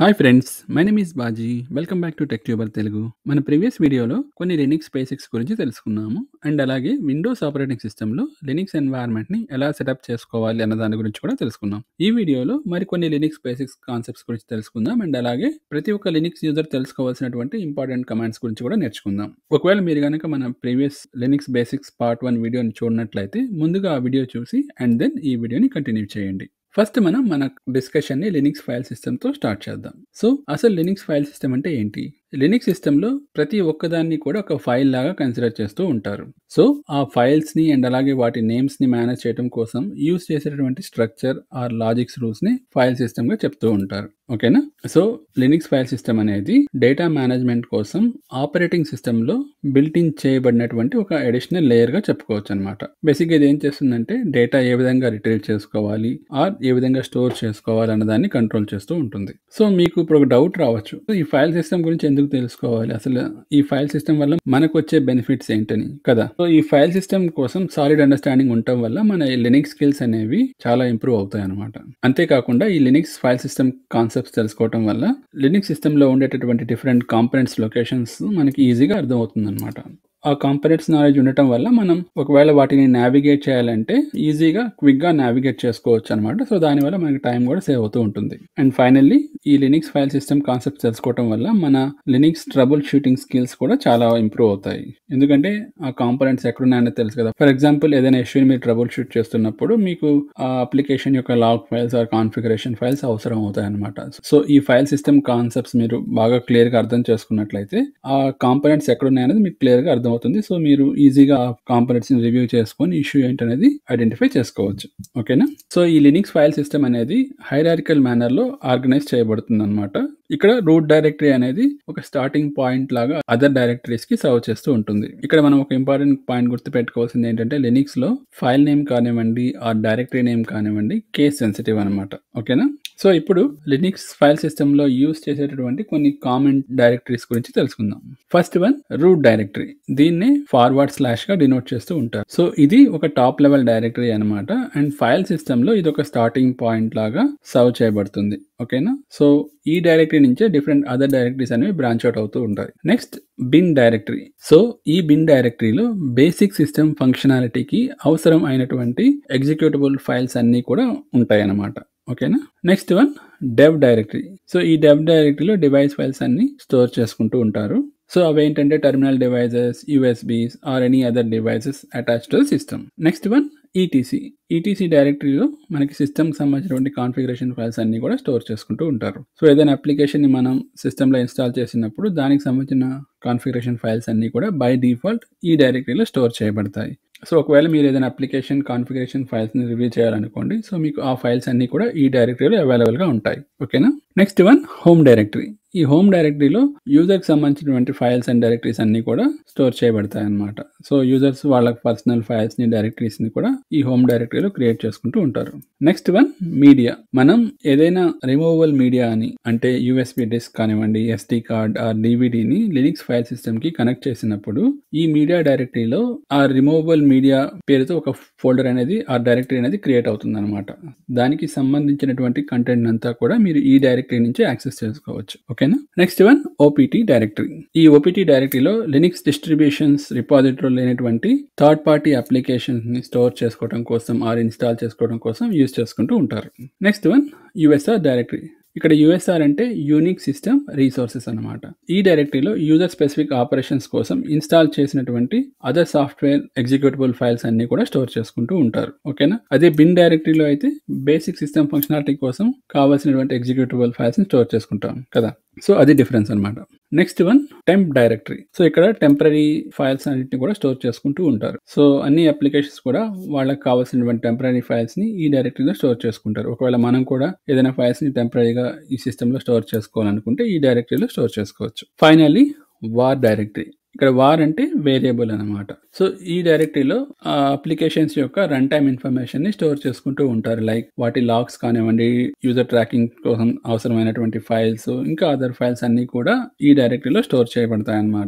hi friends my name is Baji welcome back to tech tuber Telugu మన previous వీడియోలో కొన్ని Linux basics గురించి తెలుసుకున్నాము అండ్ అలాగే విండోస్ ఆపరేటింగ్ సిస్టంలో లినిక్స్ ఎన్వైర్న్మెంట్ని ఎలా సెటప్ చేసుకోవాలి అన్న దాని గురించి కూడా తెలుసుకున్నాం ఈ వీడియోలో మరికొన్ని లినిక్స్ బేసిక్స్ కాన్సెప్ట్స్ గురించి తెలుసుకుందాం అండ్ అలాగే ప్రతి ఒక్క లినిక్స్ యూజర్ తెలుసుకోవాల్సినటువంటి ఇంపార్టెంట్ కమాండ్స్ గురించి కూడా నేర్చుకుందాం ఒకవేళ మీరు కనుక మన previous Linux basics part one వీడియోని చూడనట్లయితే ముందుగా ఆ వీడియో చూసి అండ్ దెన్ ఈ వీడియోని కంటిన్యూ చేయండి ఫస్ట్ మనం మన డిస్కషన్ని లినిక్స్ ఫైల్ సిస్టమ్తో స్టార్ట్ చేద్దాం సో అసలు లినిక్స్ ఫైల్ సిస్టమ్ అంటే ఏంటి లినిక్స్ సిస్టంలో ప్రతి ఒక్కదాన్ని కూడా ఒక ఫైల్ లాగా కన్సిడర్ చేస్తూ ఉంటారు సో ఆ ఫైల్స్ని అండ్ అలాగే వాటి నేమ్స్ని మేనేజ్ చేయడం కోసం యూజ్ చేసేటటువంటి స్ట్రక్చర్ ఆర్ లాజిక్స్ రూల్స్ని ఫైల్ సిస్టమ్గా చెప్తూ ఉంటారు ఓకేనా సో లినిక్స్ ఫైల్ సిస్టమ్ అనేది డేటా మేనేజ్మెంట్ కోసం ఆపరేటింగ్ సిస్టంలో బిల్ట్ ఇన్ చేయబడినటువంటి ఒక అడిషనల్ లేయర్గా చెప్పుకోవచ్చు అనమాట బేసిక్గా ఇది ఏం చేస్తుందంటే డేటా ఏ విధంగా రిట్రీవ్ చేసుకోవాలి ఆర్ ఏ విధంగా స్టోర్ చేసుకోవాలి అన్న దాన్ని కంట్రోల్ చేస్తూ ఉంటుంది సో మీకు ఇప్పుడు ఒక డౌట్ రావచ్చు ఈ ఫైల్ సిస్టమ్ గురించి ఎందుకు తెలుసుకోవాలి అసలు ఈ ఫైల్ సిస్టమ్ వల్ల మనకు వచ్చే బెనిఫిట్స్ ఏంటని కదా సో ఈ ఫైల్ సిస్టమ్ కోసం సాలిడ్ అండర్స్టాండింగ్ ఉండటం వల్ల మన లినిక్స్ స్కిల్స్ అనేవి చాలా ఇంప్రూవ్ అవుతాయి అనమాట అంతేకాకుండా ఈ లినిక్స్ ఫైల్ సిస్టమ్ కాన్సెప్ట్స్ తెలుసుకోవడం వల్ల లినిక్స్ సిస్టమ్ లో ఉండేటటువంటి డిఫరెంట్ కాంపనెంట్స్ లొకేషన్స్ మనకి ఈజీగా అర్థమవుతుంది అనమాట ఆ కాంపనెంట్స్ నాలెడ్జ్ ఉండటం వల్ల మనం ఒకవేళ వాటిని నావిగేట్ చేయాలంటే ఈజీగా క్విక్ గా నావిగేట్ చేసుకోవచ్చు అనమాట సో దానివల్ల మనకి టైం కూడా సేవ్ అవుతూ ఉంటుంది అండ్ ఫైనల్లీ ఈ లినిక్స్ ఫైల్ సిస్టమ్ కాన్సెప్ట్ తెలుసుకోవడం వల్ల మన లినిక్స్ ట్రబుల్ షూటింగ్ స్కిల్స్ కూడా చాలా ఇంప్రూవ్ అవుతాయి ఎందుకంటే ఆ కాంపనెంట్స్ ఎక్కడున్నాయని తెలుసు కదా ఫర్ ఎగ్జాంపుల్ ఏదైనా ఇష్యూని మీరు ట్రబుల్ షూట్ చేస్తున్నప్పుడు మీకు ఆ అప్లికేషన్ యొక్క log files or configuration files అవసరం అవుతాయి అనమాట సో ఈ ఫైల్ సిస్టమ్ కాన్సెప్ట్స్ మీరు బాగా క్లియర్ గా అర్థం చేసుకున్నట్లయితే ఆ కాంపనెంట్స్ ఎక్కడున్నాయనేది మీకు క్లియర్ గా అర్థం అవుతుంది సో మీరు ఈజీగా ఆ కాంపనెంట్స్ ని రివ్యూ చేసుకొని ఇష్యూ ఏంటనేది ఐడెంటిఫై చేసుకోవచ్చు ఓకేనా సో ఈ లినిక్స్ ఫైల్ సిస్టమ్ అనేది హైరారికల్ మేనర్ లో ఆర్గనైజ్ చేయబడుతుంది అనమాట ఇక్కడ రూట్ డైరెక్టరీ అనేది ఒక స్టార్టింగ్ పాయింట్ లాగా అదర్ డైరెక్టరీస్ కి సర్వ్ చేస్తూ ఉంటుంది ఇక్కడ మనం ఒక ఇంపార్టెంట్ పాయింట్ గుర్తు పెట్టుకోవాల్సింది ఏంటంటే లినిక్స్ లో ఫైల్ నేమ్ కానివ్వండి ఆ డైరెక్టరీ నేమ్ కానివ్వండి కేస్ సెన్సిటివ్ అనమాట ఓకేనా సో ఇప్పుడు లినిక్స్ ఫైల్ సిస్టమ్ లో యూస్ చేసేటటువంటి కొన్ని కామన్ డైరెక్టరీస్ గురించి తెలుసుకుందాం ఫస్ట్ వన్ రూట్ డైరెక్టరీ దీన్ని ఫార్వర్డ్ స్లాష్ గా డినోట్ చేస్తూ ఉంటారు సో ఇది ఒక టాప్ లెవెల్ డైరెక్టరీ అనమాట అండ్ ఫైల్ సిస్టమ్ లో ఇది ఒక స్టార్టింగ్ పాయింట్ లాగా సర్వ్ చేయబడుతుంది ఓకేనా సో ఈ డైరెక్టరీ నుంచే డిఫరెంట్ అదర్ డైరెక్టరీస్ అనేవి బ్రాంచ్ అవుట్ అవుతూ ఉంటాయి నెక్స్ట్ బిన్ డైరెక్టరీ సో ఈ బిన్ డైరెక్టరీలో బేసిక్ సిస్టమ్ ఫంక్షనాలిటీకి అవసరం అయినటువంటి ఎగ్జిక్యూటబుల్ ఫైల్స్ అన్నీ కూడా ఉంటాయి అన్నమాట ఓకేనా next one dev directory so ఈ డెవ్ డైరెక్టరీలో డివైస్ ఫైల్స్ అన్ని స్టోర్ చేసుకుంటూ ఉంటారు సో అవి ఏంటంటే terminal devices USBs or any other devices attach to the system next one ETC ETC డైరెక్టరీలో మనకి సిస్టమ్కి సంబంధించినటువంటి కాన్ఫిగరేషన్ ఫైల్స్ అన్ని కూడా స్టోర్ చేసుకుంటూ ఉంటారు సో ఏదైనా అప్లికేషన్ని మనం సిస్టంలో ఇన్స్టాల్ చేసినప్పుడు దానికి సంబంధించిన కాన్ఫిగరేషన్ ఫైల్స్ అన్ని కూడా బై డిఫాల్ట్ ఈ డైరెక్టరీలో స్టోర్ చేయబడతాయి సో ఒకవేళ మీరు ఏదైనా అప్లికేషన్ కాన్ఫిగరేషన్ ఫైల్స్ని రివ్యూ చేయాలనుకోండి సో మీకు ఆ ఫైల్స్ అన్ని కూడా ఈ డైరెక్టరీలో అవైలబుల్గా ఉంటాయి ఓకేనా నెక్స్ట్ వన్ హోమ్ డైరెక్టరీ ఈ హోమ్ డైరెక్టరీలో యూజర్కి సంబంధించినటువంటి ఫైల్స్ అండ్ డైరెక్టరీస్ అన్ని కూడా స్టోర్ చేయబడతాయి అనమాట సో యూజర్స్ వాళ్ళ పర్సనల్ ఫైల్స్ ని డైరెక్టరీస్ ని కూడా ఈ హోమ్ డైరెక్టరీలో క్రియేట్ చేసుకుంటూ ఉంటారు నెక్స్ట్ వన్ మీడియా మనం ఏదైనా రిమూవబుల్ మీడియా అని అంటే యూఎస్బి డిస్క్ కానివ్వండి ఎస్డి కార్డ్ ఆ డివిడిని లినిక్స్ ఫైల్ సిస్టమ్ కి కనెక్ట్ చేసినప్పుడు ఈ మీడియా డైరెక్టరీలో ఆ రిమూవబుల్ మీడియా పేరుతో ఒక ఫోల్డర్ అనేది ఆ డైరెక్టరీ అనేది క్రియేట్ అవుతుంది అనమాట దానికి సంబంధించినటువంటి కంటెంట్ అంతా కూడా మీరు ఈ డైరెక్టరీ నుంచి యాక్సెస్ చేసుకోవచ్చు ఓకేనా నెక్స్ట్ వన్ ఓపీటీ డైరెక్టరీ ఈ ఓపీటీ డైరెక్టరీలో లినిక్స్ డిస్ట్రిబ్యూషన్స్ రిపాజిటరీలో లేనటువంటి థర్డ్ పార్టీ అప్లికేషన్స్ ని స్టోర్ చేసుకోవడం కోసం ఆర్ ఇన్స్టాల్ చేసుకోవడం కోసం యూజ్ చేసుకుంటూ ఉంటారు నెక్స్ట్ వన్ యుఎస్ఆర్ డైరెక్టరీ ఇక్కడ యుఎస్ఆర్ అంటే యూనిక్ సిస్టమ్ రీసోర్సెస్ అనమాట ఈ డైరెక్టరీలో యూజర్ స్పెసిఫిక్ ఆపరేషన్స్ కోసం ఇన్స్టాల్ చేసినటువంటి అదర్ సాఫ్ట్వేర్ ఎగ్జిక్యూటిబుల్ ఫైల్స్ అన్ని కూడా స్టోర్ చేసుకుంటూ ఉంటారు ఓకేనా అదే బిన్ డైరెక్టరీలో అయితే బేసిక్ సిస్టమ్ ఫంక్షనాలిటీ కోసం కావాల్సినటువంటి ఎగ్జిక్యూటిబుల్ ఫైల్స్ ని స్టోర్ చేసుకుంటాం కదా సో అది డిఫరెన్స్ అనమాట next one temp directory so ఇక్కడ టెంపరీ ఫైల్స్ అన్నింటిని కూడా స్టోర్ చేసుకుంటూ ఉంటారు సో అన్ని అప్లికేషన్స్ కూడా వాళ్ళకి కావాల్సినటువంటి టెంపరీ ఫైల్స్ ని ఈ డైరెక్టరీలో స్టోర్ చేసుకుంటారు ఒకవేళ మనం కూడా ఏదైనా ఫైల్స్ ని టెంపరీగా ఈ సిస్టమ్ లో స్టోర్ చేసుకోవాలనుకుంటే ఈ డైరెక్టరీలో స్టోర్ చేసుకోవచ్చు ఫైనల్లీ వార్ డైరెక్టరీ ఇక్కడ వార్ అంటే వేరియబుల్ అనమాట సో ఈ డైరెక్టరీలో ఆ అప్లికేషన్స్ యొక్క రన్ టైమ్ ఇన్ఫర్మేషన్ ని స్టోర్ చేసుకుంటూ ఉంటారు లైక్ వాటి లాగ్స్ కానివ్వండి యూజర్ ట్రాకింగ్ కోసం అవసరమైనటువంటి ఫైల్స్ ఇంకా అదర్ ఫైల్స్ అన్ని కూడా ఈ డైరెక్టరీలో స్టోర్ చేయబడతాయి అన్నమాట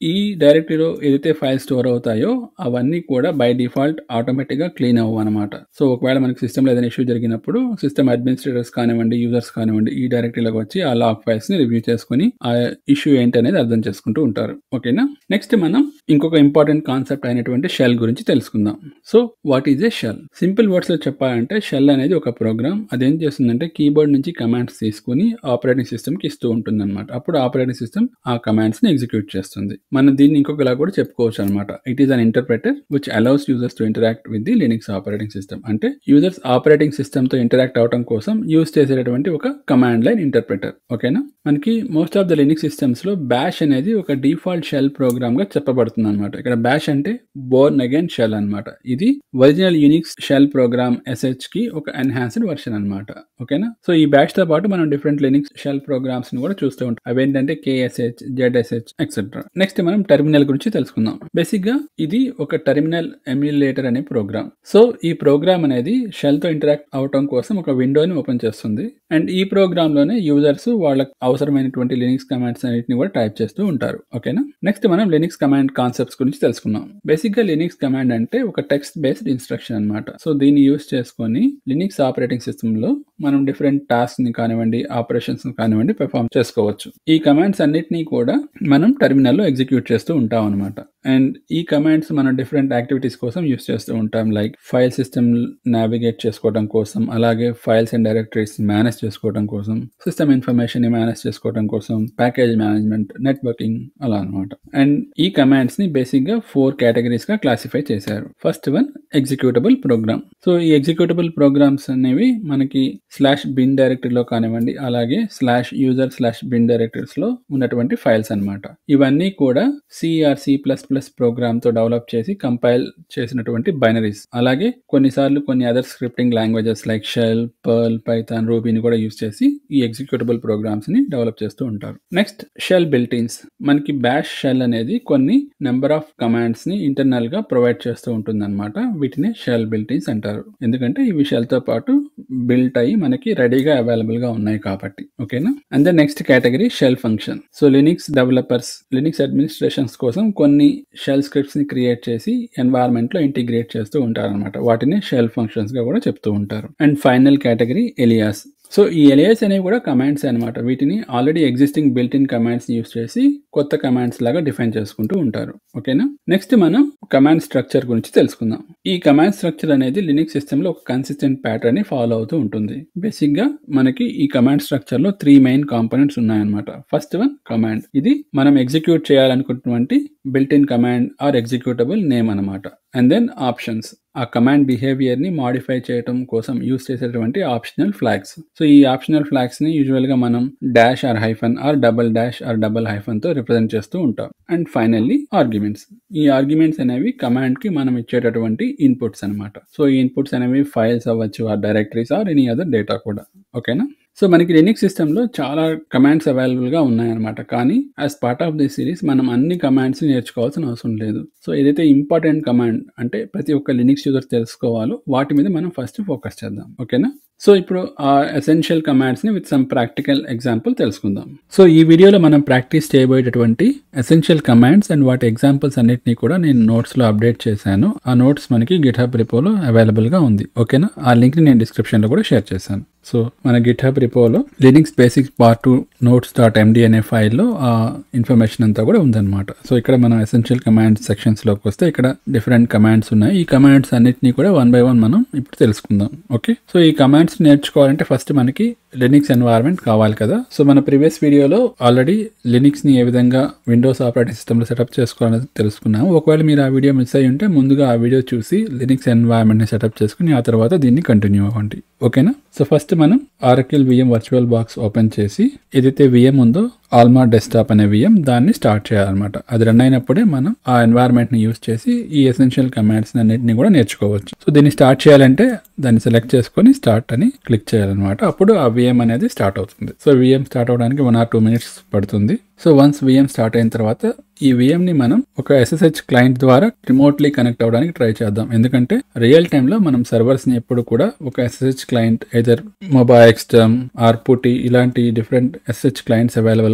ఈ డైరెక్టరీలో ఏదైతే ఫైల్స్ స్టోర్ అవుతాయో అవన్నీ కూడా బై డిఫాల్ట్ ఆటోమేటిక్గా క్లీన్ అవ్వు అనమాట సో ఒకవేళ మనకి సిస్టంలో ఏదైనా ఇష్యూ జరిగినప్పుడు సిస్టమ్ అడ్మినిస్ట్రేటర్స్ కానివ్వండి యూజర్స్ కానివ్వండి ఈ డైరెక్టరీలోకి వచ్చి ఆ లాగ్ ఫైల్స్ ని రివ్యూ చేసుకుని ఆ ఇష్యూ ఏంటి అనేది అర్థం చేసుకుంటూ ఉంటారు ఓకేనా నెక్స్ట్ మనం ఇంకొక ఇంపార్టెంట్ కాన్సెప్ట్ అయినటువంటి షెల్ గురించి తెలుసుకుందాం so what is a shell simple words లో చెప్పాలంటే షెల్ అనేది ఒక ప్రోగ్రామ్ అదేం చేస్తుందంటే కీబోర్డ్ నుంచి కమాండ్స్ తీసుకుని ఆపరేటింగ్ సిస్టమ్ కి ఇస్తూ ఉంటుంది అనమాట అప్పుడు ఆపరేటింగ్ సిస్టమ్ ఆ కమాండ్స్ ని ఎగ్జిక్యూట్ చేస్తుంది మనం దీన్ని ఇంకొకలా కూడా చెప్పుకోవచ్చు అనమాట it is an interpreter which allows users to interact with the Linux operating system అంటే యూజర్స్ ఆపరేటింగ్ సిస్టమ్ తో ఇంటరాక్ట్ అవడం కోసం యూజ్ చేసేటటువంటి ఒక కమాండ్ లైన్ ఇంటర్ప్రెటర్ ఓకేనా మనకి most of the Linux systems లో బ్యాష్ అనేది ఒక డిఫాల్ట్ షెల్ ప్రోగ్రామ్ గా చెప్పబడుతుంది అనమాట ఇక్కడ బ్యాష్ అంటే బోర్న్ అగైన్ షెల్ అనమాట ఇది original Unix shell program SH కి ఒక ఎన్హాన్స్డ్ వర్షన్ అనమాట ఓకేనా సో ఈ బ్యాష్ తో పాటు మనం డిఫరెంట్ లినిక్స్ షెల్ ప్రోగ్రామ్స్ ని కూడా చూస్తూ ఉంటాం అవేంటంటే కేఎస్హెచ్ జెడ్ఎస్హెచ్ ఎక్సెట్రా నెక్స్ట్ మనం టెర్మినల్ గురించి తెలుసుకుందాం బేసిక్ గా ఇది ఒక టెర్మినల్ ఎమ్యులేటర్ అనే ప్రోగ్రామ్ సో ఈ ప్రోగ్రామ్ అనేది షెల్ తో ఇంటరాక్ట్ అవటం కోసం ఒక విండోని ఓపెన్ చేస్తుంది అండ్ ఈ ప్రోగ్రామ్ లోనే యూజర్స్ వాళ్ళకి అవసరమైనటువంటి లినిక్స్ కమాండ్స్ అన్నిటిని కూడా టైప్ చేస్తూ ఉంటారు ఓకేనా నెక్స్ట్ మనం లినిక్స్ కమాండ్ కాన్సెప్ట్స్ గురించి తెలుసుకుందాం బేసిక్ గా లినిక్స్ కమాండ్ అంటే ఒక టెక్స్ట్ బేస్డ్ ఇన్స్ట్రక్షన్ అనమాట సో దీన్ని యూస్ చేసుకొని లినిక్స్ ఆపరేటింగ్ సిస్టమ్ లో మనం డిఫరెంట్ టాస్క్ ని కానివ్వండి ఆపరేషన్స్ కానివ్వండి పెర్ఫామ్ చేసుకోవచ్చు ఈ కమాండ్స్ అన్నిటినీ కూడా మనం టెర్మినల్ లో ఎగ్జిక్యూట్ చేస్తూ ఉంటాం అనమాట అండ్ ఈ కమాండ్స్ మనం డిఫరెంట్ యాక్టివిటీస్ కోసం యూస్ చేస్తూ ఉంటాం లైక్ ఫైల్ సిస్టమ్ నావిగేట్ చేసుకోవడం కోసం అలాగే ఫైల్స్ అండ్ డైరెక్టరీస్ మేనేజ్ చేసుకోవడం కోసం సిస్టమ్ ఇన్ఫర్మేషన్ ని మేనేజ్ చేసుకోవడం కోసం ప్యాకేజ్ మేనేజ్మెంట్ నెట్వర్కింగ్ అలా అనమాట అండ్ ఈ కమాండ్స్ ని బేసిక్ గా ఫోర్ కేటగిరీస్ గా క్లాసిఫై చేశారు first one executable program so ఈ ఎగ్జిక్యూటబుల్ ప్రోగ్రామ్స్ అనేవి మనకి స్లాష్ బిన్ డైరెక్టరీలో కానివ్వండి అలాగే slash user slash bin directories లో ఉన్నటువంటి ఫైల్స్ అనమాట ఇవన్నీ కూడా సిఆర్సి ప్లస్ ప్లస్ ప్రోగ్రామ్ తో డెవలప్ చేసి కంపైల్ చేసినటువంటి బైనరీస్ అలాగే కొన్నిసార్లు కొన్ని other scripting languages like shell Perl Python రూబీని కూడా యూస్ చేసి ఈ ఎగ్జిక్యూటబుల్ ప్రోగ్రామ్స్ ని డెవలప్ చేస్తూ ఉంటారు నెక్స్ట్ షెల్ బిల్టిన్స్ మనకి బ్యాష్ షెల్ అనేది కొన్ని నెంబర్ ఆఫ్ కమాండ్స్ ని ఇంటర్నల్ గా ప్రొవైడ్ చేస్తూ ఉంటుంది అనమాట వీటిని షెల్ బిల్టిన్స్ అంటారు ఎందుకంటే ఇవి షెల్ తో పాటు బిల్ట్ అయ్యి మనకి రెడీగా అవైలబుల్ గా ఉన్నాయి కాబట్టి ఓకేనా and then next category shell function so Linux developers Linux administrations కోసం కొన్ని షెల్ స్క్రిప్ట్స్ ని క్రియేట్ చేసి ఎన్వైర్న్మెంట్ లో ఇంటిగ్రేట్ చేస్తూ ఉంటారు అనమాట వాటిని షెల్ ఫంక్షన్స్ గా కూడా చెప్తూ ఉంటారు and final category alias so ఈ ఎలియాస్ అనేవి కూడా కమాండ్స్ అనమాట వీటిని already existing built in commands use చేసి కొత్త కమాండ్స్ లాగా డిఫైన్ చేసుకుంటూ ఉంటారు ఓకేనా నెక్స్ట్ మనం కమాండ్ స్ట్రక్చర్ గురించి తెలుసుకుందాం ఈ కమాండ్ స్ట్రక్చర్ అనేది లినిక్స్ సిస్టమ్ లో ఒక కన్సిస్టెంట్ ప్యాటర్న్ ని ఫాలో అవుతూ ఉంటుంది బేసిక్ గా మనకి ఈ కమాండ్ స్ట్రక్చర్ లో త్రీ మెయిన్ కాంపోనెంట్స్ ఉన్నాయన్నమాట ఫస్ట్ వన్ కమాండ్ ఇది మనం ఎగ్జిక్యూట్ చేయాలనుకుంటున్నటువంటి built in command or executable name అనమాట అండ్ దెన్ ఆప్షన్స్ ఆ కమాండ్ బిహేవియర్ ని మాడిఫై చేయడం కోసం యూస్ చేసేటువంటి ఆప్షనల్ ఫ్లాగ్స్ సో ఈ ఆప్షనల్ ఫ్లాగ్స్ ని యూజువల్ గా మనం dash or hyphen or double dash or double hyphen తో రిప్రజెంట్ చేస్తూ ఉంటాం అండ్ ఫైనల్లీ ఆర్గ్యుమెంట్స్ ఈ ఆర్గ్యుమెంట్స్ అనేవి కమాండ్ కి మనం ఇచ్చేటటువంటి ఇన్పుట్స్ అనమాట సో ఈ ఇన్పుట్స్ అనేవి ఫైల్స్ అవ్వచ్చు or directories or any other data కూడా ఓకేనా సో మనకి లినిక్స్ సిస్టంలో చాలా కమాండ్స్ అవైలబుల్గా ఉన్నాయన్నమాట కానీ as part of this series మనం అన్ని కమాండ్స్ నేర్చుకోవాల్సిన అవసరం లేదు సో ఏదైతే ఇంపార్టెంట్ కమాండ్ అంటే ప్రతి ఒక్క లినిక్స్ యూజర్ తెలుసుకోవాలో వాటి మీద మనం ఫస్ట్ ఫోకస్ చేద్దాం ఓకేనా సో ఇప్పుడు ఆ ఎసెన్షియల్ కమాండ్స్ ని విత్ సమ్ ప్రాక్టికల్ ఎగ్జాంపుల్ తెలుసుకుందాం సో ఈ వీడియోలో మనం ప్రాక్టీస్ చేయబోయేటటువంటి ఎసెన్షియల్ కమాండ్స్ అండ్ వాటి ఎగ్జాంపుల్స్ అన్నిటిని కూడా నేను నోట్స్ లో అప్డేట్ చేశాను ఆ నోట్స్ మనకి గిట్ హబ్ రిపోలో అవైలబుల్ గా ఉంది ఓకేనా ఆ లింక్ ని నేను డిస్క్రిప్షన్ లో కూడా షేర్ చేశాను సో మన గిట్ హబ్ రిపోలో Linux basics part two notes dot MD అనే ఫైల్లో ఆ ఇన్ఫర్మేషన్ అంతా కూడా ఉందన్నమాట సో ఇక్కడ మనం ఎసెన్షియల్ కమాండ్స్ సెక్షన్స్ లోకి వస్తే ఇక్కడ డిఫరెంట్ కమాండ్స్ ఉన్నాయి ఈ కమాండ్స్ అన్నిటిని కూడా వన్ బై వన్ మనం ఇప్పుడు తెలుసుకుందాం ఓకే సో ఈ కమాండ్స్ నేర్చుకోవాలంటే ఫస్ట్ మనకి లినిక్స్ ఎన్వైర్న్మెంట్ కావాలి కదా సో మన ప్రీవియస్ వీడియోలో ఆల్రెడీ లినిక్స్ ని ఏ విధంగా విండోస్ ఆపరేటింగ్ సిస్టమ్ లో సెటప్ చేసుకోవాలని తెలుసుకున్నాము ఒకవేళ మీరు ఆ వీడియో మిస్ అయ్యి ఉంటే ముందుగా ఆ వీడియో చూసి లినిక్స్ ఎన్వైర్న్మెంట్ ని సెటప్ చేసుకుని ఆ తర్వాత దీన్ని కంటిన్యూ అవ్వండి ఓకేనా సో ఫస్ట్ మనం Oracle VM virtual box open చేసి ఏదైతే విఎం ఉందో ఆల్మా డెస్క్టాప్ అనే విఎం దాన్ని స్టార్ట్ చేయాలన్నమాట అది రన్ అయినప్పుడే మనం ఆ ఎన్వైర్న్మెంట్ ని యూస్ చేసి ఈ ఎసెన్షియల్ కమాండ్స్ అన్నింటిని కూడా నేర్చుకోవచ్చు సో దీన్ని స్టార్ట్ చేయాలంటే దాన్ని సెలెక్ట్ చేసుకొని స్టార్ట్ అని క్లిక్ చేయాలన్నమాట అప్పుడు ఆ విఎం అనేది స్టార్ట్ అవుతుంది సో విఎం స్టార్ట్ అవడానికి వన్ ఆర్ టూ మినిట్స్ పడుతుంది సో వన్స్ విఎం స్టార్ట్ అయిన తర్వాత ఈ విఎం ని మనం ఒక ఎస్ఎస్హెచ్ క్లయింట్ ద్వారా రిమోట్లీ కనెక్ట్ అవ్వడానికి ట్రై చేద్దాం ఎందుకంటే రియల్ టైంలో మనం సర్వర్స్ ని ఎప్పుడు కూడా ఒక SSH client either mobile xterm or putty ఇలాంటి డిఫరెంట్ ఎస్ఎస్హెచ్ క్లయింట్స్ అవైలబుల్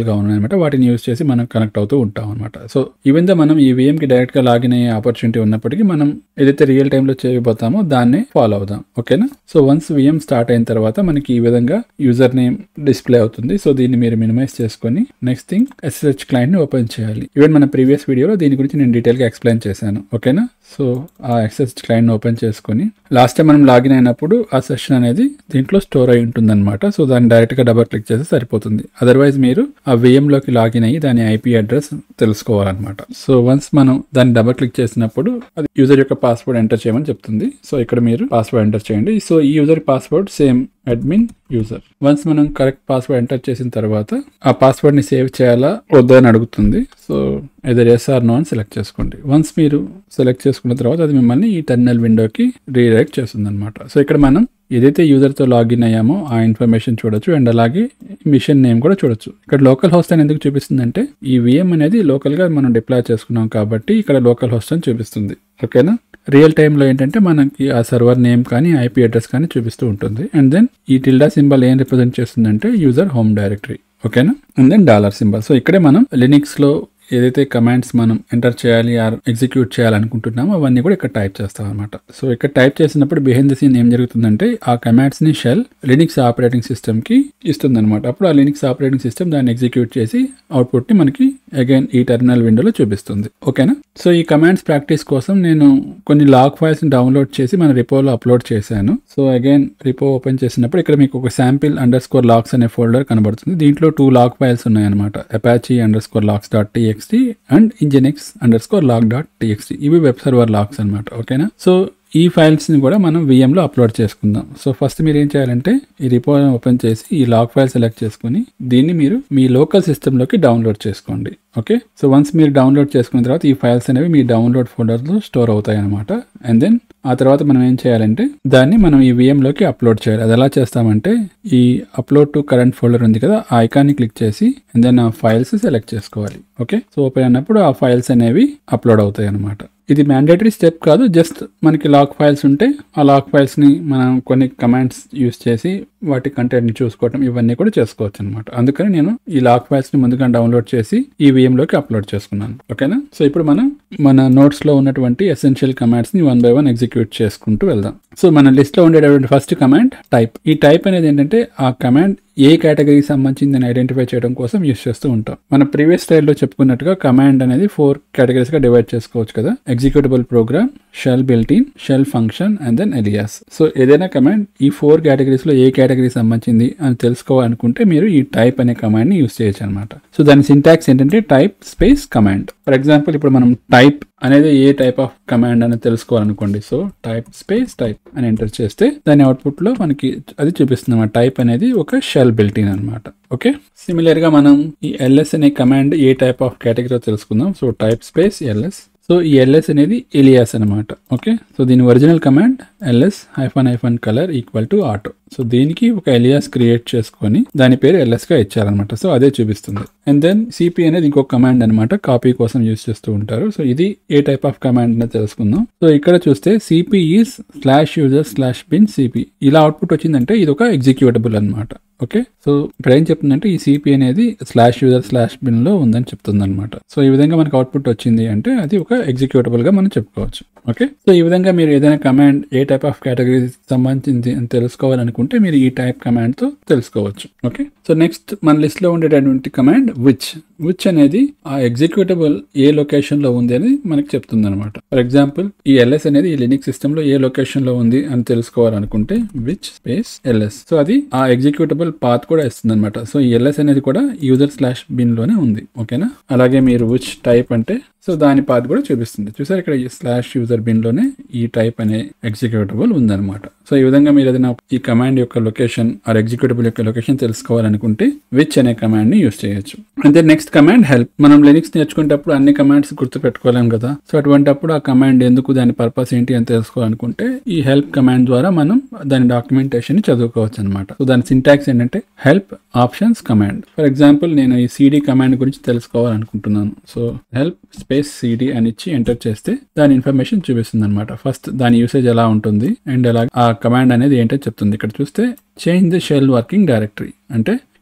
గా ఉన్నాయన్నమాట వాటిని యూస్ చేసి మనం కనెక్ట్ అవుతూ ఉంటాం అనమాట సో ఈవెన్ దో మనం ఈ VM కి డైరెక్ట్ గా లాగిన్ అయ్యే ఆపర్చునిటీ ఉన్నప్పటికీ మనం ఏదైతే రియల్ టైంలో చేయబోతామో దాన్నే ఫాలో అవుదాం ఓకేనా సో వన్స్ విఎం స్టార్ట్ అయిన తర్వాత మనకి ఈ విధంగా యూజర్ నేమ్ డిస్ప్లే అవుతుంది సో దీన్ని మీరు మినిమైజ్ చేసుకొని నెక్స్ట్ థింగ్ ఎస్ఎస్హెచ్ క్లయింట్ ని ఓపెన్ చేయాలి ఈవెన్ మన ప్రీవియస్ వీడియోలో దీని గురించి నేను డీటెయిల్ గా ఎక్స్ప్లెయిన్ చేశాను ఓకేనా సో ఆ ఎస్ఎస్హెచ్ క్లయింట్ ఓపెన్ చేసుకొని లాస్ట్ టైం మనం లాగిన్ అయినప్పుడు ఆ సెషన్ అనేది దీంట్లో స్టోర్ అయి ఉంటుంది అనమాట సో దాన్ని డైరెక్ట్ గా డబల్ క్లిక్ చేస్తే సరిపోతుంది అదర్వైజ్ మీరు ఆ VM లోకి లాగిన్ అయ్యి దాని ఐపీ అడ్రస్ తెలుసుకోవాలన్నమాట సో వన్స్ మనం దాన్ని డబల్ క్లిక్ చేసినప్పుడు అది యూజర్ యొక్క పాస్వర్డ్ ఎంటర్ చేయమని చెప్తుంది సో ఇక్కడ మీరు పాస్వర్డ్ ఎంటర్ చేయండి సో ఈ user password same admin user once మనం కరెక్ట్ పాస్వర్డ్ ఎంటర్ చేసిన తర్వాత ఆ పాస్వర్డ్ ని సేవ్ చేయాలా వద్దా అని అడుగుతుంది so either yes or no అని సెలెక్ట్ చేసుకోండి వన్స్ మీరు సెలెక్ట్ చేసుకున్న తర్వాత అది మిమ్మల్ని ఈ టెర్మినల్ విండోకి రీడైరెక్ట్ చేస్తుంది అనమాట సో ఇక్కడ మనం ఏదైతే యూజర్తో లాగిన్ అయ్యామో ఆ ఇన్ఫర్మేషన్ చూడొచ్చు అండ్ అలాగే మిషన్ నేమ్ కూడా చూడొచ్చు ఇక్కడ లోకల్ హోస్ట్ అని ఎందుకు చూపిస్తుందంటే ఈ విఎం అనేది లోకల్గా మనం డిప్లాయ్ చేసుకున్నాం కాబట్టి ఇక్కడ లోకల్ హోస్ట్ అని చూపిస్తుంది ఓకేనా రియల్ టైంలో ఏంటంటే మనకి ఆ సర్వర్ నేమ్ కానీ ఐపీ అడ్రస్ కానీ చూపిస్తూ ఉంటుంది అండ్ దెన్ ఈ టిల్డా సింబల్ ఏం రిప్రజెంట్ చేస్తుందంటే యూజర్ హోమ్ డైరెక్టరీ ఓకేనా and then dollar symbol so ఇక్కడే మనం లినిక్స్లో ఏదైతే కమాండ్స్ మనం ఎంటర్ చేయాలి ఆర్ ఎగ్జిక్యూట్ చేయాలనుకుంటున్నామో అవన్నీ కూడా ఇక్కడ టైప్ చేస్తాం అనమాట సో ఇక్కడ టైప్ చేసినప్పుడు బిహైండ్ ద సీన్ ఏం జరుగుతుందంటే ఆ కమాండ్స్ ని షెల్ లినిక్స్ ఆపరేటింగ్ సిస్టమ్ కి ఇస్తుంది అనమాట అప్పుడు ఆ లినిక్స్ ఆపరేటింగ్ సిస్టమ్ దాన్ని ఎగ్జిక్యూట్ చేసి అవుట్పుట్ ని మనకి అగైన్ ఈ టెర్మినల్ విండోలో చూపిస్తుంది ఓకేనా సో ఈ కమాండ్స్ ప్రాక్టీస్ కోసం నేను కొన్ని లాగ్ ఫైల్స్ ని డౌన్లోడ్ చేసి మన రిపోలో అప్లోడ్ చేశాను సో అగైన్ రిపో ఓపెన్ చేసినప్పుడు ఇక్కడ మీకు ఒక శాంపిల్ అండర్ స్కోర్ లాగ్స్ అనే ఫోల్డర్ కనబడుతుంది దీంట్లో టూ లాగ్ ఫైల్స్ ఉన్నాయన్నమాట Apache underscore logs dot TXT and nginx underscore log dot TXT ఇవి వెబ్ సర్వర్ లాగ్స్ అనమాట ఓకేనా సో ఈ ఫైల్స్ని కూడా మనం విఎంలో అప్లోడ్ చేసుకుందాం సో ఫస్ట్ మీరు ఏం చేయాలంటే ఈ రిపో ఓపెన్ చేసి ఈ లాగ్ ఫైల్ సెలెక్ట్ చేసుకుని దీన్ని మీరు మీ లోకల్ సిస్టంలోకి డౌన్లోడ్ చేసుకోండి ఓకే సో వన్స్ మీరు డౌన్లోడ్ చేసుకున్న తర్వాత ఈ ఫైల్స్ అనేవి మీ డౌన్లోడ్ ఫోల్డర్లో స్టోర్ అవుతాయి అనమాట అండ్ దెన్ ఆ తర్వాత మనం ఏం చేయాలంటే దాన్ని మనం ఈ విఎంలోకి అప్లోడ్ చేయాలి అది ఎలా చేస్తామంటే ఈ అప్లోడ్ టు కరెంట్ ఫోల్డర్ ఉంది కదా ఆ ఐకాన్ని క్లిక్ చేసి అండ్ దెన్ ఆ ఫైల్స్ సెలెక్ట్ చేసుకోవాలి ఓకే సో ఓపెన్ అయినప్పుడు ఆ ఫైల్స్ అనేవి అప్లోడ్ అవుతాయి అనమాట ఇది మ్యాండేటరీ స్టెప్ కాదు జస్ట్ మనకి లాక్ ఫైల్స్ ఉంటే ఆ లాక్ ఫైల్స్ని మనం కొన్ని కమాండ్స్ యూస్ చేసి వాటి కంటెంట్ని చూసుకోవటం ఇవన్నీ కూడా చేసుకోవచ్చు అనమాట అందుకని నేను ఈ లాక్ ఫైల్స్ని ముందుగా డౌన్లోడ్ చేసి ఈ విఎంలోకి అప్లోడ్ చేసుకున్నాను ఓకేనా సో ఇప్పుడు మనం మన నోట్స్లో ఉన్నటువంటి ఎసెన్షియల్ కమాండ్స్ని వన్ బై వన్ ఎగ్జిక్యూట్ చేసుకుంటూ వెళ్దాం సో మన లిస్ట్లో ఉండేటటువంటి ఫస్ట్ కమాండ్ టైప్ ఈ టైప్ అనేది ఏంటంటే ఆ కమాండ్ ఏ కేటగిరీకి సంబంధించిందని ఐడెంటిఫై చేయడం కోసం యూస్ చేస్తూ ఉంటాం మన ప్రీవియస్ స్టైల్లో చెప్పుకున్నట్టుగా కమాండ్ అనేది ఫోర్ కేటగిరీస్ గా డివైడ్ చేసుకోవచ్చు కదా executable program shell builtin shell function and then alias so ఏదైనా కమాండ్ ఈ ఫోర్ కేటగిరీస్ లో ఏ కేటగిరీ సంబంధించింది అని తెలుసుకోవాలనుకుంటే మీరు ఈ టైప్ అనే కమాండ్ ని యూస్ చేయొచ్చు అనమాట సో దాని సింటాక్స్ ఏంటంటే type space command for example ఇప్పుడు మనం టైప్ అనేది ఏ టైప్ ఆఫ్ కమాండ్ అనేది తెలుసుకోవాలనుకోండి సో టైప్ స్పేస్ టైప్ అని ఎంటర్ చేస్తే దాని అవుట్పుట్ లో మనకి అది చూపిస్తుంది అనమాట టైప్ అనేది ఒక షెల్ బిల్టిన్ అనమాట ఓకే సిమిలర్ గా మనం ఈ ఎల్ఎస్ అనే కమాండ్ ఏ టైప్ ఆఫ్ కేటగిరీ తెలుసుకుందాం so type space LS so ఈ ఎల్ఎస్ అనేది ఎలియాస్ అనమాట ఓకే సో దీని original command LS hyphen hyphen colour equal to auto so దీనికి ఒక ఎలియాస్ క్రియేట్ చేసుకొని దాని పేరు ఎల్ఎస్ గా ఇచ్చారనమాట సో అదే చూపిస్తుంది అండ్ దెన్ సిపి అనేది ఇంకొక కమాండ్ అనమాట కాపీ కోసం యూస్ చేస్తూ ఉంటారు సో ఇది ఏ టైప్ ఆఫ్ కమాండ్ అనేది తెలుసుకుందాం సో ఇక్కడ చూస్తే CP is slash user slash bin CP ఇలా అవుట్పుట్ వచ్చిందంటే ఇది ఒక ఎగ్జిక్యూటబుల్ అనమాట ఓకే సో ఇప్పుడు ఏం చెప్తుందంటే ఈ సిపి అనేది స్లాష్ యూజర్ స్లాష్ బిన్ లో ఉందని చెప్తుంది అనమాట సో ఈ విధంగా మనకు అవుట్పుట్ వచ్చింది అంటే అది ఒక ఎగ్జిక్యూటబుల్ గా మనం చెప్పుకోవచ్చు ఓకే సో ఈ విధంగా మీరు ఏదైనా కమాండ్ ఏ టైప్ ఆఫ్ కేటగిరీ సంబంధించింది అని తెలుసుకోవాలనుకుంటే మీరు ఈ టైప్ కమాండ్ తో తెలుసుకోవచ్చు ఓకే సో నెక్స్ట్ మన లిస్ట్ లో ఉండేటటువంటి కమాండ్ విచ్ విచ్ అనేది ఆ ఎగ్జిక్యూటబుల్ ఏ లొకేషన్ లో ఉంది అని మనకి చెప్తుంది అనమాట ఫర్ ఎగ్జాంపుల్ ఈ ఎల్ఎస్ అనేది ఈ లినిక్స్ సిస్టమ్ లో ఏ లొకేషన్ లో ఉంది అని తెలుసుకోవాలనుకుంటే విచ్ స్పేస్ ఎల్ఎస్ సో అది ఆ ఎగ్జిక్యూటబుల్ పాత్ కూడా ఇస్తుంది అనమాట సో ఈ ఎల్ఎస్ అనేది కూడా యూజర్ స్లాష్ బిన్ లోనే ఉంది ఓకేనా అలాగే మీరు విచ్ టైప్ అంటే సో దాని పాత్ కూడా చూపిస్తుంది చూసారు ఇక్కడ స్లాష్ యూజర్ బిన్ లోనే ఈ టైప్ అనే ఎగ్జిక్యూటబుల్ ఉందన్నమాట సో ఈ విధంగా మీరు ఏదైనా ఈ కమాండ్ యొక్క లొకేషన్ ఆర్ ఎగ్జిక్యూటబుల్ యొక్క లొకేషన్ తెలుసుకోవాలనుకుంటే విచ్ అనే కమాండ్ ని యూస్ చేయొచ్చు అంతే నెక్స్ట్ కమాండ్ హెల్ప్ మనం లినిక్స్ నేర్చుకునేటప్పుడు అన్ని కమాండ్స్ గుర్తు పెట్టుకోలేం కదా సో అటువంటిప్పుడు ఆ కమాండ్ ఎందుకు దాని పర్పస్ ఏంటి అని తెలుసుకోవాలనుకుంటే ఈ హెల్ప్ కమాండ్ ద్వారా మనం దాని డాక్యుమెంటేషన్ ని చదువుకోవచ్చు అనమాట సో దాని సింటాక్స్ ఏంటంటే help options command for example నేను ఈ సిడి కమాండ్ గురించి తెలుసుకోవాలనుకుంటున్నాను సో హెల్ప్ స్పేస్ సిడి అని ఇచ్చి ఎంటర్ చేస్తే దాని ఇన్ఫర్మేషన్ చూపిస్తుంది అనమాట ఫస్ట్ దాని యూసేజ్ ఎలా ఉంటుంది అండ్ అలా ఆ కమాండ్ అనేది ఏంటో చెప్తుంది ఇక్కడ చూస్తే change the shell working directory అంటే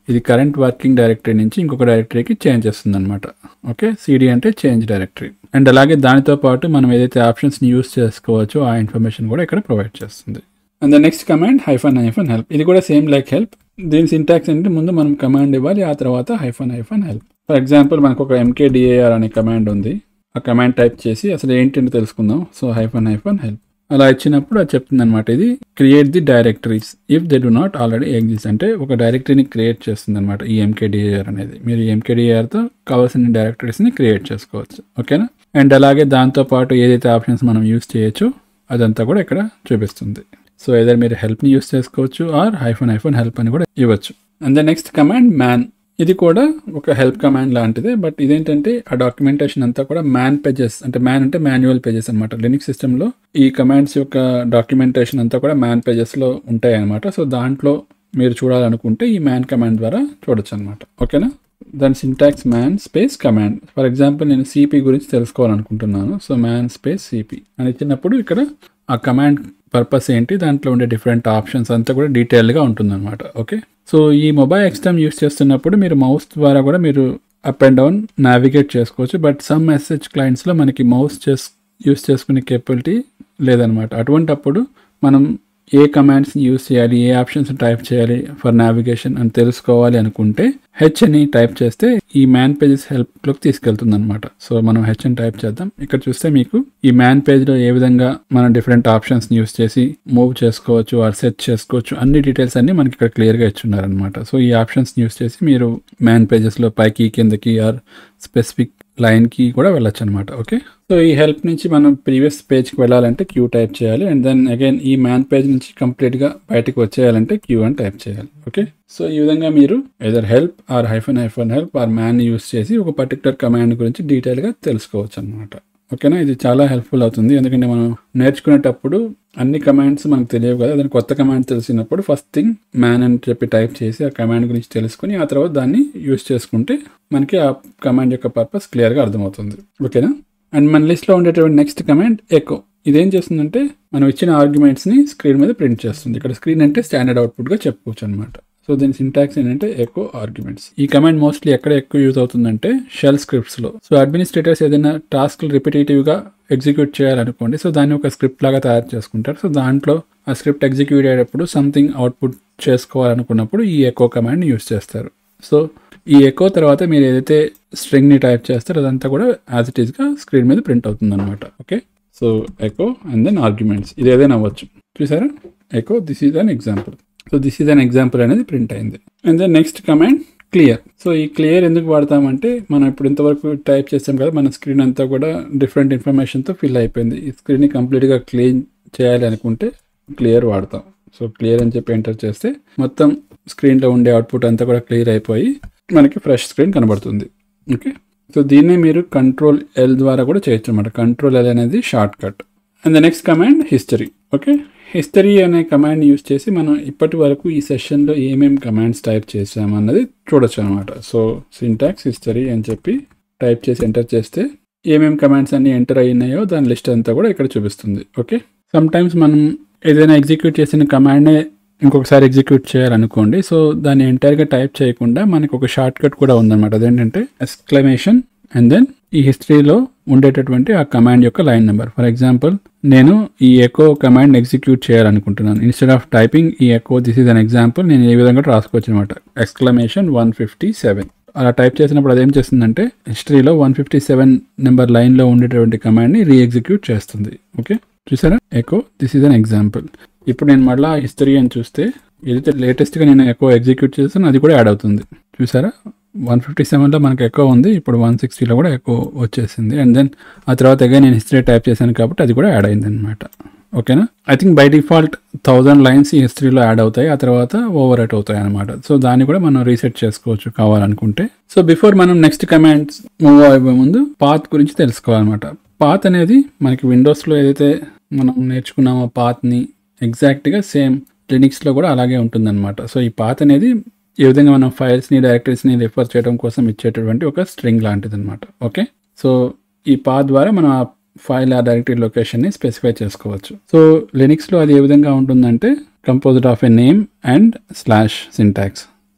ఇది కరెంట్ వర్కింగ్ డైరెక్టరీ నుంచి ఇంకొక డైరెక్టరీకి చేంజ్ చేస్తుంది అనమాట ఓకే సిడి అంటే చేంజ్ డైరెక్టరీ అండ్ అలాగే దానితో పాటు మనం ఏదైతే ఆప్షన్స్ని యూస్ చేసుకోవచ్చో ఆ ఇన్ఫర్మేషన్ కూడా ఇక్కడ ప్రొవైడ్ చేస్తుంది and the next command hyphen hyphen help ఇది కూడా సేమ్ లైక్ హెల్ప్ దీని సింటాక్స్ అంటే ముందు మనం కమాండ్ ఇవ్వాలి ఆ తర్వాత hyphen hyphen help for example మనకు ఒక ఎంకేడిఏఆర్ అనే కమాండ్ ఉంది ఆ కమాండ్ టైప్ చేసి అసలు ఏంటంటే తెలుసుకుందాం సో హైఫన్ హైఫన్ హెల్ప్ అలా ఇచ్చినప్పుడు అది చెప్తుంది అనమాట ఇది create the directories if they do not already exist అంటే ఒక డైరెక్టరీని క్రియేట్ చేస్తుంది అనమాట ఈ ఎంకేడిఏఆర్ అనేది మీరు ఎంకేడిఏఆర్తో కావాల్సిన డైరెక్టరీస్ని క్రియేట్ చేసుకోవచ్చు ఓకేనా అండ్ అలాగే దాంతో పాటు ఏదైతే ఆప్షన్స్ మనం యూస్ చేయొచ్చు అదంతా కూడా ఇక్కడ చూపిస్తుంది సో ఏదైనా మీరు హెల్ప్ని యూస్ చేసుకోవచ్చు ఆర్ హైఫోన్ ఐఫోన్ హెల్ప్ అని కూడా ఇవ్వచ్చు and the next command man ఇది కూడా ఒక హెల్ప్ కమాండ్ లాంటిదే బట్ ఇదేంటంటే ఆ డాక్యుమెంటేషన్ అంతా కూడా మ్యాన్ పేజెస్ అంటే మ్యాన్ అంటే మాన్యువల్ పేజెస్ అనమాట లినిక్స్ సిస్టంలో ఈ కమాండ్స్ యొక్క డాక్యుమెంటేషన్ అంతా కూడా మ్యాన్ పేజెస్లో ఉంటాయి అనమాట సో దాంట్లో మీరు చూడాలనుకుంటే ఈ మ్యాన్ కమాండ్ ద్వారా చూడొచ్చు అనమాట ఓకేనా దాని syntax man space command for example నేను సిపి గురించి తెలుసుకోవాలనుకుంటున్నాను సో మ్యాన్ స్పేస్ సిపి అని ఇచ్చినప్పుడు ఇక్కడ ఆ కమాండ్ పర్పస్ ఏంటి దాంట్లో ఉండే డిఫరెంట్ ఆప్షన్స్ అంతా కూడా డీటెయిల్గా ఉంటుందన్నమాట ఓకే సో ఈ మొబైల్ ఎక్స్టమ్ యూస్ చేస్తున్నప్పుడు మీరు మౌస్ ద్వారా కూడా మీరు అప్ అండ్ డౌన్ నావిగేట్ చేసుకోవచ్చు బట్ సమ్ మెసేజ్ క్లయింట్స్లో మనకి మౌస్ చేస్ యూస్ చేసుకునే కేపబిలిటీ లేదనమాట అటువంటప్పుడు మనం ఏ కమాండ్స్ని యూస్ చేయాలి ఏ ఆప్షన్స్ టైప్ చేయాలి ఫర్ నావిగేషన్ అని తెలుసుకోవాలి అనుకుంటే హెచ్ అని టైప్ చేస్తే ఈ మ్యాన్ పేజెస్ హెల్ప్లోకి తీసుకెళ్తుంది అనమాట సో మనం హెచ్ అని టైప్ చేద్దాం ఇక్కడ చూస్తే మీకు ఈ మ్యాన్ పేజ్లో ఏ విధంగా మనం డిఫరెంట్ ఆప్షన్స్ని యూస్ చేసి మూవ్ చేసుకోవచ్చు ఆర్ సెర్చ్ చేసుకోవచ్చు అన్ని డీటెయిల్స్ అన్ని మనకి ఇక్కడ క్లియర్గా ఇచ్చున్నారనమాట సో ఈ ఆప్షన్స్ని యూస్ చేసి మీరు మ్యాన్ పేజెస్లో పైకి కిందకి ఆర్ స్పెసిఫిక్ లైన్కి కూడా వెళ్ళొచ్చు అనమాట ఓకే సో ఈ హెల్ప్ నుంచి మనం ప్రీవియస్ పేజ్కి వెళ్ళాలంటే క్యూ టైప్ చేయాలి అండ్ దెన్ అగైన్ ఈ మ్యాన్ పేజ్ నుంచి కంప్లీట్గా బయటకు వచ్చేయాలంటే క్యూ అని టైప్ చేయాలి ఓకే సో ఈ విధంగా మీరు either help or hyphen hyphen help or man use చేసి ఒక పర్టికులర్ కమాండ్ గురించి డీటెయిల్గా తెలుసుకోవచ్చు అనమాట ఓకేనా ఇది చాలా హెల్ప్ఫుల్ అవుతుంది ఎందుకంటే మనం నేర్చుకునేటప్పుడు అన్ని కమాండ్స్ మనకు తెలియవు కదా దాని కొత్త కమాండ్ తెలిసినప్పుడు ఫస్ట్ థింగ్ మ్యాన్ అని చెప్పి టైప్ చేసి ఆ కమాండ్ గురించి తెలుసుకుని ఆ తర్వాత దాన్ని యూస్ చేసుకుంటే మనకి ఆ కమాండ్ యొక్క పర్పస్ క్లియర్గా అర్థమవుతుంది ఓకేనా అండ్ మన లిస్ట్లో ఉండేటువంటి నెక్స్ట్ కమాండ్ ఎకో ఇదేం చేస్తుందంటే మనం ఇచ్చిన ఆర్గ్యుమెంట్స్ని స్క్రీన్ మీద ప్రింట్ చేస్తుంది ఇక్కడ స్క్రీన్ అంటే స్టాండర్డ్ అవుట్పుట్గా చెప్పుకోవచ్చు అనమాట సో దీని సింటాక్స్ ఏంటంటే ఎకో ఆర్గ్యుమెంట్స్ ఈ కమాండ్ మోస్ట్లీ ఎక్కడ ఎక్కువ యూజ్ అవుతుందంటే షెల్ స్క్రిప్ట్స్లో సో అడ్మినిస్ట్రేటర్స్ ఏదైనా టాస్క్ రిపిటేటివ్గా ఎగ్జిక్యూట్ చేయాలనుకోండి సో దాన్ని ఒక స్క్రిప్ట్ లాగా తయారు చేసుకుంటారు సో దాంట్లో ఆ స్క్రిప్ట్ ఎగ్జిక్యూట్ అయ్యేటప్పుడు సంథింగ్ అవుట్పుట్ చేసుకోవాలనుకున్నప్పుడు ఈ ఎకో కమాండ్ని యూజ్ చేస్తారు సో ఈ ఎకో తర్వాత మీరు ఏదైతే స్ట్రింగ్ని టైప్ చేస్తారో అదంతా కూడా యాజ్ ఇట్ ఈస్గా స్క్రీన్ మీద ప్రింట్ అవుతుంది అనమాట okay so echo and then arguments ఇది ఏదైనా అవ్వచ్చు చూసారా echo this is an example so this is an example అనేది ప్రింట్ అయింది and then next command clear so ఈ క్లియర్ ఎందుకు వాడతామంటే మనం ఇప్పుడు ఇంతవరకు టైప్ చేసాం కదా మన స్క్రీన్ అంతా కూడా డిఫరెంట్ ఇన్ఫర్మేషన్తో ఫిల్ అయిపోయింది ఈ స్క్రీన్ని కంప్లీట్గా క్లీన్ చేయాలి అనుకుంటే క్లియర్ వాడతాం సో క్లియర్ అని చెప్పి ఎంటర్ చేస్తే మొత్తం స్క్రీన్లో ఉండే అవుట్పుట్ అంతా కూడా క్లియర్ అయిపోయి మనకి ఫ్రెష్ స్క్రీన్ కనబడుతుంది ఓకే సో దీన్నే మీరు కంట్రోల్ ఎల్ ద్వారా కూడా చేయొచ్చు అనమాట కంట్రోల్ ఎల్ అనేది shortcut and the next command history okay history అనే కమాండ్ యూస్ చేసి మనం ఇప్పటి వరకు ఈ సెషన్లో ఏమేమి కమాండ్స్ టైప్ చేసామన్నది చూడొచ్చు అనమాట సో సింటాక్స్ హిస్టరీ అని చెప్పి టైప్ చేసి ఎంటర్ చేస్తే ఏమేమి కమాండ్స్ అన్ని ఎంటర్ అయినాయో దాని లిస్ట్ అంతా కూడా ఇక్కడ చూపిస్తుంది ఓకే సమ్ టైమ్స్ మనం ఏదైనా ఎగ్జిక్యూట్ చేసిన కమాండ్నే ఇంకొకసారి ఎగ్జిక్యూట్ చేయాలనుకోండి సో దాన్ని ఎంటైర్గా టైప్ చేయకుండా మనకి ఒక షార్ట్ కట్ కూడా ఉందన్నమాట అదేంటంటే ఎక్స్క్లమేషన్ అండ్ దెన్ ఈ హిస్టరీలో ఉండేటటువంటి ఆ కమాండ్ యొక్క లైన్ నెంబర్ ఫర్ ఎగ్జాంపుల్ నేను ఈ ఎకో కమాండ్ ఎగ్జిక్యూట్ చేయాలనుకుంటున్నాను ఇన్స్టెడ్ ఆఫ్ టైపింగ్ ఈ echo this is an example నేను ఏ విధంగా రాసుకోవచ్చు అనమాట ఎక్స్క్లమేషన్ వన్ ఫిఫ్టీ సెవెన్ అలా టైప్ చేసినప్పుడు అదేం చేస్తుందంటే హిస్టరీలో వన్ ఫిఫ్టీ సెవెన్ నెంబర్ లైన్లో ఉండేటువంటి కమాండ్ని రీ ఎగ్జిక్యూట్ చేస్తుంది ఓకే చూసారా echo this is an example ఇప్పుడు నేను మళ్ళీ హిస్టరీ అని చూస్తే ఏదైతే లేటెస్ట్గా నేను ఎకో ఎగ్జిక్యూట్ చేస్తానో అది కూడా యాడ్ అవుతుంది చూసారా వన్ ఫిఫ్టీ సెవెన్లో మనకు ఎక్కువ ఉంది ఇప్పుడు వన్ సిక్స్టీలో కూడా ఎక్కువ వచ్చేసింది అండ్ దెన్ ఆ తర్వాత అగైన్ నేను హిస్టరీ టైప్ చేశాను కాబట్టి అది కూడా యాడ్ అయింది అనమాట ఓకేనా I think by default thousand lines ఈ హిస్టరీలో యాడ్ అవుతాయి ఆ తర్వాత ఓవర్ రైట్ అవుతాయి అనమాట సో దాన్ని కూడా మనం రీసెట్ చేసుకోవచ్చు కావాలనుకుంటే సో బిఫోర్ మనం నెక్స్ట్ కమాండ్స్ మూవ్ అయ్యే ముందు పాత్ గురించి తెలుసుకోవాలన్నమాట పాత్ అనేది మనకి విండోస్లో ఏదైతే మనం నేర్చుకున్నామో పాత్ని ఎగ్జాక్ట్గా సేమ్ లినిక్స్లో కూడా అలాగే ఉంటుందన్నమాట సో ఈ పాత్ అనేది ఏ విధంగా మనం ఫైల్స్ని డైరెక్టరీస్ని రిఫర్ చేయడం కోసం ఇచ్చేటటువంటి ఒక స్ట్రింగ్ లాంటిది అనమాట ఓకే సో ఈ పాత్ ద్వారా మనం ఆ ఫైల్ ఆ డైరెక్టరీ లొకేషన్ని స్పెసిఫై చేసుకోవచ్చు సో లినిక్స్లో అది ఏ విధంగా ఉంటుందంటే composed of a name and slash syntax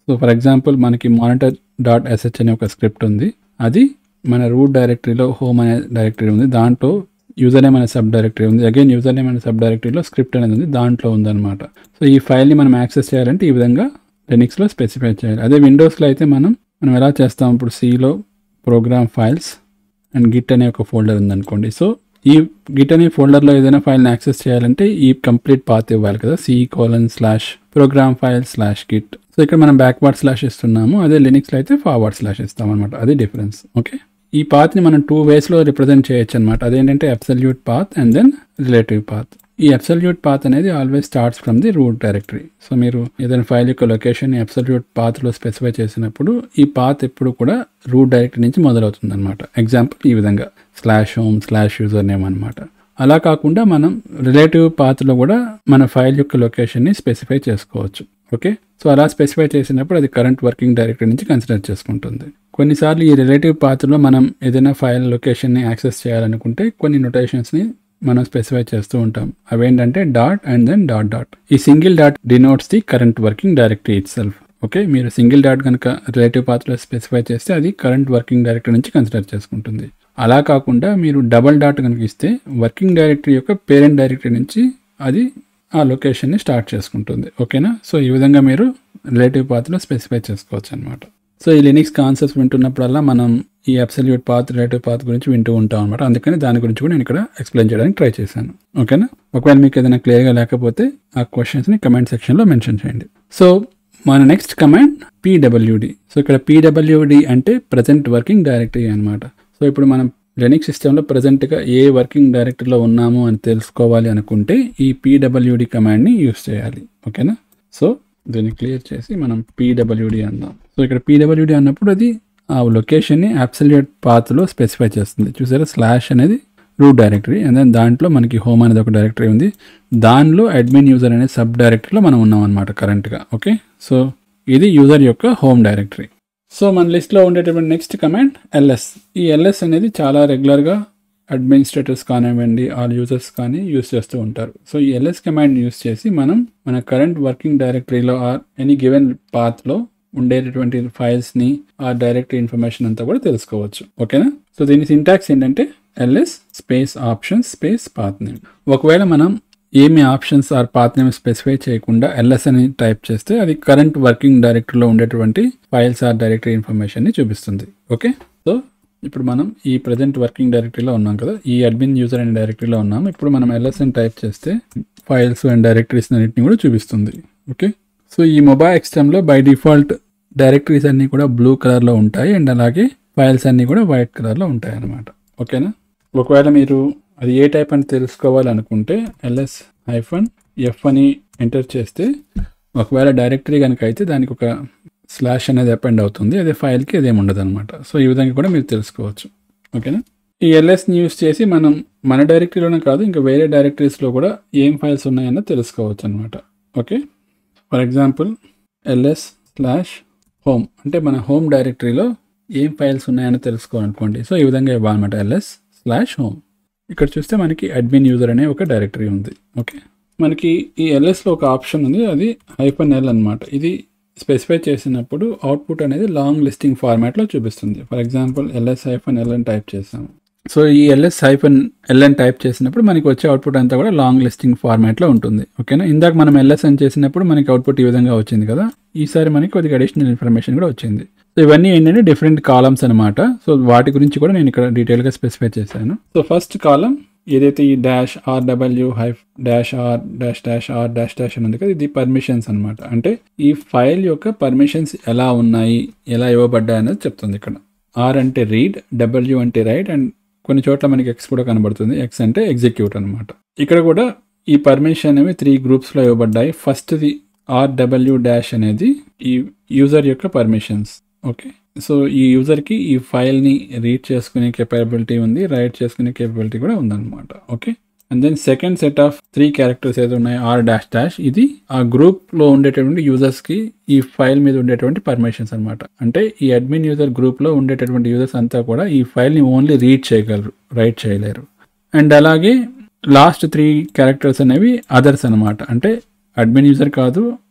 so for example మనకి మానిటర్ డాట్ ఎస్హెచ్ అనే ఒక స్క్రిప్ట్ ఉంది అది మన రూట్ డైరెక్టరీలో హోమ్ అనే డైరెక్టరీ ఉంది దాంట్లో యూజర్ నేమ్ అనే సబ్ డైరెక్టరీ ఉంది అగైన్ యూజర్ నేమ్ అనే సబ్ డైరెక్టరీలో స్క్రిప్ట్ అనేది ఉంది దాంట్లో ఉందన్నమాట సో ఈ ఫైల్ని మనం యాక్సెస్ చేయాలంటే ఈ విధంగా లెనిక్స్లో స్పెసిఫై చేయాలి అదే విండోస్లో అయితే మనం మనం ఎలా చేస్తాం ఇప్పుడు సిలో ప్రోగ్రామ్ ఫైల్స్ అండ్ గిట్ అనే ఒక ఫోల్డర్ ఉందనుకోండి సో ఈ గిట్ అనే ఫోల్డర్లో ఏదైనా ఫైల్ని యాక్సెస్ చేయాలంటే ఈ కంప్లీట్ పాత్ ఇవ్వాలి కదా C colon slash program file slash Git so ఇక్కడ మనం బ్యాక్వర్డ్ స్లాష్ ఇస్తున్నాము అదే లినిక్స్లో అయితే ఫార్వర్డ్ స్లాష్ ఇస్తాం అనమాట అది డిఫరెన్స్ ఓకే ఈ పాత్ని మనం టూ వేస్లో రిప్రజెంట్ చేయొచ్చు అనమాట అదేంటంటే absolute path and then relative path ఈ అబ్సల్యూట్ పాత్ అనేది always starts from the root directory so మీరు ఏదైనా ఫైల్ యొక్క లొకేషన్ అబ్సల్యూట్ పాత్లో స్పెసిఫై చేసినప్పుడు ఈ పాత్ ఎప్పుడు కూడా రూట్ డైరెక్టరీ నుంచి మొదలవుతుంది అనమాట ఎగ్జాంపుల్ ఈ విధంగా slash home slash user name అనమాట అలా కాకుండా మనం రిలేటివ్ పాత్లో కూడా మన ఫైల్ యొక్క లొకేషన్ని స్పెసిఫై చేసుకోవచ్చు ఓకే సో అలా స్పెసిఫై చేసినప్పుడు అది కరెంట్ వర్కింగ్ డైరెక్టరీ నుంచి కన్సిడర్ చేసుకుంటుంది కొన్నిసార్లు ఈ రిలేటివ్ పాత్రలో మనం ఏదైనా ఫైల్ లొకేషన్ని యాక్సెస్ చేయాలనుకుంటే కొన్ని నొటేషన్స్ని మనం స్పెసిఫై చేస్తూ ఉంటాం అవేంటంటే dot and then dot dot ఈ single dot denotes the current working directory itself okay మీరు సింగిల్ డాట్ కనుక రిలేటివ్ పాత్రలో స్పెసిఫై చేస్తే అది కరెంట్ వర్కింగ్ డైరెక్టరీ నుంచి కన్సిడర్ చేసుకుంటుంది అలా కాకుండా మీరు డబల్ డాట్ కనుక ఇస్తే వర్కింగ్ డైరెక్టరీ యొక్క పేరెంట్ డైరెక్టరీ నుంచి అది ఆ లొకేషన్ని స్టార్ట్ చేసుకుంటుంది ఓకేనా సో ఈ విధంగా మీరు రిలేటివ్ పాత్రలో స్పెసిఫై చేసుకోవచ్చు అనమాట సో ఈ లినిక్స్ కాన్సెప్ట్స్ వింటున్నప్పుడల్లా మనం ఈ అబ్సల్యూట్ పాత్ రిలేటివ్ పాత్ గురించి వింటూ ఉంటాం అనమాట అందుకని దాని గురించి కూడా నేను ఇక్కడ ఎక్స్ప్లెయిన్ చేయడానికి ట్రై చేశాను ఓకేనా ఒకవేళ మీకు ఏదైనా క్లియర్గా లేకపోతే ఆ క్వశ్చన్స్ని కమెంట్ సెక్షన్లో మెన్షన్ చేయండి సో మన నెక్స్ట్ కమాండ్ పీడబ్ల్యూడి సో ఇక్కడ పీడబ్ల్యూడి అంటే ప్రజెంట్ వర్కింగ్ డైరెక్టరీ అనమాట సో ఇప్పుడు మనం లెనిక్స్ సిస్టంలో ప్రజెంట్గా ఏ వర్కింగ్ డైరెక్టరీలో ఉన్నాము అని తెలుసుకోవాలి అనుకుంటే ఈ పీడబ్ల్యూడి కమాండ్ని యూస్ చేయాలి ఓకేనా సో దీన్ని క్లియర్ చేసి మనం పీడబ్ల్యూడి అందాం సో ఇక్కడ పీడబ్ల్యూడి అన్నప్పుడు అది ఆ లొకేషన్ని అబ్సల్యూట్ పాత్లో స్పెసిఫై చేస్తుంది చూసారా స్లాష్ అనేది రూట్ డైరెక్టరీ అండ్ దెన్ దాంట్లో మనకి హోమ్ అనేది ఒక డైరెక్టరీ ఉంది దానిలో అడ్మిన్ యూజర్ అనే సబ్ డైరెక్టరీలో మనం ఉన్నాం అనమాట కరెంట్గా ఓకే సో ఇది యూజర్ యొక్క హోమ్ డైరెక్టరీ సో మన లిస్ట్లో ఉండేటటువంటి నెక్స్ట్ కమాండ్ ఎల్ఎస్ ఈ ఎల్ఎస్ అనేది చాలా రెగ్యులర్గా అడ్మినిస్ట్రేటర్స్ కానివ్వండి ఆల్ యూజర్స్ కానీ యూస్ చేస్తూ ఉంటారు సో ఈ ఎల్ఎస్ కమాండ్ యూస్ చేసి మనం మన కరెంట్ వర్కింగ్ డైరెక్టరీలో ఆర్ ఎనీ గివెన్ పాత్లో ఉండేటటువంటి ఫైల్స్ని ఆ డైరెక్టరీ ఇన్ఫర్మేషన్ అంతా కూడా తెలుసుకోవచ్చు ఓకేనా సో దీని సింటాక్స్ ఏంటంటే LS space options space path name ఒకవేళ మనం ఏమి options or path name specify చేయకుండా ఎల్ఎస్ అని టైప్ చేస్తే అది కరెంట్ వర్కింగ్ డైరెక్టరీలో ఉండేటువంటి ఫైల్స్ ఆర్ డైరెక్టరీ ఇన్ఫర్మేషన్ని చూపిస్తుంది ఓకే సో ఇప్పుడు మనం ఈ ప్రజెంట్ వర్కింగ్ డైరెక్టరీలో ఉన్నాం కదా ఈ అడ్మిన్ యూజర్ అనే డైరెక్టరీలో ఉన్నాం ఇప్పుడు మనం ఎల్ఎస్ అని టైప్ చేస్తే ఫైల్స్ అండ్ డైరెక్టరీస్ అన్నింటిని కూడా చూపిస్తుంది ఓకే సో ఈ మొబైల్ ఎక్స్టెమ్లో బై డిఫాల్ట్ డైరెక్టరీస్ అన్నీ కూడా బ్లూ కలర్లో ఉంటాయి అండ్ అలాగే ఫైల్స్ అన్నీ కూడా వైట్ కలర్లో ఉంటాయి అన్నమాట ఓకేనా ఒకవేళ మీరు అది ఏ టైప్ అని తెలుసుకోవాలనుకుంటే ఎల్ఎస్ హైఫన్ ఎఫ్ అని ఎంటర్ చేస్తే ఒకవేళ డైరెక్టరీ కనుక అయితే దానికి ఒక స్లాష్ అనేది అపెండ్ అవుతుంది అదే ఫైల్కి అదేమి ఉండదు అనమాట సో ఈ విధంగా కూడా మీరు తెలుసుకోవచ్చు ఓకేనా ఈ ఎల్ఎస్ని యూస్ చేసి మనం మన డైరెక్టరీలోనే కాదు ఇంకా వేరే డైరెక్టరీస్లో కూడా ఏం ఫైల్స్ ఉన్నాయన్నో తెలుసుకోవచ్చు అనమాట okay for example LS slash home అంటే మన హోమ్ డైరెక్టరీలో ఏం ఫైల్స్ ఉన్నాయని తెలుసుకోవాలనుకోండి సో ఈ విధంగా ఇవ్వాలన్నమాట ఎల్ఎస్ స్లాష్ హోమ్ ఇక్కడ చూస్తే మనకి అడ్మిన్ యూజర్ అనే ఒక డైరెక్టరీ ఉంది ఓకే మనకి ఈ ఎల్ఎస్లో ఒక ఆప్షన్ ఉంది అది హైఫన్ ఎల్ అనమాట ఇది స్పెసిఫై చేసినప్పుడు అవుట్పుట్ అనేది లాంగ్ లిస్టింగ్ ఫార్మాట్లో చూపిస్తుంది for example LS hyphen L అని టైప్ చేసాము సో ఈ ఎల్ఎస్ హైఫన్ ఎల్ అని టైప్ చేసినప్పుడు మనకి వచ్చే అవుట్పుట్ అంతా కూడా లాంగ్ లిస్టింగ్ ఫార్మాట్లో ఉంటుంది ఓకేనా ఇందాక మనం ఎల్ఎస్ అని చేసినప్పుడు మనకి అవుట్పుట్ ఈ విధంగా వచ్చింది కదా ఈసారి మనకి కొద్దిగా అడిషనల్ ఇన్ఫర్మేషన్ కూడా వచ్చింది సో ఇవన్నీ ఏంటంటే డిఫరెంట్ కాలమ్స్ అనమాట సో వాటి గురించి కూడా నేను ఇక్కడ డీటెయిల్గా స్పెసిఫై చేశాను సో ఫస్ట్ కాలం ఏదైతే ఈ dash R W hyphen dash R dash dash R dash dash అని ఉంది కదా ఇది పర్మిషన్స్ అనమాట అంటే ఈ ఫైల్ యొక్క పర్మిషన్స్ ఎలా ఉన్నాయి ఎలా ఇవ్వబడ్డాయి అనేది చెప్తుంది ఇక్కడ ఆర్ అంటే రీడ్ డబ్ల్యూ అంటే రైట్ అండ్ కొన్ని చోట్ల మనకి ఎక్స్ కూడా కనబడుతుంది ఎక్స్ అంటే ఎగ్జిక్యూట్ అనమాట ఇక్కడ కూడా ఈ పర్మిషన్ అనేవి త్రీ గ్రూప్స్లో ఇవ్వబడ్డాయి ఫస్ట్ది ఆర్ డబ్ల్యూ డాష్ అనేది ఈ యూజర్ యొక్క పర్మిషన్స్ ఓకే సో ఈ యూజర్కి ఈ ఫైల్ని రీడ్ చేసుకునే కేపబిలిటీ ఉంది రైట్ చేసుకునే కేపబిలిటీ కూడా ఉందన్నమాట okay and then second set of three characters ఏదో ఉన్నాయి ఆర్ డాష్ డాష్ ఇది ఆ గ్రూప్లో ఉండేటటువంటి యూజర్స్కి ఈ ఫైల్ మీద ఉండేటువంటి పర్మిషన్స్ అనమాట అంటే ఈ అడ్మిన్ యూజర్ గ్రూప్లో ఉండేటటువంటి యూజర్స్ అంతా కూడా ఈ ఫైల్ని ఓన్లీ రీడ్ చేయగలరు రైట్ చేయలేరు అండ్ అలాగే లాస్ట్ త్రీ క్యారెక్టర్స్ అనేవి అదర్స్ అనమాట అంటే అడ్మిన్ యూజర్ కాదు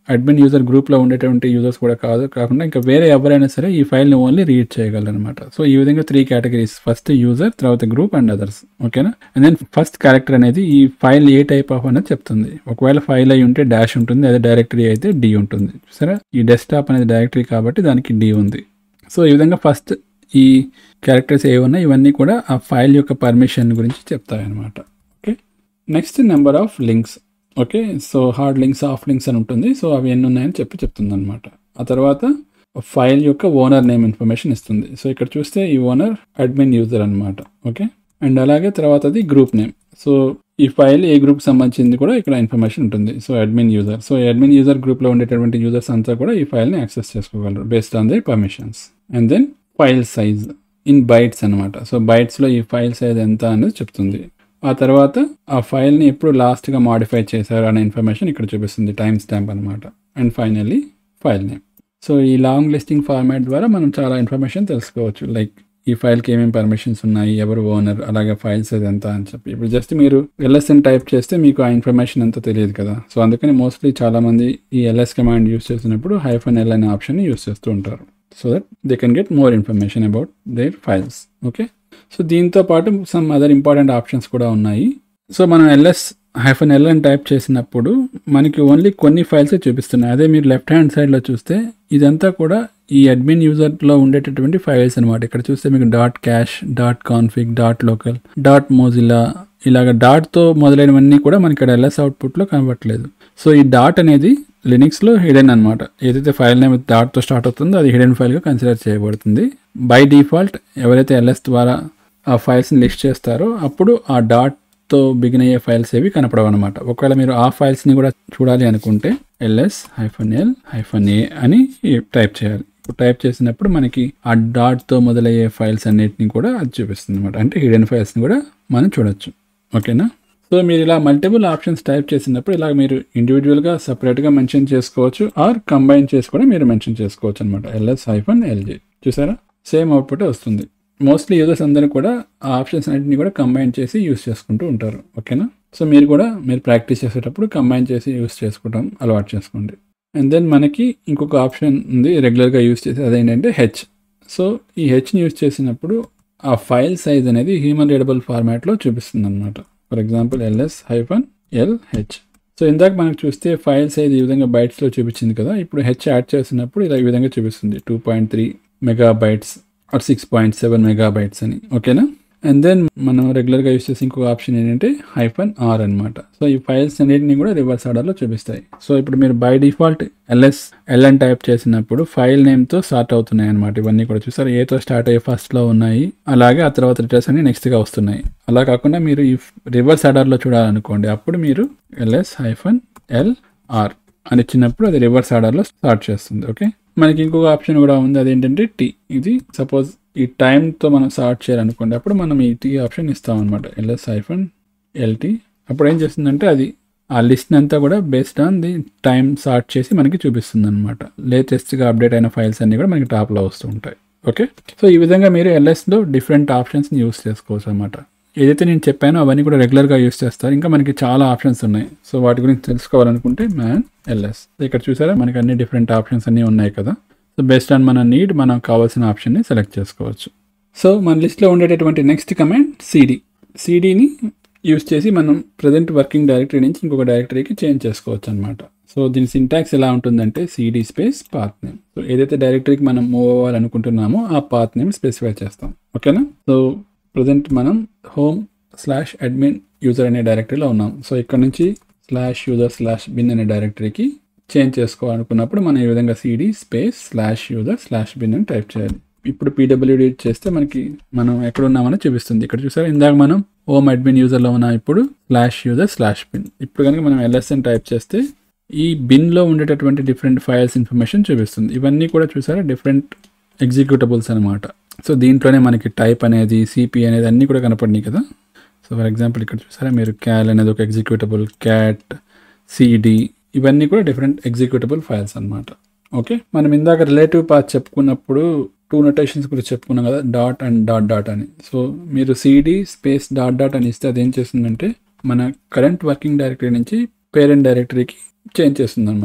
అడ్మిన్ యూజర్ గ్రూప్లో ఉండేటువంటి యూజర్స్ కూడా కాదు కాకుండా ఇంకా వేరే ఎవరైనా సరే ఈ ఫైల్ని ఓన్లీ రీడ్ చేయగలరు అనమాట సో ఈ విధంగా త్రీ కేటగిరీస్ ఫస్ట్ యూజర్ తర్వాత గ్రూప్ అండ్ అదర్స్ ఓకేనా అండ్ దెన్ ఫస్ట్ క్యారెక్టర్ అనేది ఈ ఫైల్ ఏ టైప్ ఆఫ్ అనేది చెప్తుంది ఒకవేళ ఫైల్ అయి ఉంటే డాష్ ఉంటుంది అదే డైరెక్టరీ అయితే డి ఉంటుంది సరే ఈ డెస్క్టాప్ అనేది డైరెక్టరీ కాబట్టి దానికి డి ఉంది సో ఈ విధంగా ఫస్ట్ ఈ క్యారెక్టర్స్ ఏమన్నా ఇవన్నీ కూడా ఆ ఫైల్ యొక్క పర్మిషన్ గురించి చెప్తాయి అనమాట okay next number of links okay so hard links of links అని ఉంటుంది సో అవి ఎన్ని ఉన్నాయని చెప్పి చెప్తుంది అనమాట ఆ తర్వాత ఫైల్ యొక్క ఓనర్ నేమ్ ఇన్ఫర్మేషన్ ఇస్తుంది సో ఇక్కడ చూస్తే ఈ ఓనర్ అడ్మిన్ యూజర్ అనమాట ఓకే అండ్ అలాగే తర్వాత అది గ్రూప్ నేమ్ సో ఈ ఫైల్ ఏ గ్రూప్ సంబంధించింది కూడా ఇక్కడ ఇన్ఫర్మేషన్ ఉంటుంది so admin user so admin user గ్రూప్లో ఉండేటటువంటి యూజర్స్ అంతా కూడా ఈ ఫైల్ని యాక్సెస్ చేసుకోగలరు based on the permissions and then file size in bytes అనమాట సో బైట్స్లో ఈ ఫైల్ సైజ్ ఎంత అనేది చెప్తుంది ఆ తర్వాత ఆ ఫైల్ని ఎప్పుడు లాస్ట్గా మాడిఫై చేశారు అనే ఇన్ఫర్మేషన్ ఇక్కడ చూపిస్తుంది టైం స్టాంప్ అనమాట and finally file name so ఈ లాంగ్ లిస్టింగ్ ఫార్మాట్ ద్వారా మనం చాలా ఇన్ఫర్మేషన్ తెలుసుకోవచ్చు లైక్ ఈ ఫైల్కి ఏమేమి పర్మిషన్స్ ఉన్నాయి ఎవరు ఓనర్ అలాగే ఫైల్స్ అది ఎంత అని చెప్పి ఇప్పుడు జస్ట్ మీరు ఎల్ఎస్ఎన్ టైప్ చేస్తే మీకు ఆ ఇన్ఫర్మేషన్ అంతా తెలియదు కదా సో అందుకని మోస్ట్లీ చాలామంది ఈ ఎల్ఎస్ కమాండ్ యూస్ చేసినప్పుడు హైఫన్ ఎల్ అనే ఆప్షన్ యూస్ చేస్తూ ఉంటారు so that they can get more information about their files okay so దీంతో పాటు సమ్ అదర్ ఇంపార్టెంట్ ఆప్షన్స్ కూడా ఉన్నాయి సో మనం ఎల్ఎస్ హైఫన్ ఎల్ అని టైప్ చేసినప్పుడు మనకి ఓన్లీ కొన్ని ఫైల్స్ చూపిస్తున్నాయి అదే మీరు లెఫ్ట్ హ్యాండ్ సైడ్లో చూస్తే ఇదంతా కూడా ఈ అడ్మిన్ యూజర్లో ఉండేటటువంటి ఫైల్స్ అనమాట ఇక్కడ చూస్తే మీకు dot cache dot config dot local dot Mozilla ఇలాగ డాట్తో మొదలైనవన్నీ కూడా మనకి ఇక్కడ ఎల్ఎస్ అవుట్పుట్లో కనబట్టలేదు సో ఈ డాట్ అనేది లినిక్స్లో హిడెన్ అనమాట ఏదైతే ఫైల్ నేమ్ డాట్తో స్టార్ట్ అవుతుందో అది హిడెన్ ఫైల్గా కన్సిడర్ చేయబడుతుంది బై డిఫాల్ట్ ఎవరైతే ఎల్ఎస్ ద్వారా ఆ ఫైల్స్ని లిస్ట్ చేస్తారో అప్పుడు ఆ డాట్తో బిగిన్ అయ్యే ఫైల్స్ ఏవి కనపడవు అనమాట ఒకవేళ మీరు ఆ ఫైల్స్ని కూడా చూడాలి అనుకుంటే LS hyphen L hyphen A అని టైప్ చేయాలి టైప్ చేసినప్పుడు మనకి ఆ డాట్తో మొదలయ్యే ఫైల్స్ అన్నిటిని కూడా అది చూపిస్తుంది అనమాట అంటే హిడెన్ ఫైల్స్ని కూడా మనం చూడొచ్చు ఓకేనా సో మీరు ఇలా మల్టిపుల్ ఆప్షన్స్ టైప్ చేసినప్పుడు ఇలా మీరు ఇండివిజువల్గా సపరేట్గా మెన్షన్ చేసుకోవచ్చు ఆర్ కంబైన్ చేసి కూడా మీరు మెన్షన్ చేసుకోవచ్చు అనమాట ఎల్ఎస్ హైఫన్ ఎల్జీ చూసారా సేమ్ అవుట్పుట్ వస్తుంది మోస్ట్లీ యూజర్స్ అందరూ కూడా ఆ ఆప్షన్స్ అన్నింటినీ కూడా కంబైన్ చేసి యూస్ చేసుకుంటూ ఉంటారు ఓకేనా సో మీరు కూడా మీరు ప్రాక్టీస్ చేసేటప్పుడు కంబైన్ చేసి యూస్ చేసుకోవడం అలవాటు చేసుకోండి అండ్ దెన్ మనకి ఇంకొక ఆప్షన్ ఉంది రెగ్యులర్గా యూస్ చేసేది అదేంటంటే హెచ్ సో ఈ హెచ్ని యూస్ చేసినప్పుడు ఆ ఫైల్ సైజ్ అనేది హ్యూమన్ రీడబుల్ ఫార్మాట్లో చూపిస్తుంది అనమాట for example LS hyphen LH so ఇందాక మనకు చూస్తే ఫైల్ సైజ్ ఈ విధంగా బైట్స్లో చూపించింది కదా ఇప్పుడు హెచ్ యాడ్ చేసినప్పుడు ఇలా ఈ విధంగా చూపిస్తుంది two point three megabytes or six point seven megabytes అని ఓకేనా అండ్ దెన్ మనం రెగ్యులర్గా యూస్ చేసే ఇంకొక ఆప్షన్ ఏంటంటే హైఫన్ ఆర్ అనమాట సో ఈ ఫైల్స్ అన్నిటిని కూడా రివర్స్ ఆర్డర్లో చూపిస్తాయి సో ఇప్పుడు మీరు by default LS LN type చేసినప్పుడు ఫైల్ నేమ్తో స్టార్ట్ అవుతున్నాయి అనమాట ఇవన్నీ కూడా చూసారు ఏతో స్టార్ట్ అయ్యే ఫస్ట్లో ఉన్నాయి అలాగే ఆ తర్వాత రిటర్స్ అన్ని నెక్స్ట్గా వస్తున్నాయి అలా కాకుండా మీరు ఈ రివర్స్ ఆర్డర్లో చూడాలనుకోండి అప్పుడు మీరు ఎల్ఎస్ హైఫన్ ఎల్ ఆర్ అని ఇచ్చినప్పుడు అది రివర్స్ ఆర్డర్లో స్టార్ట్ చేస్తుంది ఓకే మనకి ఇంకొక ఆప్షన్ కూడా ఉంది అదేంటంటే టీ ఇది సపోజ్ ఈ టైంతో మనం సార్ట్ చేయాలనుకోండి అప్పుడు మనం ఈ టీ ఆప్షన్ ఇస్తాం అనమాట ఎల్ఎస్ ఐఫన్ ఎల్టీ అప్పుడు ఏం చేస్తుందంటే అది ఆ లిస్ట్ అంతా కూడా based on the time sort చేసి మనకి చూపిస్తుంది అనమాట లేటెస్ట్గా అప్డేట్ అయిన ఫైల్స్ అన్ని కూడా మనకి టాప్లో వస్తూ ఉంటాయి ఓకే సో ఈ విధంగా మీరు ఎల్ఎస్లో డిఫరెంట్ ఆప్షన్స్ని యూస్ చేసుకోవచ్చు అనమాట ఏదైతే నేను చెప్పానో అవన్నీ కూడా రెగ్యులర్గా యూస్ చేస్తారు ఇంకా మనకి చాలా ఆప్షన్స్ ఉన్నాయి సో వాటి గురించి తెలుసుకోవాలనుకుంటే మ్యాన్ ఎల్ఎస్ ఇక్కడ చూసారా మనకి అన్ని డిఫరెంట్ ఆప్షన్స్ అన్నీ ఉన్నాయి కదా సో బేస్డ్ ఆన్ మన నీడ్ మనం కావాల్సిన ఆప్షన్ని సెలెక్ట్ చేసుకోవచ్చు సో మన లిస్ట్లో ఉండేటటువంటి నెక్స్ట్ కమాండ్ సిడి సిడిని యూస్ చేసి మనం ప్రజెంట్ వర్కింగ్ డైరెక్టరీ నుంచి ఇంకొక డైరెక్టరీకి చేంజ్ చేసుకోవచ్చు అనమాట సో దీని సింటాక్స్ ఎలా ఉంటుందంటే CD space path name so ఏదైతే డైరెక్టరీకి మనం మూవ్ అవ్వాలనుకుంటున్నామో ఆ పాత్ నేమ్ స్పెసిఫై చేస్తాం ఓకేనా సో ప్రజెంట్ మనం హోమ్ స్లాష్ అడ్మిన్ యూజర్ అనే డైరెక్టరీలో ఉన్నాం సో ఇక్కడ నుంచి స్లాష్ యూజర్ స్లాష్ బిన్ అనే డైరెక్టరీకి చేంజ్ చేసుకోవాలనుకున్నప్పుడు మనం ఈ విధంగా CD space slash user slash bin అని టైప్ చేయాలి ఇప్పుడు పీడబ్ల్యూడి చేస్తే మనకి మనం ఎక్కడ ఉన్నామని చూపిస్తుంది ఇక్కడ చూసారా ఇందాక మనం హోమ్ అడ్మిన్ యూజర్లో ఉన్నాం ఇప్పుడు స్లాష్ యూజర్ స్లాష్ బిన్ ఇప్పుడు కనుక మనం ఎల్ఎస్ఎన్ టైప్ చేస్తే ఈ బిన్లో ఉండేటటువంటి డిఫరెంట్ ఫైల్స్ ఇన్ఫర్మేషన్ చూపిస్తుంది ఇవన్నీ కూడా చూసారా డిఫరెంట్ ఎగ్జిక్యూటబుల్స్ అనమాట సో దీంట్లోనే మనకి టైప్ అనేది సిపి అనేది అన్నీ కూడా కనపడినాయి కదా సో ఫర్ ఎగ్జాంపుల్ ఇక్కడ చూసారా మీరు క్యాల్ అనేది ఒక ఎగ్జిక్యూటబుల్ క్యాట్ సిడి ఇవన్నీ కూడా డిఫరెంట్ ఎగ్జిక్యూటబుల్ ఫైల్స్ అనమాట ఓకే మనం ఇందాక రిలేటివ్ పాత్ చెప్పుకున్నప్పుడు టూ నొటేషన్స్ గురించి చెప్పుకున్నాం కదా డాట్ అండ్ డాట్ డాట్ అని సో మీరు సిడి స్పేస్ డాట్ డాట్ అని ఇస్తే అది ఏం చేస్తుందంటే మన కరెంట్ వర్కింగ్ డైరెక్టరీ నుంచి పేరెంట్ డైరెక్టరీకి చేంజ్ చేస్తుంది అనమాట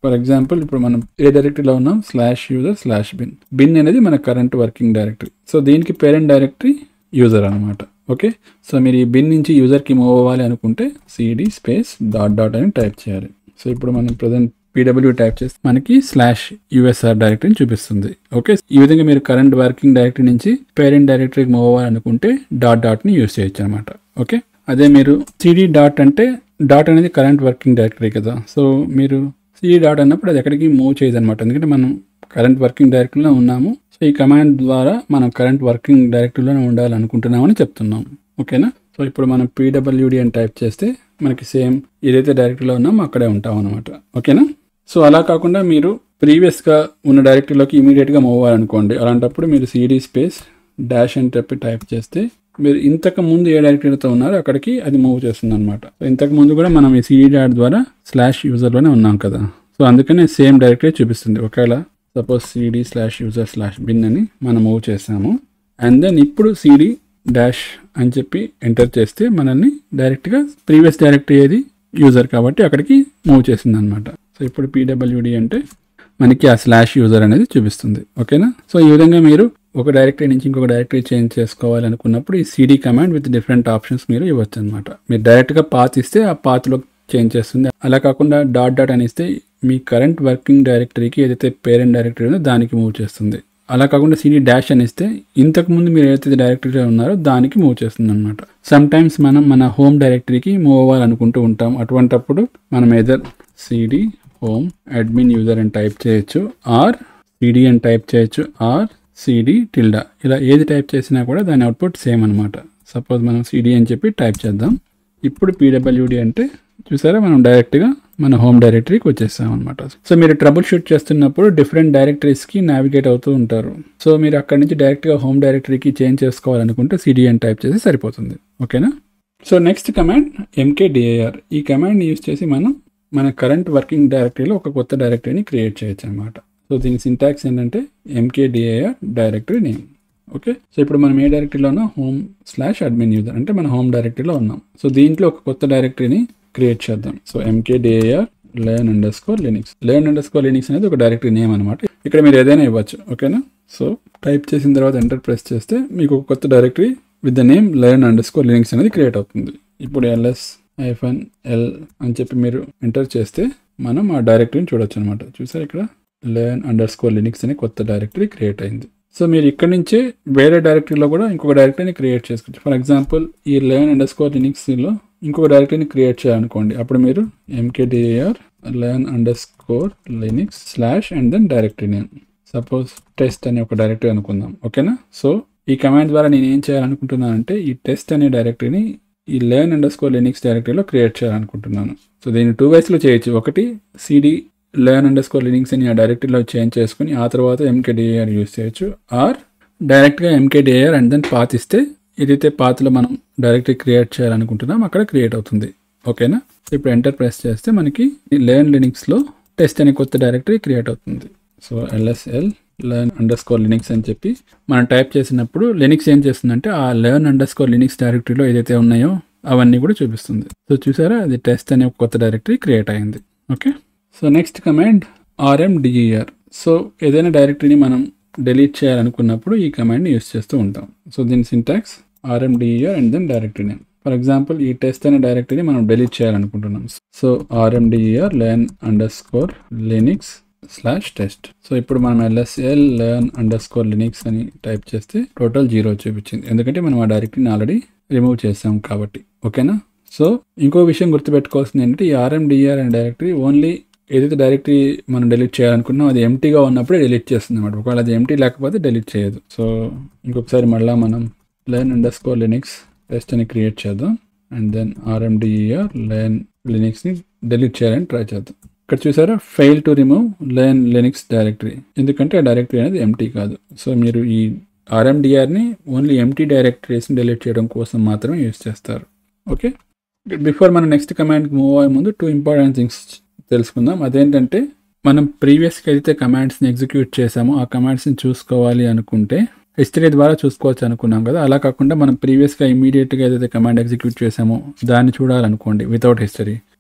ఫర్ ఎగ్జాంపుల్ ఇప్పుడు మనం ఏ డైరెక్టరీలో ఉన్నాం slash user slash bin bin అనేది మన కరెంట్ వర్కింగ్ డైరెక్టరీ సో దీనికి పేరెంట్ డైరెక్టరీ యూజర్ అనమాట ఓకే సో మీరు ఈ బిన్ నుంచి యూజర్కి మూవ్ అవ్వాలి అనుకుంటే సిడి స్పేస్ డాట్ డాట్ అని టైప్ చేయాలి సో ఇప్పుడు మనం ప్రజెంట్ పీడబ్ల్యూ టైప్ చేస్తే మనకి స్లాష్ యూఎస్ఆర్ డైరెక్టరీని చూపిస్తుంది ఓకే ఈ విధంగా మీరు కరెంట్ వర్కింగ్ డైరెక్టరీ నుంచి పేరెంట్ డైరెక్టరీకి మూవ్ అవ్వాలనుకుంటే డాట్ డాట్ని యూస్ చేయొచ్చు అనమాట ఓకే అదే మీరు సిడి డాట్ అంటే డాట్ అనేది కరెంట్ వర్కింగ్ డైరెక్టరీ కదా సో మీరు సిడి డాట్ అన్నప్పుడు అది ఎక్కడికి మూవ్ చేయదు అనమాట ఎందుకంటే మనం కరెంట్ వర్కింగ్ డైరెక్టరీలో ఉన్నాము సో ఈ కమాండ్ ద్వారా మనం కరెంట్ వర్కింగ్ డైరెక్టరీలోనే ఉండాలనుకుంటున్నామని చెప్తున్నాం ఓకేనా సో ఇప్పుడు మనం పీడబ్ల్యూడి అని టైప్ చేస్తే మనకి సేమ్ ఏదైతే డైరెక్టరీలో ఉన్నామో అక్కడే ఉంటాం అనమాట ఓకేనా సో అలా కాకుండా మీరు ప్రీవియస్గా ఉన్న డైరెక్టరీలోకి ఇమీడియట్గా మూవ్ అవ్వాలనుకోండి అలాంటప్పుడు మీరు సిడి స్పేస్ డాష్ అని చెప్పి టైప్ చేస్తే మీరు ఇంతకు ముందు ఏ డైరెక్టరీతో ఉన్నారో అక్కడికి అది మూవ్ చేస్తుంది అనమాట ఇంతకు ముందు కూడా మనం ఈ సిడి డాట్ ద్వారా స్లాష్ యూజర్లోనే ఉన్నాం కదా సో అందుకనే సేమ్ డైరెక్టరీ చూపిస్తుంది ఒకవేళ suppose CD slash user slash bin అని మనం మూవ్ చేసాము అండ్ దెన్ ఇప్పుడు సిడి డాష్ అని చెప్పి ఎంటర్ చేస్తే మనల్ని డైరెక్ట్గా ప్రీవియస్ డైరెక్టరీ ఏది యూజర్ కాబట్టి అక్కడికి మూవ్ చేసింది అనమాట సో ఇప్పుడు పీడబ్ల్యూడి అంటే మనకి ఆ స్లాష్ యూజర్ అనేది చూపిస్తుంది ఓకేనా సో ఈ విధంగా మీరు ఒక డైరెక్టరీ నుంచి ఇంకొక డైరెక్టరీ చేంజ్ చేసుకోవాలి అనుకున్నప్పుడు ఈ CD command with different options మీరు ఇవ్వచ్చు అనమాట మీరు డైరెక్ట్గా పాత్ ఇస్తే ఆ పాత్లో చేంజ్ చేస్తుంది అలా కాకుండా డాట్ డాట్ అని ఇస్తే మీ కరెంట్ వర్కింగ్ డైరెక్టరీకి ఏదైతే పేరెంట్ డైరెక్టరీ ఉందో దానికి మూవ్ చేస్తుంది అలా కాకుండా సిడి డాష్ అని ఇస్తే ఇంతకు ముందు మీరు ఏదైతే డైరెక్టరీలో ఉన్నారో దానికి మూవ్ చేస్తుంది అనమాట సమ్ టైమ్స్ మనం మన హోమ్ డైరెక్టరీకి మూవ్ అవ్వాలనుకుంటూ ఉంటాం అటువంటప్పుడు మనం either CD home admin user అని టైప్ చేయొచ్చు ఆర్ సిడి అని టైప్ చేయొచ్చు ఆర్ సిడి టిల్డా ఇలా ఏది టైప్ చేసినా కూడా దాని అవుట్పుట్ సేమ్ అనమాట సపోజ్ మనం సిడి అని చెప్పి టైప్ చేద్దాం ఇప్పుడు పీడబ్ల్యూడి అంటే చూసారా మనం డైరెక్ట్గా మన హోమ్ డైరెక్టరీకి వచ్చేస్తాం అనమాట సో మీరు ట్రబుల్ షూట్ చేస్తున్నప్పుడు డిఫరెంట్ డైరెక్టరీస్కి నావిగేట్ అవుతూ ఉంటారు సో మీరు అక్కడ నుంచి డైరెక్ట్గా హోమ్ డైరెక్టరీకి చేంజ్ చేసుకోవాలనుకుంటే సిడి అని టైప్ చేసి సరిపోతుంది ఓకేనా సో నెక్స్ట్ కమాండ్ ఎంకేడిఏఆర్ ఈ కమాండ్ యూస్ చేసి మనం మన కరెంట్ వర్కింగ్ డైరెక్టరీలో ఒక కొత్త డైరెక్టరీని క్రియేట్ చేయొచ్చు అనమాట సో దీని సింటాక్స్ ఏంటంటే MKDIR directory name okay so ఇప్పుడు మనం ఏ డైరెక్టరీలో హోమ్ స్లాష్ అడ్మిన్ యూజర్ అంటే మన హోమ్ డైరెక్టరీలో ఉన్నాం సో దీంట్లో ఒక కొత్త డైరెక్టరీని క్రియేట్ చేద్దాం so MKDIR learn underscore Linux learn underscore Linux అనేది ఒక డైరెక్టరీ నేమ్ అనమాట ఇక్కడ మీరు ఏదైనా ఇవ్వచ్చు ఓకేనా సో టైప్ చేసిన తర్వాత ఎంటర్ ప్రెస్ చేస్తే మీకు ఒక కొత్త directory with the name learn underscore Linux అనేది క్రియేట్ అవుతుంది ఇప్పుడు ఎల్ఎస్ ఐఫన్ ఎల్ అని చెప్పి మీరు ఎంటర్ చేస్తే మనం ఆ డైరెక్టరీని చూడొచ్చు అనమాట చూసారు ఇక్కడ లెర్న్ అండర్ స్కోర్ లినిక్స్ అనే కొత్త డైరెక్టరీ క్రియేట్ అయింది సో మీరు ఇక్కడ నుంచే వేరే డైరెక్టరీలో కూడా ఇంకొక డైరెక్టరీని క్రియేట్ చేసుకోవచ్చు ఫర్ ఎగ్జాంపుల్ ఈ లెర్న్ అండర్ స్కోర్ లినిక్స్లో ఇంకొక డైరెక్టరీని క్రియేట్ చేయాలనుకోండి అప్పుడు మీరు MKDIR learn underscore Linux slash and then directory name suppose test అనే ఒక డైరెక్టరీ అనుకుందాం ఓకేనా సో ఈ కమాండ్ ద్వారా నేను ఏం చేయాలనుకుంటున్నానంటే ఈ టెస్ట్ అనే డైరెక్టరీని ఈ లెర్న్ అండర్ స్కోర్ లినిక్స్ డైరెక్టరీలో క్రియేట్ చేయాలనుకుంటున్నాను సో దీన్ని టూ వేస్లో చేయొచ్చు ఒకటి CD learn underscore Linux అని ఆ డైరెక్టరీలో చేంజ్ చేసుకుని ఆ తర్వాత ఎంకేడిఏఆర్ యూస్ చేయొచ్చు ఆర్ డైరెక్ట్గా ఎంకేడిఏఆర్ అండ్ దెన్ పాత్ ఇస్తే ఏదైతే పాత్లో మనం డైరెక్టరీ క్రియేట్ చేయాలనుకుంటున్నాం అక్కడ క్రియేట్ అవుతుంది ఓకేనా ఇప్పుడు ఎంటర్ ప్రెస్ చేస్తే మనకి లెర్న్ లినిక్స్లో టెస్ట్ అనే కొత్త డైరెక్టరీ క్రియేట్ అవుతుంది so LSL learn underscore Linux అని చెప్పి మనం టైప్ చేసినప్పుడు లినిక్స్ ఏం చేస్తుందంటే ఆ లెర్న్ అండర్ స్కోర్ లినిక్స్ డైరెక్టరీలో ఏదైతే ఉన్నాయో అవన్నీ కూడా చూపిస్తుంది సో చూసారా అది టెస్ట్ అనే ఒక కొత్త డైరెక్టరీ క్రియేట్ అయింది okay so next command RMDIR so ఏదైనా డైరెక్టరీని మనం డిలీట్ చేయాలనుకున్నప్పుడు ఈ కమాండ్ని యూస్ చేస్తూ ఉంటాం సో దీని syntax RMDIR and then directory name for example ఈ టెస్ట్ అనే డైరెక్టరీని మనం డిలీట్ చేయాలనుకుంటున్నాం so RMDIR learn underscore Linux slash test so ఇప్పుడు మనం LSL learn underscore Linux అని టైప్ చేస్తే టోటల్ జీరో చూపించింది ఎందుకంటే మనం ఆ డైరెక్టరీని ఆల్రెడీ రిమూవ్ చేసాం కాబట్టి ఓకేనా సో ఇంకో విషయం గుర్తుపెట్టుకోవాల్సింది ఏంటంటే ఈ ఆర్ఎండిఆర్ అనే డైరెక్టరీ ఓన్లీ ఏదైతే డైరెక్టరీ మనం డిలీట్ చేయాలనుకున్నాం అది ఎంటీగా ఉన్నప్పుడే డిలీట్ చేస్తుంది అనమాట ఒకవేళ అది ఎంటీ లేకపోతే డిలీట్ చేయదు సో ఇంకొకసారి మళ్ళీ మనం learn underscore Linux test అని క్రియేట్ చేద్దాం అండ్ దెన్ ఆర్ఎండిఈఆర్ లెర్న్ లినిక్స్ని డిలీట్ చేయాలని ట్రై చేద్దాం ఇక్కడ చూసారా fail to remove learn Linux directory ఎందుకంటే ఆ డైరెక్టరీ అనేది ఎంటీ కాదు సో మీరు ఈ ఆర్ఎండిఆర్ని ఓన్లీ ఎంటీ డైరెక్టరీస్ని డిలీట్ చేయడం కోసం మాత్రమే యూస్ చేస్తారు ఓకే బిఫోర్ మనం నెక్స్ట్ కమాండ్కి మూవ్ అయ్యే ముందు టూ ఇంపార్టెంట్ థింగ్స్ తెలుసుకుందాం అదేంటంటే మనం ప్రీవియస్గా అయితే కమాండ్స్ని ఎగ్జిక్యూట్ చేసామో ఆ కమాండ్స్ని చూసుకోవాలి అనుకుంటే హిస్టరీ ద్వారా చూసుకోవచ్చు అనుకున్నాం కదా అలా కాకుండా మనం ప్రీవియస్గా ఇమీడియట్గా ఏదైతే కమాండ్ ఎగ్జిక్యూట్ చేసామో దాన్ని చూడాలనుకోండి వితౌట్ హిస్టరీ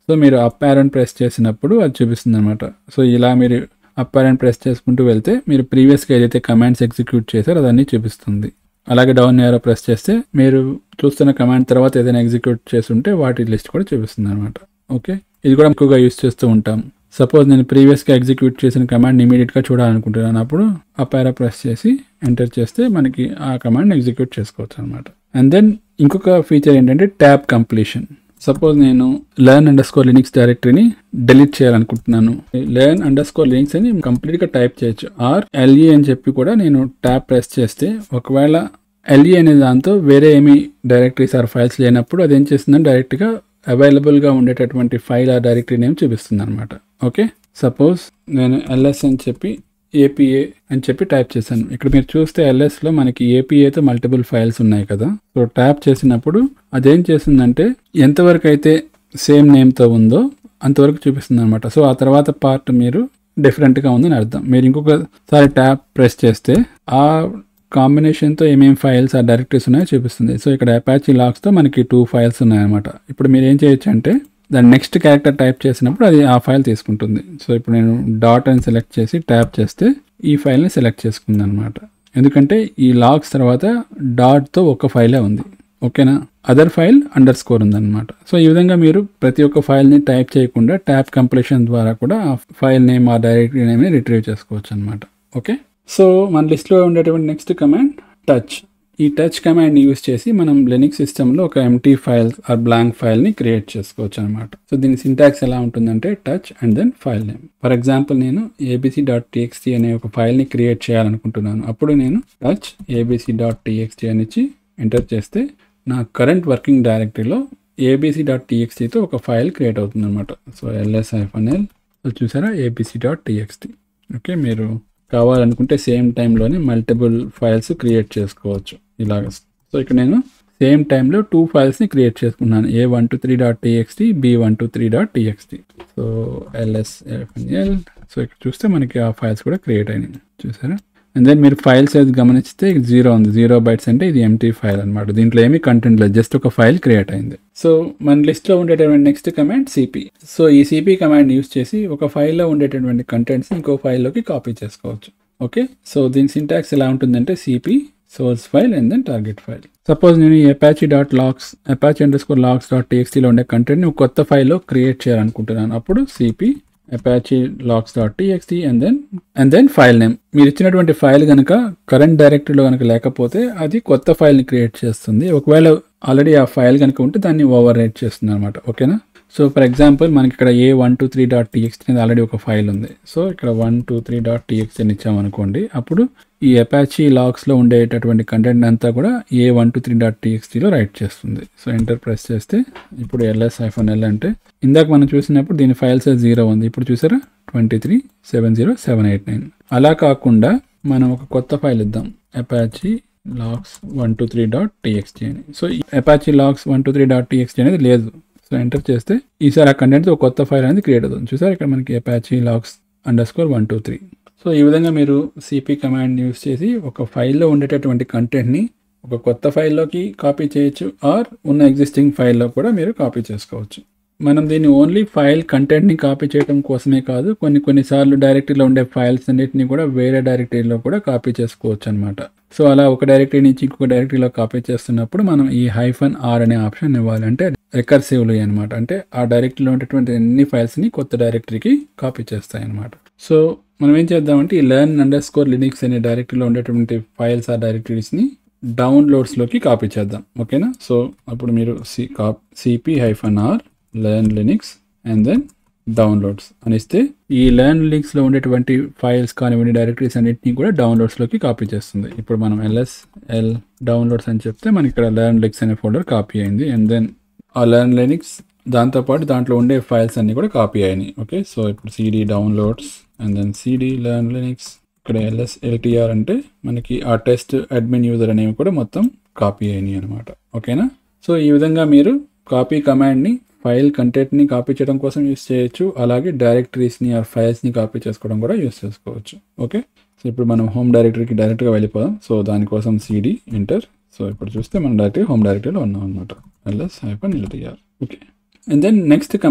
సో మీరు అప్ యారన్ ప్రెస్ చేసినప్పుడు అది చూపిస్తుంది అనమాట సో ఇలా మీరు అప్ యారన్ ప్రెస్ చేసుకుంటూ వెళ్తే మీరు ప్రీవియస్గా ఏదైతే కమాండ్స్ ఎగ్జిక్యూట్ చేశారో అదన్నీ చూపిస్తుంది అలాగే డౌన్ యారో ప్రెస్ చేస్తే మీరు చూస్తున్న కమాండ్ తర్వాత ఏదైనా ఎగ్జిక్యూట్ చేస్తుంటే వాటి లిస్ట్ కూడా చూపిస్తుంది అనమాట ఓకే ఇది కూడా ఎక్కువగా యూస్ చేస్తూ ఉంటాం సపోజ్ నేను ప్రీవియస్గా ఎగ్జిక్యూట్ చేసిన కమాండ్ ఇమీడియట్గా చూడాలనుకుంటున్నాను అప్పుడు అప్ యారో ప్రెస్ చేసి ఎంటర్ చేస్తే మనకి ఆ కమాండ్ ఎగ్జిక్యూట్ చేసుకోవచ్చు అనమాట అండ్ దెన్ ఇంకొక ఫీచర్ ఏంటంటే ట్యాబ్ కంప్లీషన్ సపోజ్ నేను లెర్న్ అండర్ స్కోర్ లినిక్స్ డైరెక్టరీని డిలీట్ చేయాలనుకుంటున్నాను లెర్న్ అండర్ స్కోర్ లినిక్స్ అని కంప్లీట్గా టైప్ చేయొచ్చు ఆర్ ఎల్ఈ అని చెప్పి కూడా నేను ట్యాబ్ ప్రెస్ చేస్తే ఒకవేళ ఎల్ఈ అనే దాంతో వేరే ఏమి డైరెక్టరీస్ ఆర్ ఫైల్స్ లేనప్పుడు అదేం చేస్తుందని డైరెక్ట్గా అవైలబుల్గా ఉండేటటువంటి ఫైల్ ఆ డైరెక్టరీ నేమ్ చూపిస్తుంది అనమాట ఓకే సపోజ్ నేను ఎల్ఎస్ అని చెప్పి ఏపీఏ అని చెప్పి టైప్ చేశాను ఇక్కడ మీరు చూస్తే ఎల్ఎస్లో మనకి ఏపీఏతో మల్టిపుల్ ఫైల్స్ ఉన్నాయి కదా సో ట్యాప్ చేసినప్పుడు అదేం చేసిందంటే ఎంతవరకు అయితే సేమ్ నేమ్తో ఉందో అంతవరకు చూపిస్తుంది అనమాట సో ఆ తర్వాత పార్ట్ మీరు డిఫరెంట్గా ఉందని అర్థం మీరు ఇంకొకసారి ట్యాప్ ప్రెస్ చేస్తే ఆ కాంబినేషన్తో ఏమేమి ఫైల్స్ ఆ డైరెక్టరీస్ ఉన్నాయో చూపిస్తుంది సో ఇక్కడ అపాచీ లాక్స్తో మనకి టూ ఫైల్స్ ఉన్నాయన్నమాట ఇప్పుడు మీరు ఏం చేయొచ్చు అంటే దాని నెక్స్ట్ క్యారెక్టర్ టైప్ చేసినప్పుడు అది ఆ ఫైల్ తీసుకుంటుంది సో ఇప్పుడు నేను డాట్ అని సెలెక్ట్ చేసి ట్యాప్ చేస్తే ఈ ఫైల్ని సెలెక్ట్ చేసుకుంది అనమాట ఎందుకంటే ఈ లాగ్స్ తర్వాత డాట్తో ఒక ఫైలే ఉంది ఓకేనా అదర్ ఫైల్ అండర్ స్కోర్ ఉందన్నమాట సో ఈ విధంగా మీరు ప్రతి ఒక్క ఫైల్ని టైప్ చేయకుండా ట్యాప్ కంప్లీషన్ ద్వారా కూడా ఆ ఫైల్ నేమ్ ఆ డైరెక్టరీ నేమ్ని రిట్రీవ్ చేసుకోవచ్చు అనమాట ఓకే సో మన లిస్ట్లో ఉండేటువంటి నెక్స్ట్ కమాండ్ టచ్ ఈ టచ్ కమాండ్ని యూస్ చేసి మనం లెనిక్స్ సిస్టంలో ఒక ఎంటీ ఫైల్ ఆర్ బ్లాంక్ ఫైల్ని క్రియేట్ చేసుకోవచ్చు అనమాట సో దీని సింటాక్స్ ఎలా ఉంటుందంటే touch and then file name for example నేను ఏబిసి డాట్ టీఎక్స్టీ అనే ఒక ఫైల్ని క్రియేట్ చేయాలనుకుంటున్నాను అప్పుడు నేను టచ్ ఏబిసి డాట్ టీఎక్స్టీ అని ఇచ్చి ఎంటర్ చేస్తే నా కరెంట్ వర్కింగ్ డైరెక్టరీలో ఏబిసి డాట్ టీఎక్స్టీతో ఒక ఫైల్ క్రియేట్ అవుతుంది అనమాట so LS hyphen L so చూసారా ఏబిసి డాట్ టీఎక్స్టీ ఓకే మీరు కావాలనుకుంటే సేమ్ టైంలోనే మల్టిపుల్ ఫైల్స్ క్రియేట్ చేసుకోవచ్చు ఇలాగ సో ఇక్కడ నేను సేమ్ టైంలో టూ ఫైల్స్ని క్రియేట్ చేసుకున్నాను A one two three dot TXT B one two three dot TXT so LS L so ఇక్కడ చూస్తే మనకి ఆ ఫైల్స్ కూడా క్రియేట్ అయినాయి చూసారా అండ్ దెన్ మీరు ఫైల్ సైజ్ గమనిస్తే జీరో ఉంది జీరో బైట్స్ అంటే ఇది ఎంటీ ఫైల్ అనమాట దీంట్లో ఏమీ కంటెంట్ లేదు జస్ట్ ఒక ఫైల్ క్రియేట్ అయింది సో మన లిస్ట్లో ఉండేటటువంటి నెక్స్ట్ కమాండ్ సిపి సో ఈ సిపి కమాండ్ యూస్ చేసి ఒక ఫైల్లో ఉండేటటువంటి కంటెంట్స్ ఇంకో ఫైల్లోకి కాపీ చేసుకోవచ్చు ఓకే సో దీని సింటాక్స్ ఎలా ఉంటుందంటే CP source file and then target file suppose నేను ఈ Apache dot logs Apache underscore logs dot టీఎక్స్టీలో ఉండే కంటెంట్ని ఒక కొత్త ఫైల్లో క్రియేట్ చేయాలనుకుంటున్నాను అప్పుడు CP Apache logs dot TXT and then and then file name మీరు ఇచ్చినటువంటి ఫైల్ కనుక కరెంట్ డైరెక్టరీలో కనుక లేకపోతే అది కొత్త ఫైల్ని క్రియేట్ చేస్తుంది ఒకవేళ ఆల్రెడీ ఆ ఫైల్ కనుక ఉంటే దాన్ని ఓవర్ రైట్ చేస్తుంది అనమాట ఓకేనా సో ఫర్ ఎగ్జాంపుల్ మనకి ఇక్కడ A one two three dot TXT అనేది ఆల్రెడీ ఒక ఫైల్ ఉంది సో ఇక్కడ one two three dot TXT అని ఇచ్చామనుకోండి అప్పుడు ఈ అపాచీ లాక్స్లో ఉండేటటువంటి కంటెంట్ అంతా కూడా A one two three dot టీఎక్స్టీలో రైట్ చేస్తుంది సో ఎంటర్ ప్రెస్ చేస్తే ఇప్పుడు ఎల్ఎస్ ఐఫోన్ ఎల్ అంటే ఇందాక మనం చూసినప్పుడు దీని ఫైల్ సైజ్ జీరో ఉంది ఇప్పుడు చూసారా twenty three seven zero seven eight nine అలా కాకుండా మనం ఒక కొత్త ఫైల్ ఇద్దాం Apache logs one two three dot TXT అని so Apache logs one two three dot TXT అనేది లేదు సో ఎంటర్ చేస్తే ఈసారి ఆ కంటెంట్ ఒక కొత్త ఫైల్ అనేది క్రియేట్ అవుతుంది చూసారు ఇక్కడ మనకి Apache logs underscore one two three so ఈ విధంగా మీరు సిపి కమాండ్ యూస్ చేసి ఒక ఫైల్లో ఉండేటటువంటి కంటెంట్ని ఒక కొత్త ఫైల్లోకి కాపీ చేయొచ్చు ఆర్ ఉన్న ఎగ్జిస్టింగ్ ఫైల్లో కూడా మీరు కాపీ చేసుకోవచ్చు మనం దీన్ని ఓన్లీ ఫైల్ కంటెంట్ని కాపీ చేయడం కోసమే కాదు కొన్ని కొన్నిసార్లు డైరెక్టరీలో ఉండే ఫైల్స్ అన్నిటిని కూడా వేరే డైరెక్టరీలో కూడా కాపీ చేసుకోవచ్చు అనమాట సో అలా ఒక డైరెక్టరీ నుంచి ఇంకొక డైరెక్టరీలో కాపీ చేస్తున్నప్పుడు మనం ఈ హైఫన్ ఆర్ అనే ఆప్షన్ ఇవ్వాలి అంటే రికర్సివ్లీ అనమాట అంటే ఆ డైరెక్టరీలో ఉండేటువంటి అన్ని ఫైల్స్ని కొత్త డైరెక్టరీకి కాపీ చేస్తాయి అనమాట సో మనం ఏం చేద్దామంటే ఈ లెర్న్ అండర్ స్కోర్ లినిక్స్ అనే డైరెక్టరీలో ఉండేటువంటి ఫైల్స్ ఆ డైరెక్టరీస్ని డౌన్లోడ్స్లోకి కాపీ చేద్దాం ఓకేనా సో అప్పుడు మీరు సి కా cp hyphen r learn Linux and then downloads అనిస్తే ఈ లెర్న్ లింక్స్లో ఉండేటువంటి ఫైల్స్ కానివ్వండి డైరెక్టరీస్ అన్నింటినీ కూడా డౌన్లోడ్స్లోకి కాపీ చేస్తుంది ఇప్పుడు మనం ఎల్ఎస్ ఎల్ డౌన్లోడ్స్ అని చెప్తే మనకి ఇక్కడ లెర్న్ లింక్స్ అనే ఫోల్డర్ కాపీ అయింది అండ్ దెన్ ఆ లెర్న్ లినిక్స్ దాంతోపాటు దాంట్లో ఉండే ఫైల్స్ అన్నీ కూడా కాపీ అయినాయి ఓకే సో ఇప్పుడు cd downloads and then cd learn Linux ఇక్కడ ఎల్ఎస్ ఎల్టీఆర్ అంటే మనకి ఆ టెస్ట్ అడ్మిన్ యూజర్ అనేవి కూడా మొత్తం కాపీ అయినాయి అనమాట ఓకేనా సో ఈ విధంగా మీరు కాపీ కమాండ్ని ఫైల్ కంటెంట్ని కాపీ చేయడం కోసం యూస్ చేయొచ్చు అలాగే డైరెక్టరీస్ని ఆ ఫైల్స్ని కాపీ చేసుకోవడం కూడా యూస్ చేసుకోవచ్చు ఓకే సో ఇప్పుడు మనం హోమ్ డైరెక్టరీకి డైరెక్ట్గా వెళ్ళిపోదాం సో దానికోసం సిడి ఎంటర్ సో ఇప్పుడు చూస్తే మనం డైరెక్ట్గా హోమ్ డైరెక్టరీలో ఉన్నాం అనమాట LS hyphen LTR okay and then next command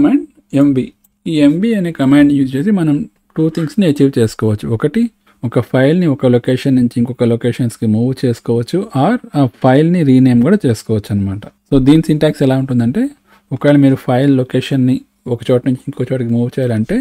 MB ఈ ఎంబీ అనే కమాండ్ యూజ్ చేసి మనం టూ థింగ్స్ని అచీవ్ చేసుకోవచ్చు ఒకటి ఒక ఫైల్ని ఒక లొకేషన్ నుంచి ఇంకొక లొకేషన్స్కి మూవ్ చేసుకోవచ్చు ఆర్ ఆ ఫైల్ని రీనేమ్ కూడా చేసుకోవచ్చు అనమాట సో దీని సింటాక్స్ ఎలా ఉంటుందంటే ఒకవేళ మీరు ఫైల్ లొకేషన్ని ఒక చోట నుంచి ఇంకో చోటకి మూవ్ చేయాలంటే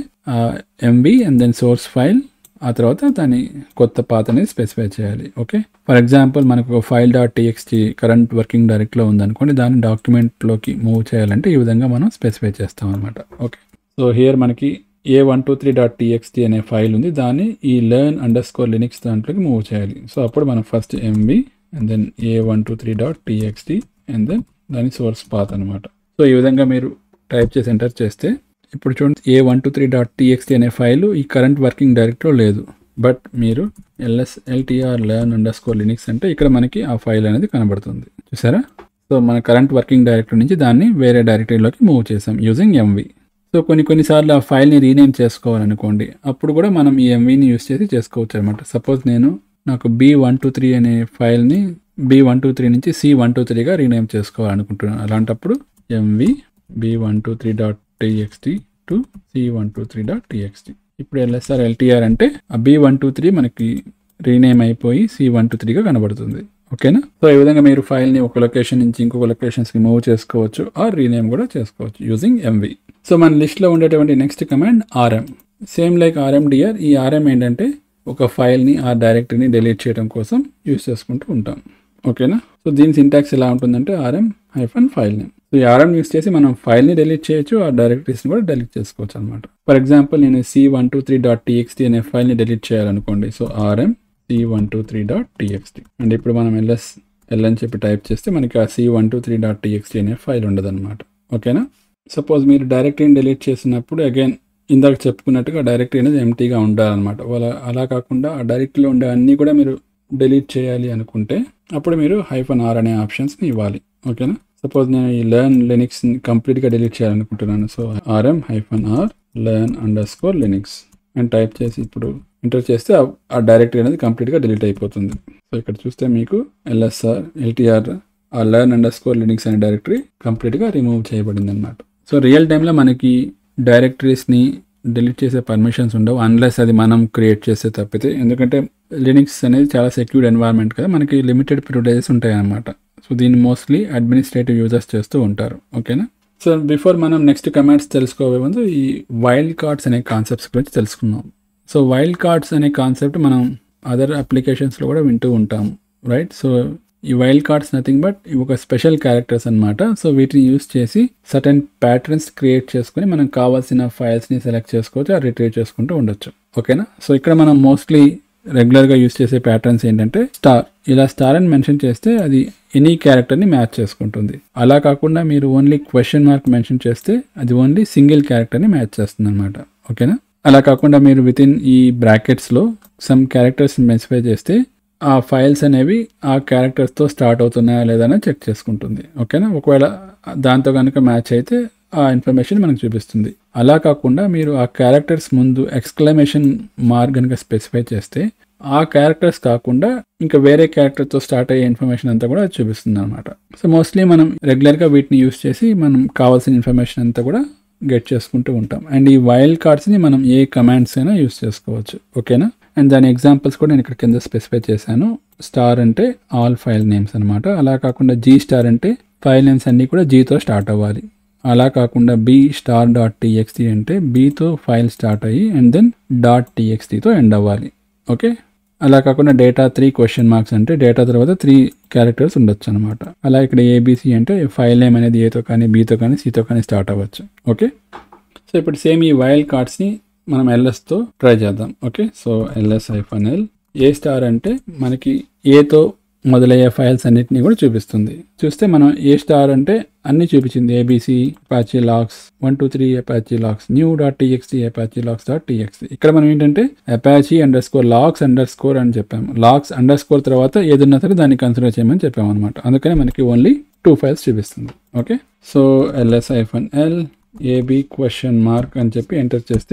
mv and then source file ఆ తర్వాత దాని కొత్త పాత అనేది స్పెసిఫై చేయాలి ఓకే ఫర్ ఎగ్జాంపుల్ మనకు ఒక file dot txt current working డైరెక్ట్లో ఉందనుకోండి దాన్ని డాక్యుమెంట్లోకి మూవ్ చేయాలంటే ఈ విధంగా మనం స్పెసిఫై చేస్తాం అనమాట ఓకే సో హియర్ మనకి a one two three dot TXT అనే ఫైల్ ఉంది దాన్ని ఈ లెర్న్ అండర్ స్కోర్ లినిక్స్ దాంట్లోకి మూవ్ చేయాలి సో అప్పుడు మనం first mv and then a one two three dot TXT and then దాని సోర్స్ పాత్ అనమాట సో ఈ విధంగా మీరు టైప్ చేసి ఎంటర్ చేస్తే ఇప్పుడు చూడండి a one two three dot TXT అనే ఫైల్ ఈ కరెంట్ వర్కింగ్ డైరెక్ట్లో లేదు బట్ మీరు ls ltr learn underscore Linux అంటే ఇక్కడ మనకి ఆ ఫైల్ అనేది కనబడుతుంది చూసారా సో మన కరెంట్ వర్కింగ్ డైరెక్టరీ నుంచి దాన్ని వేరే డైరెక్టరీలోకి మూవ్ చేసాం యూజింగ్ ఎంవి సో కొన్ని కొన్నిసార్లు ఆ ఫైల్ని రీనేమ్ చేసుకోవాలనుకోండి అప్పుడు కూడా మనం ఈ ఎంవీని యూస్ చేసి చేసుకోవచ్చు అనమాట సపోజ్ నేను నాకు బి వన్ టూ త్రీ అనే ఫైల్ని బి వన్ టూ త్రీ నుంచి సి వన్ టూ త్రీగా రీనేమ్ చేసుకోవాలనుకుంటున్నాను అలాంటప్పుడు mv b one two three dot txt to c one two three dot txt ఇప్పుడు ఎల్ఎస్ఆర్ ఎల్టీఆర్ అంటే ఆ బి వన్ టూ త్రీ మనకి రీనేమ్ అయిపోయి సి వన్ టూ త్రీగా కనబడుతుంది ఓకేనా సో ఈ విధంగా మీరు ఫైల్ని ఒక లొకేషన్ నుంచి ఇంకొక లొకేషన్స్కి మూవ్ చేసుకోవచ్చు ఆర్ రీనేమ్ కూడా చేసుకోవచ్చు యూజింగ్ ఎంవి సో మన లిస్ట్లో ఉండేటువంటి next command rm same like rmdir ఈ ఆర్ఎం ఏంటంటే ఒక ఫైల్ని ఆ డైరెక్టరీని డిలీట్ చేయడం కోసం యూస్ చేసుకుంటూ ఉంటాం ఓకేనా సో దీని సింటాక్స్ ఎలా ఉంటుందంటే rm hyphen file name so ఈ ఆర్ఎం యూస్ చేసి మనం ఫైల్ని డిలీట్ చేయొచ్చు ఆ డైరెక్టరీస్ని కూడా డిలీట్ చేసుకోవచ్చు అనమాట ఫర్ ఎగ్జాంపుల్ నేను c one two three dot TXT అనే ఫైల్ని డిలీట్ చేయాలనుకోండి so rm c one two three dot TXT and ఇప్పుడు మనం ఎల్ఎస్ ఎల్ అని చెప్పి టైప్ చేస్తే మనకి ఆ c one two three dot TXT అనే ఫైల్ ఉండదన్నమాట ఓకేనా సపోజ్ మీరు డైరెక్టరీని డిలీట్ చేసినప్పుడు అగైన్ ఇందాక చెప్పుకున్నట్టుగా డైరెక్టరీ అనేది ఎంటీగా ఉండాలన్నమాట అలా అలా కాకుండా ఆ డైరెక్టరీలో ఉండే అన్నీ కూడా మీరు డిలీట్ చేయాలి అనుకుంటే అప్పుడు మీరు హైఫన్ ఆర్ అనే ఆప్షన్స్ని ఇవ్వాలి ఓకేనా సపోజ్ నేను ఈ లెర్న్ లినిక్స్ కంప్లీట్గా డిలీట్ చేయాలనుకుంటున్నాను so rm hyphen r learn underscore Linux అని టైప్ చేసి ఇప్పుడు ఎంటర్ చేస్తే ఆ డైరెక్టరీ అనేది కంప్లీట్గా డిలీట్ అయిపోతుంది సో ఇక్కడ చూస్తే మీకు ఎల్ఎస్ఆర్ ఎల్టీఆర్ ఆ లెర్న్ అండర్ స్కోర్ లినిక్స్ అనే డైరెక్టరీ కంప్లీట్గా రిమూవ్ చేయబడింది అనమాట సో రియల్ టైంలో మనకి డైరెక్టరీస్ని డిలీట్ చేసే పర్మిషన్స్ ఉండవు అన్లెస్ అది మనం క్రియేట్ చేస్తే తప్పితే ఎందుకంటే లినిక్స్ అనేది చాలా సెక్యూర్డ్ ఎన్వైర్న్మెంట్ కదా మనకి లిమిటెడ్ ప్రివిలేజెస్ ఉంటాయి అన్నమాట సో దీన్ని మోస్ట్లీ అడ్మినిస్ట్రేటివ్ యూజర్స్ చేస్తూ ఉంటారు ఓకేనా సో బిఫోర్ మనం నెక్స్ట్ కమాండ్స్ తెలుసుకోవే ముందు ఈ వైల్డ్ కార్డ్స్ అనే కాన్సెప్ట్స్ గురించి తెలుసుకుందాం సో వైల్డ్ కార్డ్స్ అనే కాన్సెప్ట్ మనం అదర్ అప్లికేషన్స్లో కూడా వింటూ ఉంటాం రైట్ సో ఈ వైల్డ్ కార్డ్స్ నథింగ్ బట్ ఇవి ఒక స్పెషల్ క్యారెక్టర్స్ అనమాట సో వీటిని యూస్ చేసి సర్టెన్ ప్యాటర్న్స్ క్రియేట్ చేసుకుని మనం కావాల్సిన ఫైల్స్ని సెలెక్ట్ చేసుకోవచ్చు ఆ రిట్రీవ్ చేసుకుంటూ ఉండొచ్చు ఓకేనా సో ఇక్కడ మనం మోస్ట్లీ రెగ్యులర్గా యూస్ చేసే ప్యాటర్న్స్ ఏంటంటే స్టార్ ఇలా స్టార్ అని మెన్షన్ చేస్తే అది ఎనీ క్యారెక్టర్ని మ్యాచ్ చేసుకుంటుంది అలా కాకుండా మీరు ఓన్లీ క్వశ్చన్ మార్క్ మెన్షన్ చేస్తే అది ఓన్లీ సింగిల్ క్యారెక్టర్ని మ్యాచ్ చేస్తుంది అనమాట ఓకేనా అలా కాకుండా మీరు విత్ ఇన్ ఈ బ్రాకెట్స్లో సమ్ క్యారెక్టర్స్ స్పెసిఫై చేస్తే ఆ ఫైల్స్ అనేవి ఆ క్యారెక్టర్స్తో స్టార్ట్ అవుతున్నాయా లేదా అని చెక్ చేసుకుంటుంది ఓకేనా ఒకవేళ దాంతో కనుక మ్యాచ్ అయితే ఆ ఇన్ఫర్మేషన్ మనకు చూపిస్తుంది అలా కాకుండా మీరు ఆ క్యారెక్టర్స్ ముందు ఎక్స్క్లమేషన్ మార్క్ కనుక స్పెసిఫై చేస్తే ఆ క్యారెక్టర్స్ కాకుండా ఇంకా వేరే క్యారెక్టర్తో స్టార్ట్ అయ్యే ఇన్ఫర్మేషన్ అంతా కూడా చూపిస్తుంది అనమాట సో మోస్ట్లీ మనం రెగ్యులర్గా వీటిని యూస్ చేసి మనం కావాల్సిన ఇన్ఫర్మేషన్ అంతా కూడా గెట్ చేసుకుంటూ ఉంటాం అండ్ ఈ వైల్డ్ కార్డ్స్ని మనం ఏ కమాండ్స్ అయినా యూస్ చేసుకోవచ్చు ఓకేనా అండ్ దాని ఎగ్జాంపుల్స్ కూడా నేను ఇక్కడ కింద స్పెసిఫై చేశాను స్టార్ అంటే ఆల్ ఫైల్ నేమ్స్ అనమాట అలా కాకుండా జీ స్టార్ అంటే ఫైల్ నేమ్స్ అన్నీ కూడా జీతో స్టార్ట్ అవ్వాలి అలా కాకుండా బి స్టార్ డాట్ టీఎక్స్టీ అంటే బీతో ఫైల్ స్టార్ట్ అయ్యి అండ్ దెన్ డాట్ టీఎక్స్టీతో ఎండ్ అవ్వాలి ఓకే అలా కాకుండా డేటా త్రీ క్వశ్చన్ మార్క్స్ అంటే డేటా తర్వాత త్రీ క్యారెక్టర్స్ ఉండొచ్చు అనమాట అలా ఇక్కడ ఏబీసీ అంటే ఫైల్ నేమ్ అనేది ఏతో కానీ బీతో కానీ సితో కానీ స్టార్ట్ అవ్వచ్చు ఓకే సో ఇప్పుడు సేమ్ ఈ వైల్డ్ కార్డ్స్ని మనం ఎల్ఎస్తో ట్రై చేద్దాం okay so LS hyphen l a star అంటే మనకి ఏతో మొదలయ్యే ఫైల్స్ అన్నిటిని కూడా చూపిస్తుంది చూస్తే మనం ఏ స్టార్ అంటే అన్ని చూపించింది abc Apache logs one two three Apache logs new dot txt Apache logs dot txt ఇక్కడ మనం ఏంటంటే Apache underscore logs underscore అని చెప్పాము లాక్స్ అండర్ స్కోర్ తర్వాత ఏదన్నా సరే దాన్ని కన్సిడర్ చేయమని చెప్పాము అనమాట అందుకని మనకి ఓన్లీ టూ ఫైల్స్ చూపిస్తుంది okay so LS hyphen l ab question mark అని చెప్పి ఎంటర్ చేస్తే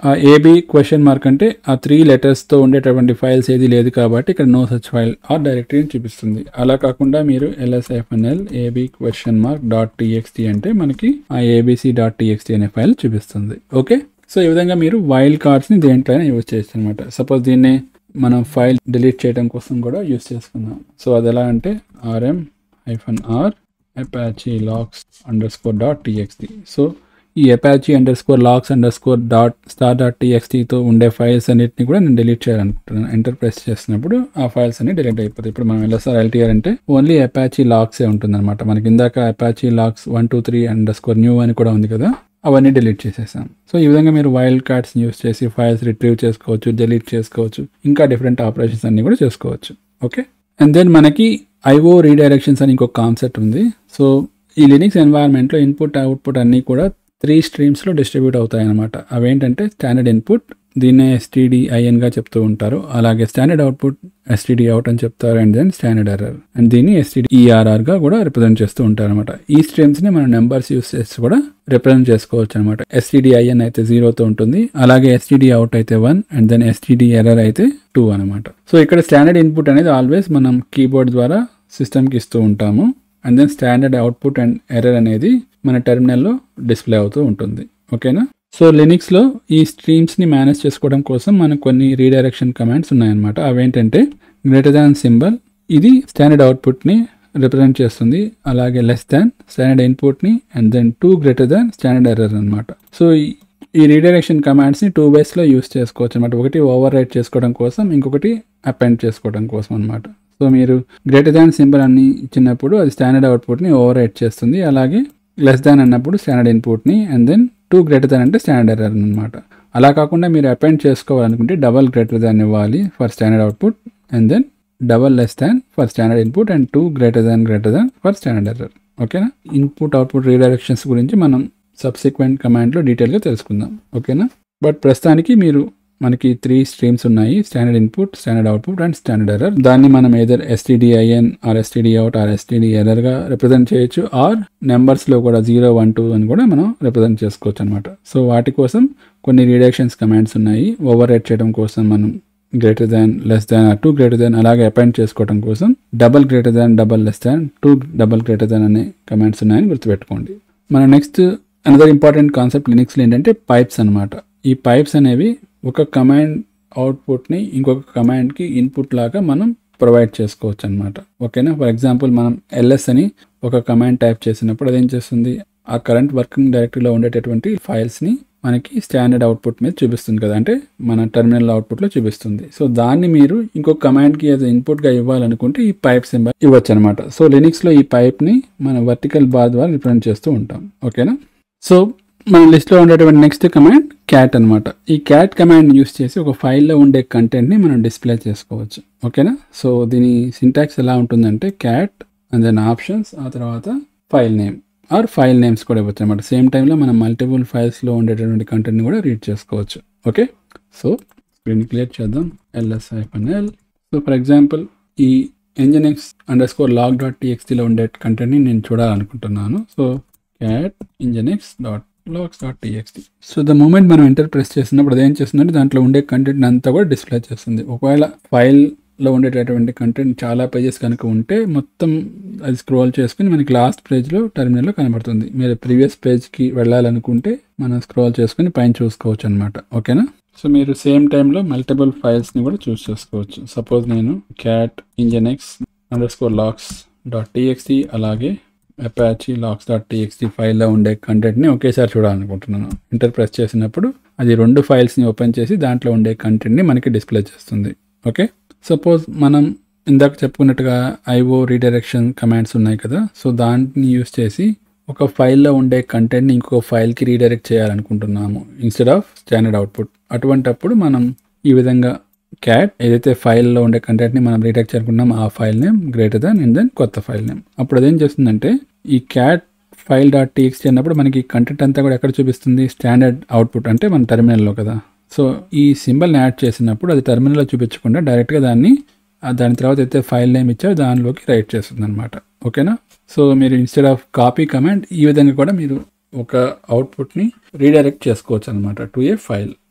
ఆ ఏబీ క్వశ్చన్ మార్క్ అంటే ఆ త్రీ లెటర్స్తో ఉండేటటువంటి ఫైల్స్ ఏది లేదు కాబట్టి ఇక్కడ no such file or directory చూపిస్తుంది అలా కాకుండా మీరు ls hyphen l ab question mark dot TXT అంటే మనకి ఆ ఏబీసీ డాట్ టీఎక్స్టీ అనే ఫైల్ చూపిస్తుంది ఓకే సో ఈ విధంగా మీరు వైల్డ్ కార్డ్స్ని దేంట్లోనే యూజ్ చేయొచ్చు అనమాట సపోజ్ దీన్ని మనం ఫైల్ డిలీట్ చేయడం కోసం కూడా యూజ్ చేసుకుందాం సో అది ఎలా అంటే rm hyphen r Apache logs underscore dot TXT so ఈ Apache underscore logs underscore dot star dot టీఎక్స్టీతో ఉండే ఫైల్స్ అన్నిటిని కూడా నేను డిలీట్ చేయాలనుకుంటున్నాను ఎంటర్ ప్రెస్ చేసినప్పుడు ఆ ఫైల్స్ అన్ని డిలీట్ అయిపోతాయి ఇప్పుడు మనం ఎల్ఎస్ఆర్ ఎల్టీఆర్ అంటే ఓన్లీ అపాచీ లాక్సే ఉంటుంది అనమాట మనకి ఇందాక Apache logs one two three underscore new అని కూడా ఉంది కదా అవన్నీ డిలీట్ చేసేసాం సో ఈ విధంగా మీరు వైల్డ్ కార్డ్స్ యూస్ చేసి ఫైల్స్ రిట్రీవ్ చేసుకోవచ్చు డిలీట్ చేసుకోవచ్చు ఇంకా డిఫరెంట్ ఆపరేషన్స్ అన్ని కూడా చేసుకోవచ్చు ఓకే అండ్ దెన్ మనకి ఐఓ రీడైరెక్షన్స్ అని ఇంకొక కాన్సెప్ట్ ఉంది సో ఈ లినిక్స్ ఎన్వైర్న్మెంట్లో ఇన్పుట్ అవుట్పుట్ అన్నీ కూడా త్రీ స్ట్రీమ్స్లో డిస్ట్రిబ్యూట్ అవుతాయి అనమాట అవేంటంటే స్టాండర్డ్ ఇన్పుట్ దీన్నే ఎస్టీడీఐఎన్గా చెప్తూ ఉంటారు అలాగే స్టాండర్డ్ అవుట్పుట్ ఎస్టీడీ అవుట్ అని చెప్తారు and then standard error and దీన్ని ఎస్టీడీఈఆర్ఆర్గా కూడా రిప్రజెంట్ చేస్తూ ఉంటారు అనమాట ఈ స్ట్రీమ్స్ని మనం నెంబర్స్ యూస్ చేసి కూడా రిప్రజెంట్ చేసుకోవచ్చు అనమాట ఎస్టీడీఐఎన్ అయితే జీరోతో ఉంటుంది అలాగే ఎస్టీడీ అవుట్ అయితే one and then std error అయితే టూ అనమాట సో ఇక్కడ స్టాండర్డ్ ఇన్పుట్ అనేది ఆల్వేస్ మనం కీబోర్డ్ ద్వారా సిస్టమ్కి ఇస్తూ ఉంటాము and then standard output and error అనేది మన టెర్మినల్లో డిస్ప్లే అవుతూ ఉంటుంది ఓకేనా సో లినిక్స్లో ఈ స్ట్రీమ్స్ని మేనేజ్ చేసుకోవడం కోసం మనకు కొన్ని రీడైరెక్షన్ కమాండ్స్ ఉన్నాయన్నమాట అవేంటంటే గ్రేటర్ దాన్ సింబల్ ఇది స్టాండర్డ్ అవుట్పుట్ని రిప్రజెంట్ చేస్తుంది అలాగే లెస్ దాన్ స్టాండర్డ్ ఇన్పుట్ని and then two greater than standard error అనమాట సో ఈ రీడైరెక్షన్ కమాండ్స్ని టూ వేస్లో యూస్ చేసుకోవచ్చు అనమాట ఒకటి ఓవర్ రైట్ చేసుకోవడం కోసం ఇంకొకటి అపెండ్ చేసుకోవడం కోసం అనమాట సో మీరు గ్రేటర్ దాన్ సింబల్ అన్ని ఇచ్చినప్పుడు అది స్టాండర్డ్ అవుట్పుట్ని ఓవర్ రైట్ చేస్తుంది అలాగే లెస్ దాన్ అన్నప్పుడు స్టాండర్డ్ ఇన్పుట్ని and then two greater than అంటే స్టాండర్డ్ ఎర్రర్ అనమాట అలా కాకుండా మీరు అపెండ్ చేసుకోవాలనుకుంటే డబల్ గ్రేటర్ దాన్ ఇవ్వాలి for standard output and then double less than for standard input and two greater than greater than for standard error ఓకేనా input output redirections గురించి మనం సబ్సిక్వెంట్ కమాండ్లో డీటెయిల్గా తెలుసుకుందాం ఓకేనా బట్ ప్రస్తుతానికి మీరు మనకి త్రీ స్ట్రీమ్స్ ఉన్నాయి standard input standard output and standard error దాన్ని మనం either stdin or std out or std ఎర్రర్గా రిప్రజెంట్ చేయొచ్చు ఆర్ నెంబర్స్లో కూడా జీరో వన్ టూ అని కూడా మనం రిప్రజెంట్ చేసుకోవచ్చు అనమాట సో వాటి కోసం కొన్ని రిడక్షన్స్ కమాండ్స్ ఉన్నాయి ఓవర్ రైట్ చేయడం కోసం మనం greater than less than two greater than అలాగే అపాయింట్ చేసుకోవడం కోసం double greater than double less than two double greater than అనే కమాండ్స్ ఉన్నాయని గుర్తుపెట్టుకోండి మన నెక్స్ట్ అనదర్ ఇంపార్టెంట్ కాన్సెప్ట్ లినిక్స్లో ఏంటంటే పైప్స్ అనమాట ఈ పైప్స్ అనేవి ఒక కమాండ్ అవుట్పుట్ని ఇంకొక కమాండ్కి ఇన్పుట్ లాగా మనం ప్రొవైడ్ చేసుకోవచ్చు అనమాట ఓకేనా ఫర్ ఎగ్జాంపుల్ మనం ఎల్ఎస్ అని ఒక కమాండ్ టైప్ చేసినప్పుడు అదేం చేస్తుంది ఆ కరెంట్ వర్కింగ్ డైరెక్టరీలో ఉండేటటువంటి ఫైల్స్ని మనకి స్టాండర్డ్ అవుట్పుట్ మీద చూపిస్తుంది కదా అంటే మన టెర్మినల్ అవుట్పుట్లో చూపిస్తుంది సో దాన్ని మీరు ఇంకొక కమాండ్కి ఏదో ఇన్పుట్గా ఇవ్వాలనుకుంటే ఈ పైప్ సింబల్ ఇవ్వచ్చు అనమాట సో లినిక్స్లో ఈ పైప్ని మన వర్టికల్ బార్ ద్వారా రిప్రజెంట్ చేస్తూ ఉంటాం ఓకేనా సో మన లిస్ట్లో ఉండేటువంటి నెక్స్ట్ కమాండ్ క్యాట్ అనమాట ఈ క్యాట్ కమాండ్ యూస్ చేసి ఒక ఫైల్లో ఉండే కంటెంట్ని మనం డిస్ప్లే చేసుకోవచ్చు ఓకేనా సో దీని సింటాక్స్ ఎలా ఉంటుందంటే క్యాట్ అండ్ దెన్ ఆప్షన్స్ ఆ తర్వాత file name or file names కూడా ఇవ్వచ్చు అనమాట సేమ్ టైంలో మనం మల్టిపుల్ ఫైల్స్లో ఉండేటటువంటి కంటెంట్ని కూడా రీడ్ చేసుకోవచ్చు ఓకే సో స్క్రీన్ క్లియర్ చేద్దాం ls hyphen l so for example ఈ nginx underscore log dot టీఎక్స్టీలో ఉండే కంటెంట్ని నేను చూడాలనుకుంటున్నాను so cat nginx dot logs dot TXT so the moment మనం ఎంటర్ ప్రెస్ చేసినప్పుడు అదేం చేస్తుందంటే దాంట్లో ఉండే కంటెంట్ అంతా కూడా డిస్ప్లే చేస్తుంది ఒకవేళ ఫైల్లో ఉండేటటువంటి కంటెంట్ చాలా పేజెస్ కనుక ఉంటే మొత్తం అది స్క్రోల్ చేసుకుని మనకి లాస్ట్ పేజ్లో టెర్మినల్లో కనబడుతుంది మీరు ప్రీవియస్ పేజ్కి వెళ్ళాలనుకుంటే మనం స్క్రోల్ చేసుకుని పైన చూసుకోవచ్చు అనమాట ఓకేనా సో మీరు సేమ్ టైంలో మల్టిపుల్ ఫైల్స్ని కూడా చూస్ చేసుకోవచ్చు సపోజ్ నేను cat nginx underscore logs dot txt అలాగే అపాచీ లాక్స్ డాట్ టీఎక్స్టీ ఫైల్లో ఉండే కంటెంట్ని ఒకేసారి చూడాలనుకుంటున్నాను ఇంటర్ ప్రెస్ చేసినప్పుడు అది రెండు ఫైల్స్ని ఓపెన్ చేసి దాంట్లో ఉండే కంటెంట్ని మనకి డిస్ప్లే చేస్తుంది ఓకే సపోజ్ మనం ఇందాక చెప్పుకున్నట్టుగా ఐఓ రీడైరెక్షన్ కమాండ్స్ ఉన్నాయి కదా సో దాన్ని యూస్ చేసి ఒక ఫైల్లో ఉండే కంటెంట్ని ఇంకొక ఫైల్కి రీడైరెక్ట్ చేయాలనుకుంటున్నాము ఇన్స్టెడ్ ఆఫ్ స్టాండర్డ్ అవుట్పుట్ అటువంటప్పుడు మనం ఈ విధంగా క్యాట్ ఏదైతే ఫైల్లో ఉండే కంటెంట్ని మనం రీడైరెక్ట్ చేయాలనుకుంటున్నాం ఆ file name greater than and then కొత్త ఫైల్ నేమ్ అప్పుడు అదేం చేస్తుందంటే ఈ క్యాట్ ఫైల్ డాట్ టీఎక్స్టీ అన్నప్పుడు మనకి కంటెంట్ అంతా కూడా ఎక్కడ చూపిస్తుంది స్టాండర్డ్ అవుట్పుట్ అంటే మన టెర్మినల్లో కదా సో ఈ సింబల్ని యాడ్ చేసినప్పుడు అది టెర్మినల్లో చూపించకుండా డైరెక్ట్గా దాన్ని దాని తర్వాత అయితే ఫైల్ నేమ్ ఇచ్చారో దానిలోకి రైట్ చేస్తుంది అనమాట ఓకేనా సో మీరు ఇన్స్టెడ్ ఆఫ్ కాపీ కమాండ్ ఈ విధంగా కూడా మీరు ఒక అవుట్పుట్ని రీడైరెక్ట్ చేసుకోవచ్చు అనమాట to a file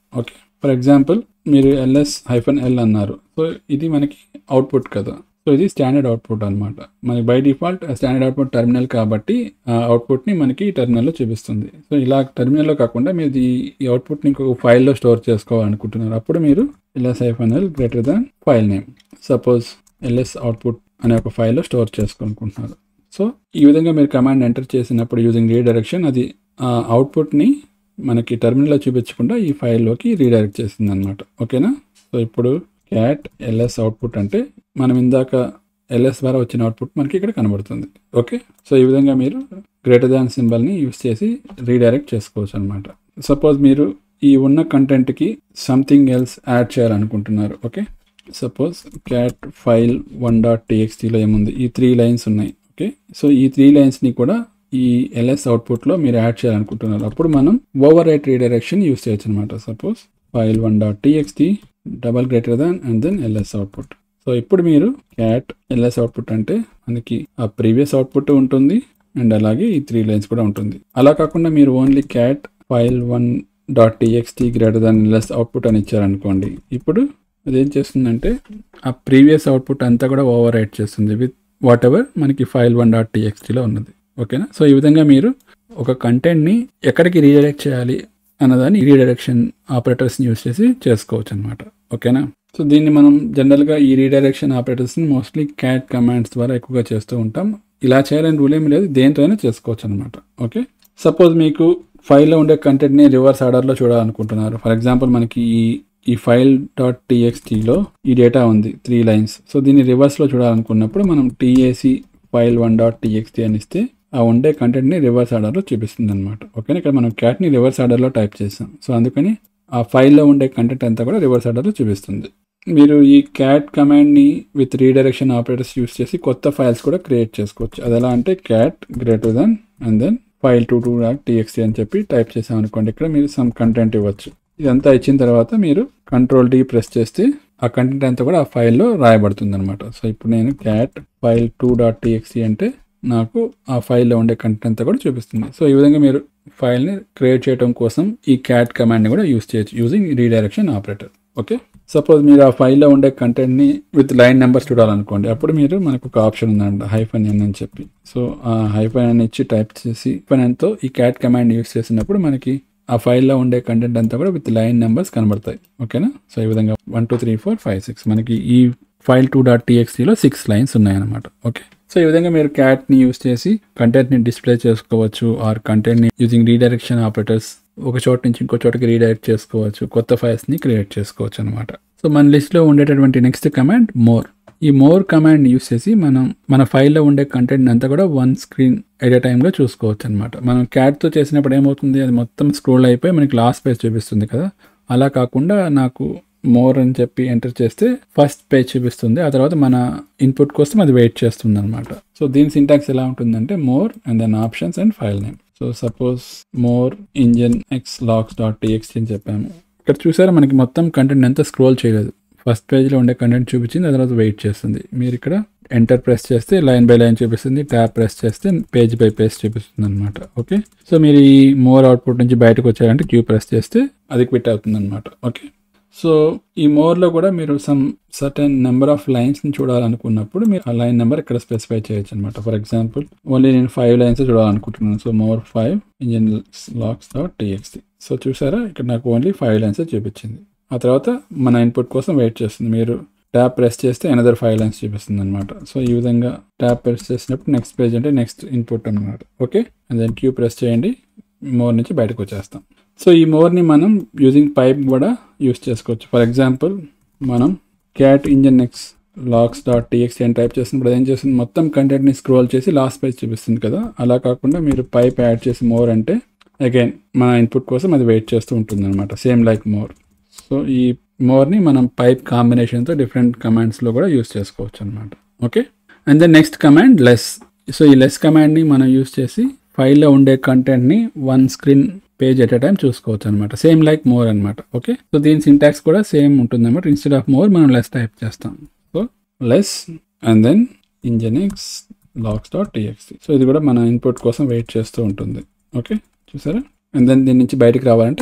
okay for example మీరు ఎల్ఎస్ హైఫన్ ఎల్ అన్నారు సో ఇది మనకి అవుట్పుట్ కదా సో ఇది స్టాండర్డ్ అవుట్పుట్ అనమాట మనకి by default standard output terminal కాబట్టి ఆ అవుట్పుట్ని మనకి టెర్మినల్లో చూపిస్తుంది సో ఇలా టెర్మినల్లో కాకుండా మీరు ఈ- ఈ అవుట్పుట్ని ఇంకొక ఫైల్లో స్టోర్ చేసుకోవాలనుకుంటున్నారు అప్పుడు మీరు ls hyphen l greater than file name suppose ls output అనే ఒక ఫైల్లో స్టోర్ చేసుకోవాలనుకుంటున్నారు సో ఈ విధంగా మీరు కమాండ్ ఎంటర్ చేసినప్పుడు యూజింగ్ రీడైరెక్షన్ అది ఆ అవుట్పుట్ని మనకి టెర్మినల్లో చూపించకుండా ఈ ఫైల్లోకి రీడైరెక్ట్ చేస్తుంది అనమాట ఓకేనా సో ఇప్పుడు క్యాట్ ఎల్ఎస్ అవుట్పుట్ అంటే మనం ఇందాక ఎల్ఎస్ ద్వారా వచ్చిన అవుట్పుట్ మనకి ఇక్కడ కనబడుతుంది ఓకే సో ఈ విధంగా మీరు గ్రేటర్ దాన్ సింబల్ని యూస్ చేసి రీడైరెక్ట్ చేసుకోవచ్చు అనమాట సపోజ్ మీరు ఈ ఉన్న కంటెంట్కి సంథింగ్ ఎల్స్ యాడ్ చేయాలనుకుంటున్నారు okay suppose cat file one dot టీఎక్స్టీలో ఏముంది ఈ త్రీ లైన్స్ ఉన్నాయి ఓకే సో ఈ త్రీ లైన్స్ని కూడా ఈ ఎల్ఎస్ అవుట్పుట్లో మీరు యాడ్ చేయాలనుకుంటున్నారు అప్పుడు మనం ఓవర్ రైట్ రీడైరెక్షన్ యూస్ చేయొచ్చు అనమాట suppose file one dot txt double greater than and then ls output so ఇప్పుడు మీరు క్యాట్ ఎల్ఎస్ అవుట్పుట్ అంటే మనకి ఆ ప్రీవియస్ అవుట్పుట్ ఉంటుంది అండ్ అలాగే ఈ త్రీ లైన్స్ కూడా ఉంటుంది అలా కాకుండా మీరు only cat file one dot txt greater than ls output అని ఇచ్చారనుకోండి ఇప్పుడు అదేం చేస్తుందంటే ఆ ప్రీవియస్ అవుట్పుట్ అంతా కూడా ఓవర్ రైట్ చేస్తుంది విత్ వాట్ ఎవర్ మనకి ఫైల్ వన్ డాట్ టీఎక్స్టీలో ఉన్నది ఓకేనా సో ఈ విధంగా మీరు ఒక కంటెంట్ని ఎక్కడికి రీడైరెక్ట్ చేయాలి అన్నదాన్ని రీడైరెక్షన్ ఆపరేటర్స్ని యూస్ చేసి చేసుకోవచ్చు అనమాట ఓకేనా సో దీన్ని మనం జనరల్గా ఈ రీడైరెక్షన్ ఆపరేటర్స్ని మోస్ట్లీ క్యాట్ కమాండ్స్ ద్వారా ఎక్కువగా చేస్తూ ఉంటాం ఇలా చేయాలని రూల్ ఏమి లేదు దేంతో అయినా చేసుకోవచ్చు అనమాట ఓకే సపోజ్ మీకు ఫైల్లో ఉండే కంటెంట్ని రివర్స్ ఆర్డర్లో చూడాలనుకుంటున్నారు ఫర్ ఎగ్జాంపుల్ మనకి ఈ ఈ ఫైల్ డాట్ టీఎక్స్టీలో ఈ డేటా ఉంది త్రీ లైన్స్ సో దీన్ని రివర్స్లో చూడాలనుకున్నప్పుడు మనం tac file one dot TXT అని ఇస్తే ఆ ఉండే కంటెంట్ని రివర్స్ ఆర్డర్లో చూపిస్తుంది అనమాట ఓకేనా ఇక్కడ మనం క్యాట్ని రివర్స్ ఆర్డర్లో టైప్ చేసాం సో అందుకని ఆ ఫైల్లో ఉండే కంటెంట్ అంతా కూడా రివర్స్ ఆర్డర్లో చూపిస్తుంది మీరు ఈ క్యాట్ కమాండ్ని విత్ రీడైరెక్షన్ ఆపరేటర్స్ యూస్ చేసి కొత్త ఫైల్స్ కూడా క్రియేట్ చేసుకోవచ్చు అది ఎలా అంటే cat greater than and then file two two dot TXT అని చెప్పి టైప్ చేసాం అనుకోండి ఇక్కడ మీరు సమ్ కంటెంట్ ఇవ్వచ్చు ఇదంతా ఇచ్చిన తర్వాత మీరు కంట్రోల్ డి ప్రెస్ చేస్తే ఆ కంటెంట్ అంతా కూడా ఆ ఫైల్లో రాయబడుతుంది అనమాట సో ఇప్పుడు నేను cat file two dot TXT అంటే నాకు ఆ ఫైల్లో ఉండే కంటెంట్ అంతా కూడా చూపిస్తుంది సో ఈ విధంగా మీరు ఫైల్ని క్రియేట్ చేయడం కోసం ఈ క్యాట్ కమాండ్ని కూడా యూస్ చేయొచ్చు using redirection operator okay suppose మీరు ఆ ఫైల్లో ఉండే కంటెంట్ని విత్ లైన్ నెంబర్స్ చూడాలనుకోండి అప్పుడు మీరు మనకు ఒక ఆప్షన్ ఉందండి హైఫన్ ఎన్ అని చెప్పి సో ఆ హైఫన్ ఎన్ ఇచ్చి టైప్ చేసి హైఫన్ ఎన్తో ఈ క్యాట్ కమాండ్ యూస్ చేసినప్పుడు మనకి ఆ ఫైల్లో ఉండే కంటెంట్ అంతా కూడా విత్ లైన్ నెంబర్స్ కనబడతాయి ఓకేనా సో ఈ విధంగా one two three four five six మనకి ఈ ఫైల్ టూ డాట్ టీఎక్స్టీలో సిక్స్ లైన్స్ ఉన్నాయన్నమాట ఓకే సో ఈ విధంగా మీరు క్యాట్ని యూస్ చేసి కంటెంట్ని డిస్ప్లే చేసుకోవచ్చు ఆర్ కంటెంట్ని యూజింగ్ రీడైరెక్షన్ ఆపరేటర్స్ ఒక చోట నుంచి ఇంకో చోటకి రీడైరెక్ట్ చేసుకోవచ్చు కొత్త ఫైల్స్ని క్రియేట్ చేసుకోవచ్చు అనమాట సో మన లిస్ట్లో ఉండేటటువంటి నెక్స్ట్ కమాండ్ మోర్ ఈ మోర్ కమాండ్ యూస్ చేసి మనం మన ఫైల్లో ఉండే కంటెంట్ అంతా కూడా వన్ స్క్రీన్ ఎట్ ఏ టైంలో చూసుకోవచ్చు అనమాట మనం క్యాట్తో చేసినప్పుడు ఏమవుతుంది అది మొత్తం స్క్రోల్ అయిపోయి మనకి లాస్ట్ పేజ్ చూపిస్తుంది కదా అలా కాకుండా నాకు మోర్ అని చెప్పి ఎంటర్ చేస్తే ఫస్ట్ పేజ్ చూపిస్తుంది ఆ తర్వాత మన ఇన్పుట్ కోసం అది వెయిట్ చేస్తుంది అనమాట సో దీని సింటాక్స్ ఎలా ఉంటుందంటే more and then options and file name so suppose more nginx logs dot TXT అని చెప్పాము ఇక్కడ చూసారా మనకి మొత్తం కంటెంట్ ఎంత స్క్రోల్ చేయలేదు ఫస్ట్ పేజ్లో ఉండే కంటెంట్ చూపించింది ఆ తర్వాత వెయిట్ చేస్తుంది మీరు ఇక్కడ ఎంటర్ ప్రెస్ చేస్తే లైన్ బై లైన్ చూపిస్తుంది ట్యాప్ ప్రెస్ చేస్తే పేజ్ బై పేజ్ చూపిస్తుంది అనమాట ఓకే సో మీరు ఈ మోర్ అవుట్పుట్ నుంచి బయటకు వచ్చారంటే క్యూ ప్రెస్ చేస్తే అది క్విట్ అవుతుంది అనమాట ఓకే సో ఈ మోర్లో కూడా మీరు సమ్ సర్టెన్ నెంబర్ ఆఫ్ లైన్స్ని చూడాలనుకున్నప్పుడు మీరు ఆ లైన్ నెంబర్ ఇక్కడ స్పెసిఫై చేయొచ్చు అనమాట ఫర్ ఎగ్జాంపుల్ ఓన్లీ నేను ఫైవ్ లైన్స్ చూడాలనుకుంటున్నాను so more five nginx logs dot TXT so చూసారా ఇక్కడ నాకు ఓన్లీ ఫైవ్ లైన్స్ చూపించింది ఆ తర్వాత మన ఇన్పుట్ కోసం వెయిట్ చేస్తుంది మీరు ట్యాప్ ప్రెస్ చేస్తే అనదర్ ఫైవ్ లైన్స్ చూపిస్తుంది అనమాట సో ఈ విధంగా ట్యాప్ ప్రెస్ చేసినప్పుడు నెక్స్ట్ పేజ్ అంటే నెక్స్ట్ ఇన్పుట్ అనమాట okay and then Q press చేయండి మోర్ నుంచి బయటకు వచ్చేస్తాం సో ఈ మోర్ని మనం యూజింగ్ పైప్ కూడా యూస్ చేసుకోవచ్చు ఫర్ ఎగ్జాంపుల్ మనం cat nginx logs dot TXT అని టైప్ చేసినప్పుడు ఏం చేస్తుంది మొత్తం కంటెంట్ని స్క్రోల్ చేసి లాస్ట్ పేజ్ చూపిస్తుంది కదా అలా కాకుండా మీరు పైప్ యాడ్ చేసి మోర్ అంటే అగైన్ మన ఇన్పుట్ కోసం అది వెయిట్ చేస్తూ ఉంటుంది అనమాట సేమ్ లైక్ మోర్ సో ఈ మోర్ని మనం పైప్ కాంబినేషన్తో డిఫరెంట్ కమాండ్స్లో కూడా యూస్ చేసుకోవచ్చు అనమాట okay and then next command less so ఈ లెస్ కమాండ్ని మనం యూస్ చేసి ఫైల్లో ఉండే కంటెంట్ని one screen page at a time చూసుకోవచ్చు అనమాట సేమ్ లైక్ మోర్ అనమాట ఓకే సో దీని సింటాక్స్ కూడా సేమ్ ఉంటుంది అనమాట ఇన్స్టెడ్ ఆఫ్ మోర్ మనం లెస్ టైప్ చేస్తాం so less and then nginx logs dot TXT so ఇది కూడా మన ఇన్పుట్ కోసం వెయిట్ చేస్తూ ఉంటుంది ఓకే చూసారా అండ్ దెన్ దీని నుంచి బయటకు రావాలంటే క్విట్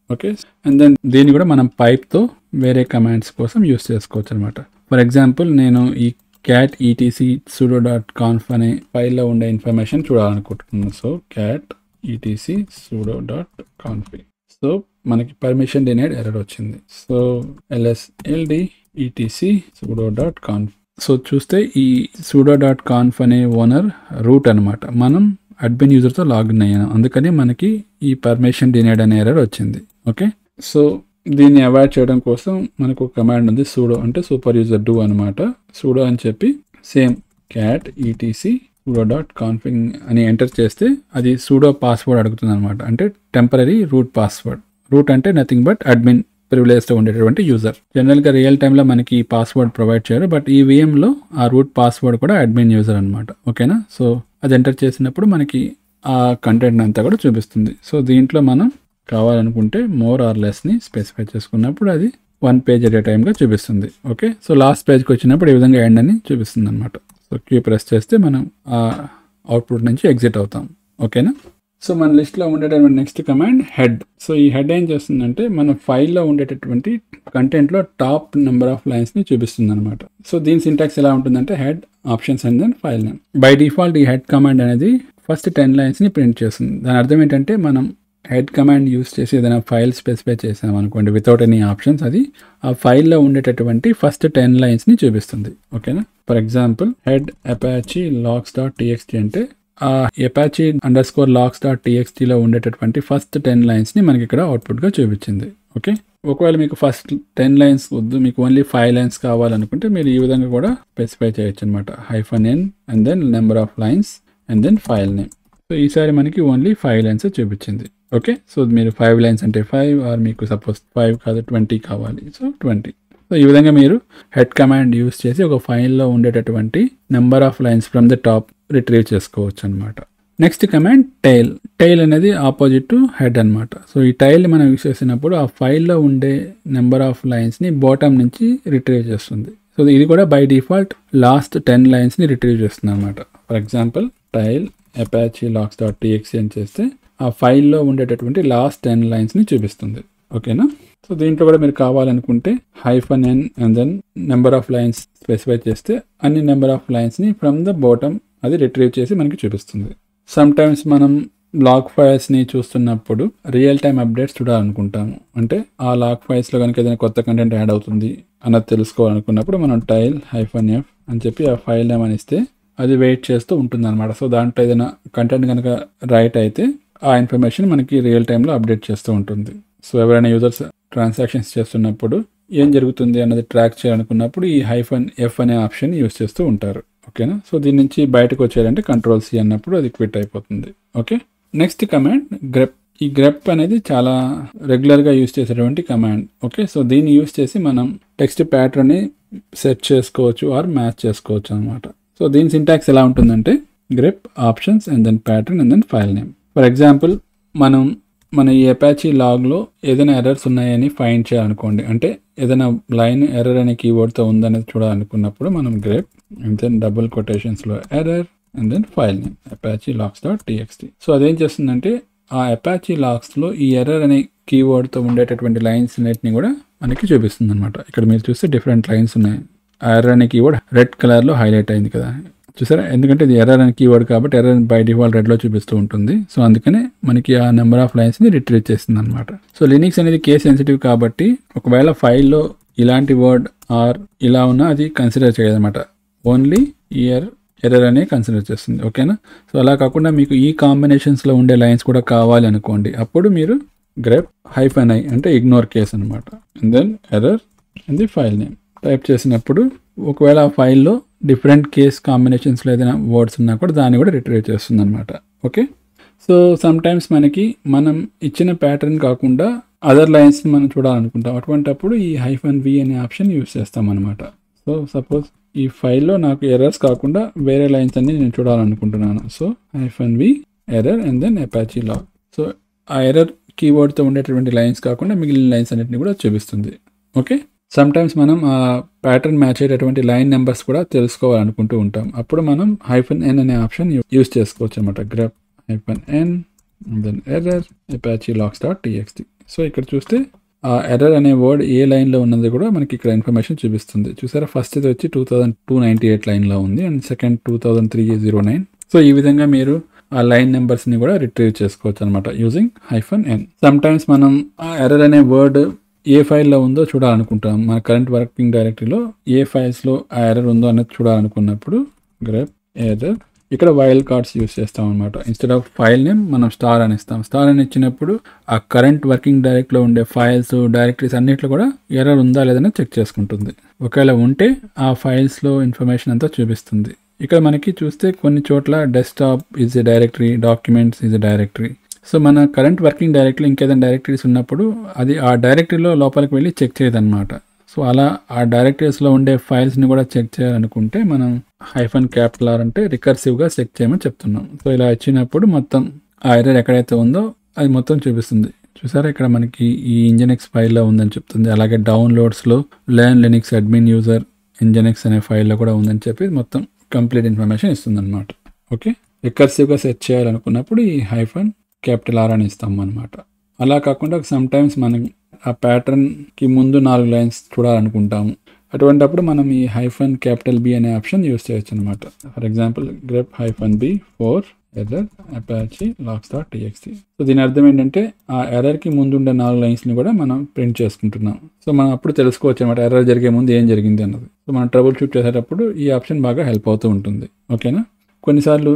ఓకే అండ్ దెన్ దీన్ని కూడా మనం పైప్తో వేరే కమాండ్స్ కోసం యూస్ చేసుకోవచ్చు అనమాట ఫర్ ఎగ్జాంపుల్ నేను ఈ cat ETC sudo dot conf అనే ఫైల్లో ఉండే ఇన్ఫర్మేషన్ చూడాలనుకుంటున్నాను so cat ETC sudo dot conf so మనకి పర్మిషన్ డినైడ్ ఎర్రర్ వచ్చింది so LSLD ETC sudo dot conf so చూస్తే ఈ సూడో డాట్ కాన్ఫ్ అనే ఓనర్ రూట్ అనమాట మనం అడ్మిన్ యూజర్తో లాగిన్ అయ్యాను అందుకని మనకి ఈ పర్మిషన్ డినైడ్ అనే ఎర్రర్ వచ్చింది ఓకే సో దీన్ని అవాయిడ్ చేయడం కోసం మనకు ఒక కమాండ్ ఉంది సూడో అంటే సూపర్ యూజర్ డూ అనమాట సూడో అని చెప్పి same cat ETC sudo dot config అని ఎంటర్ చేస్తే అది సూడో పాస్వర్డ్ అడుగుతుంది అనమాట అంటే టెంపరీ రూట్ పాస్వర్డ్ రూట్ అంటే నథింగ్ బట్ అడ్మిన్ ప్రివిలేజ్తో ఉండేటటువంటి యూజర్ జనరల్గా రియల్ టైంలో మనకి ఈ పాస్వర్డ్ ప్రొవైడ్ చేయరు బట్ ఈ విఎంలో ఆ రూట్ పాస్వర్డ్ కూడా అడ్మిన్ యూజర్ అనమాట ఓకేనా సో అది ఎంటర్ చేసినప్పుడు మనకి ఆ కంటెంట్ అంతా కూడా చూపిస్తుంది సో దీంట్లో మనం కావాలనుకుంటే మోర్ ఆర్ లెస్ని స్పెసిఫై చేసుకున్నప్పుడు అది వన్ పేజ్ ఎట్ ఏ టైంగా చూపిస్తుంది ఓకే సో లాస్ట్ పేజ్కి వచ్చినప్పుడు ఈ విధంగా ఎండ్ అని చూపిస్తుంది అనమాట సో క్యూ ప్రెస్ చేస్తే మనం ఆ అవుట్పుట్ నుంచి ఎగ్జిట్ అవుతాం ఓకేనా సో మన లిస్ట్లో ఉండేటటువంటి నెక్స్ట్ కమాండ్ హెడ్ సో ఈ హెడ్ ఏం చేస్తుందంటే మన ఫైల్లో ఉండేటటువంటి కంటెంట్లో టాప్ నెంబర్ ఆఫ్ లైన్స్ని చూపిస్తుంది అనమాట సో దీని సింటాక్స్ ఎలా ఉంటుందంటే head options and then file name by default ఈ హెడ్ కమాండ్ అనేది ఫస్ట్ టెన్ లైన్స్ని ప్రింట్ చేస్తుంది దాని అర్థం ఏంటంటే మనం హెడ్ కమాండ్ యూస్ చేసి ఏదైనా ఫైల్ స్పెసిఫై చేసాం అనుకోండి వితౌట్ ఎనీ ఆప్షన్స్ అది ఆ ఫైల్లో ఉండేటటువంటి ఫస్ట్ టెన్ లైన్స్ని చూపిస్తుంది ఓకేనా for example head Apache logs dot TXT అంటే ఆ Apache underscore logs dot టీఎక్స్టీలో ఉండేటటువంటి ఫస్ట్ టెన్ లైన్స్ని మనకి ఇక్కడ అవుట్పుట్గా చూపించింది ఓకే ఒకవేళ మీకు ఫస్ట్ టెన్ లైన్స్ వద్దు మీకు ఓన్లీ ఫైవ్ లైన్స్ కావాలనుకుంటే మీరు ఈ విధంగా కూడా స్పెసిఫై చేయొచ్చు అనమాట hyphen N and then number of lines and then file name so ఈసారి మనకి ఓన్లీ ఫైవ్ లైన్స్ చూపించింది ఓకే సో మీరు ఫైవ్ లైన్స్ అంటే ఫైవ్ ఆర్ మీకు సపోజ్ ఫైవ్ కాదు ట్వంటీ కావాలి సో ట్వంటీ సో ఈ విధంగా మీరు హెడ్ కమాండ్ యూస్ చేసి ఒక ఫైల్లో ఉండేటటువంటి number of lines from the top retrieve చేసుకోవచ్చు అనమాట నెక్స్ట్ కమాండ్ టైల్ టైల్ అనేది ఆపోజిట్ టు హెడ్ అనమాట సో ఈ టైల్ని మనం యూస్ చేసినప్పుడు ఆ ఫైల్లో ఉండే నెంబర్ ఆఫ్ లైన్స్ని బాటమ్ నుంచి రిట్రీవ్ చేస్తుంది సో ఇది కూడా బై డిఫాల్ట్ లాస్ట్ టెన్ లైన్స్ని రిట్రీవ్ చేస్తుంది అనమాట for example tail Apache logs dot TXT అని చేస్తే ఆ ఫైల్లో ఉండేటటువంటి లాస్ట్ టెన్ లైన్స్ని చూపిస్తుంది ఓకేనా సో దీంట్లో కూడా మీరు కావాలనుకుంటే hyphen N and then number of lines specify చేస్తే అన్ని నెంబర్ ఆఫ్ లైన్స్ని ఫ్రమ్ ద బాటమ్ అది రిట్రీవ్ చేసి మనకి చూపిస్తుంది సమ్ టైమ్స్ మనం లాగ్ ఫైల్స్ని చూస్తున్నప్పుడు రియల్ టైమ్ అప్డేట్స్ చూడాలనుకుంటాము అంటే ఆ లాగ్ ఫైల్స్లో కనుక ఏదైనా కొత్త కంటెంట్ యాడ్ అవుతుంది అన్నది తెలుసుకోవాలనుకున్నప్పుడు మనం టైల్ హైఫన్ ఎఫ్ అని చెప్పి ఆ ఫైల్ నేమ్ అని ఇస్తే అది వెయిట్ చేస్తూ ఉంటుంది అనమాట సో దాంట్లో ఏదైనా కంటెంట్ కనుక రైట్ అయితే ఆ ఇన్ఫర్మేషన్ మనకి రియల్ టైంలో అప్డేట్ చేస్తూ ఉంటుంది సో ఎవరైనా యూజర్స్ ట్రాన్సాక్షన్స్ చేస్తున్నప్పుడు ఏం జరుగుతుంది అన్నది ట్రాక్ చేయాలనుకున్నప్పుడు ఈ హైఫన్ ఎఫ్ అనే ఆప్షన్ యూస్ చేస్తూ ఉంటారు ఓకేనా సో దీని నుంచి బయటకు వచ్చేయాలంటే కంట్రోల్ సి అన్నప్పుడు అది క్విట్ అయిపోతుంది ఓకే నెక్స్ట్ కమాండ్ గ్రెప్ ఈ గ్రెప్ అనేది చాలా రెగ్యులర్గా యూస్ చేసేటువంటి కమాండ్ ఓకే సో దీన్ని యూస్ చేసి మనం టెక్స్ట్ ప్యాటర్న్ని సెట్ చేసుకోవచ్చు ఆర్ మ్యాచ్ చేసుకోవచ్చు అనమాట సో దీని సింటాక్స్ ఎలా ఉంటుందంటే grep options and then pattern and then file name for example మనం మన ఈ అపాచీ లాగ్లో ఏదైనా ఎర్రర్స్ ఉన్నాయని ఫైండ్ చేయాలనుకోండి అంటే ఏదైనా లైన్ ఎర్రర్ అనే కీవర్డ్తో ఉందనేది చూడాలనుకున్నప్పుడు మనం గ్రేప్ అండ్ దెన్ డబుల్ కొటేషన్స్లో error and then file name Apache logs dot TXT so అదేం చేస్తుందంటే ఆ అపాచీ లాక్స్లో ఈ ఎర్రర్ అనే కీవర్డ్తో ఉండేటటువంటి లైన్స్ అన్నిటిని కూడా మనకి చూపిస్తుంది అనమాట ఇక్కడ మీరు చూస్తే డిఫరెంట్ లైన్స్ ఉన్నాయి ఆ ఎర్రర్ అనే కీవర్డ్ రెడ్ కలర్లో హైలైట్ అయింది కదా చూసారా ఎందుకంటే ఇది ఎర్రర్ అనే కీవర్డ్ కాబట్టి ఎర్రర్ బై డిఫాల్ట్ రెడ్లో చూపిస్తూ ఉంటుంది సో అందుకనే మనకి ఆ నెంబర్ ఆఫ్ లైన్స్ని రిట్రీవ్ చేస్తుంది అనమాట సో లినిక్స్ అనేది కేస్ సెన్సిటివ్ కాబట్టి ఒకవేళ ఫైల్లో ఇలాంటి వర్డ్ ఆర్ ఇలా ఉన్నా అది కన్సిడర్ చేయదన్నమాట ఓన్లీ ఇయర్ ఎర్రర్ అనే కన్సిడర్ చేస్తుంది ఓకేనా సో అలా కాకుండా మీకు ఈ కాంబినేషన్స్లో ఉండే లైన్స్ కూడా కావాలి అనుకోండి అప్పుడు మీరు గ్రెప్ హైఫన్ ఐ అంటే ఇగ్నోర్ కేస్ అనమాట and then error and the file name type చేసినప్పుడు ఒకవేళ ఆ ఫైల్లో డిఫరెంట్ కేస్ కాంబినేషన్స్లో ఏదైనా వర్డ్స్ ఉన్నా కూడా దాన్ని కూడా రిట్రీవ్ చేస్తుంది అనమాట ఓకే సో సమ్ టైమ్స్ మనకి మనం ఇచ్చిన ప్యాటర్న్ కాకుండా అదర్ లైన్స్ని మనం చూడాలనుకుంటాం అటువంటప్పుడు ఈ హైఫన్ వి అనే ఆప్షన్ యూస్ చేస్తాం అనమాట సో సపోజ్ ఈ ఫైల్లో నాకు ఎర్రర్స్ కాకుండా వేరే లైన్స్ అన్ని నేను చూడాలనుకుంటున్నాను so hyphen V error and then Apache log so ఆ ఎర్రర్ కీవర్డ్తో ఉండేటువంటి లైన్స్ కాకుండా మిగిలిన లైన్స్ అన్నిటిని కూడా చూపిస్తుంది ఓకే సమ్ టైమ్స్ మనం ఆ ప్యాటర్న్ మ్యాచ్ అయ్యేటటువంటి లైన్ నెంబర్స్ కూడా తెలుసుకోవాలనుకుంటూ ఉంటాం అప్పుడు మనం హైఫన్ ఎన్ అనే ఆప్షన్ యూస్ చేసుకోవచ్చు అనమాట grep hyphen N then error Apache logs dot TXT so ఇక్కడ చూస్తే ఆ ఎర్రర్ అనే వర్డ్ ఏ లైన్లో ఉన్నది కూడా మనకి ఇక్కడ ఇన్ఫర్మేషన్ చూపిస్తుంది చూసారా ఫస్ట్ ఇది వచ్చి two thousand two ninety eight లైన్లో ఉంది and second two thousand three zero nine so ఈ విధంగా మీరు ఆ లైన్ నెంబర్స్ని కూడా రిట్రీవ్ చేసుకోవచ్చు అనమాట using hyphen N sometimes మనం ఆ ఎర్రర్ అనే వర్డ్ ఏ ఫైల్లో ఉందో చూడాలనుకుంటాం మన కరెంట్ వర్కింగ్ డైరెక్టరీలో ఏ ఫైల్స్లో ఆ ఎర్రర్ ఉందో అనేది చూడాలనుకున్నప్పుడు గ్రేప్ ఎర్రర్ ఇక్కడ వైల్డ్ కార్డ్స్ యూస్ చేస్తాం అనమాట ఇన్స్టెడ్ ఆఫ్ ఫైల్ నేమ్ మనం స్టార్ అని ఇస్తాం స్టార్ అని ఇచ్చినప్పుడు ఆ కరెంట్ వర్కింగ్ డైరెక్ట్లో ఉండే ఫైల్స్ డైరెక్టరీస్ అన్నిట్లో కూడా ఎర్రర్ ఉందా లేదని చెక్ చేసుకుంటుంది ఒకవేళ ఉంటే ఆ ఫైల్స్లో ఇన్ఫర్మేషన్ అంతా చూపిస్తుంది ఇక్కడ మనకి చూస్తే కొన్ని చోట్ల desktop is a directory documents is a directory so మన కరెంట్ వర్కింగ్ డైరెక్టరీ ఇంకేదైనా డైరెక్టరీస్ ఉన్నప్పుడు అది ఆ డైరెక్టరీలో లోపలికి వెళ్ళి చెక్ చేయదన్నమాట సో అలా ఆ డైరెక్టరీస్లో ఉండే ఫైల్స్ని కూడా చెక్ చేయాలనుకుంటే మనం హైఫన్ క్యాపిటల్ ఆర్ అంటే రికర్సివ్గా చెక్ చేయమని చెప్తున్నాం సో ఇలా ఇచ్చినప్పుడు మొత్తం ఆ ఎర్రర్ ఎక్కడైతే ఉందో అది మొత్తం చూపిస్తుంది చూసారా ఇక్కడ మనకి ఈ ఇంజనెక్స్ ఫైల్లో ఉందని చెప్తుంది అలాగే డౌన్లోడ్స్లో learn Linux admin user nginx అనే ఫైల్లో కూడా ఉందని చెప్పి మొత్తం కంప్లీట్ ఇన్ఫర్మేషన్ ఇస్తుంది అనమాట ఓకే రికర్సివ్గా సెట్ చేయాలనుకున్నప్పుడు ఈ హైఫన్ క్యాపిటల్ ఆర్ అని ఇస్తాం అనమాట అలా కాకుండా సమ్ టైమ్స్ మనం ఆ ప్యాటర్న్కి ముందు నాలుగు లైన్స్ చూడాలనుకుంటాము అటువంటప్పుడు మనం ఈ హైఫన్ క్యాపిటల్ బి అనే ఆప్షన్ యూస్ చేయొచ్చు అనమాట for example grep hyphen B four error Apache logs dot TXT so దీని అర్థం ఏంటంటే ఆ ఎర్రర్కి ముందు ఉండే నాలుగు లైన్స్ని కూడా మనం ప్రింట్ చేసుకుంటున్నాం సో మనం అప్పుడు తెలుసుకోవచ్చు అనమాట ఎర్రర్ జరిగే ముందు ఏం జరిగింది అన్నది సో మనం ట్రబుల్ షూట్ చేసేటప్పుడు ఈ ఆప్షన్ బాగా హెల్ప్ అవుతూ ఉంటుంది ఓకేనా కొన్నిసార్లు